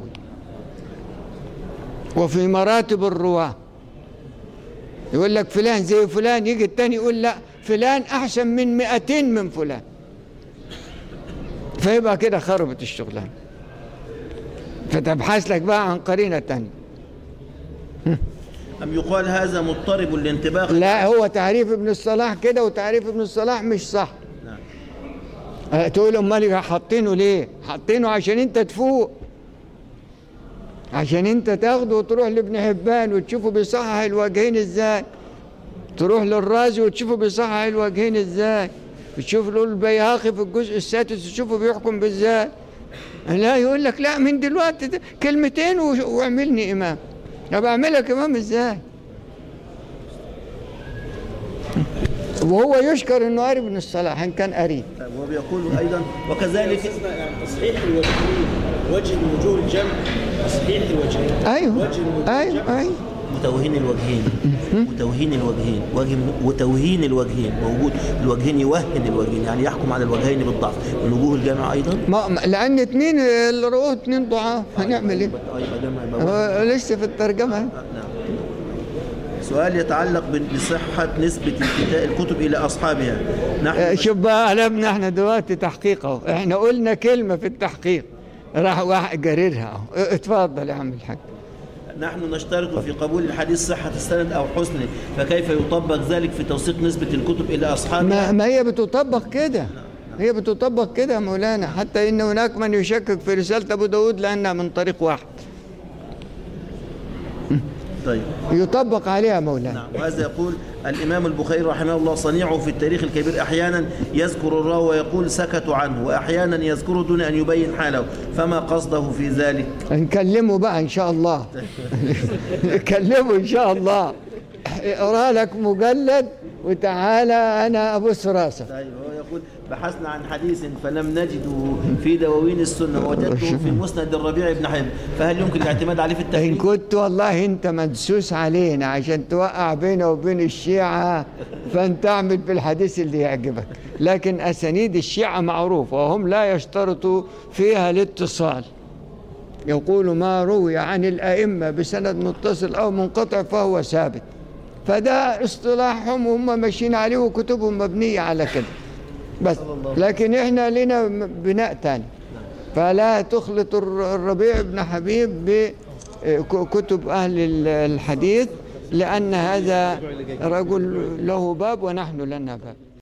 وفي مراتب الرواة يقول لك فلان زي فلان يجي التاني يقول لا فلان أحسن من مئتين من فلان فيبقى كده خربت الشغلانة فتبحث لك بقى عن قرينة تانية أم يقال هذا مضطرب الانطباق لا هو تعريف ابن الصلاح كده وتعريف ابن الصلاح مش صح نعم. أه، تقول امال حاطينه ليه حاطينه عشان انت تفوق عشان انت تاخده وتروح لابن حبان وتشوفه بيصحح الوجهين ازاي تروح للرازي وتشوفه بيصحح الوجهين ازاي تشوف له البيهقي في الجزء السادس تشوفه بيحكم بازاي لا يقول لك لا من دلوقتي ده كلمتين وش- واعملني امام طب اعملك امام ازاي وهو يشكر انه قاري ابن الصلاح ان كان قريب وهو بيقول أيضا وكذلك يعني تصحيح الوجهين وجه من وجوه الجمع تصحيح الوجهين ايوه وجه من وجوه ايوه الجمع ايوه وتوهين الوجهين وتوهين الوجهين وجه وتوهين الوجهين موجود الوجهين يوهن الوجهين يعني يحكم على الوجهين بالضعف من وجوه الجامع أيضا ما ما- لان اتنين اللي رواه اتنين ضعاف هنعمل ايه؟ آه، يبقى جمع يبقى وهم. هو لسه في الترجمه نعم سؤال يتعلق بصحة نسبة الكتاب الكتب إلى أصحابها آه، نحن شوف بقى قلبنا احنا دلوقتي تحقيق اهو احنا قلنا كلمه في التحقيق راح واحد جريرها اهو اه، اتفضل يا عم الحاج نحن نشترك في قبول الحديث صحة السند أو حسنه فكيف يطبق ذلك في توثيق نسبة الكتب إلى أصحابها ما, ما هي بتطبق كده هي بتطبق كده يا مولانا حتى ان هناك من يشكك في رساله ابو داود لانها من طريق واحد طيب يطبق عليها يا مولانا نعم وهذا يقول الإمام البخاري رحمه الله صنيعه في التاريخ الكبير أحيانا يذكر الراوي ويقول سكتوا عنه وأحيانا يذكره دون أن يبين حاله فما قصده في ذلك نكلمه بقى ان شاء الله نكلمه ان شاء الله اقرا لك مجلد وتعالى انا ابوس راسك طيب هو يقول بحثنا عن حديث فلم نجده في دواوين السنة ووجدته في مسند الربيع بن حبيب فهل يمكن الاعتماد عليه في ان التحريم؟ كنت والله انت مدسوس علينا عشان توقع بينه وبين الشيعة فانت اعمل بالحديث اللي يعجبك لكن اسانيد الشيعة معروفة وهم لا يشترطوا فيها الاتصال يقول ما روي عن الأئمة بسند متصل أو منقطع فهو ثابت فده اصطلاحهم وهم ماشيين عليه وكتبهم مبنية على كده بس لكن احنا لنا بناء تاني فلا تخلط الر- الربيع بن حبيب بكتب أهل ال- الحديث لأن هذا رجل له باب ونحن لنا باب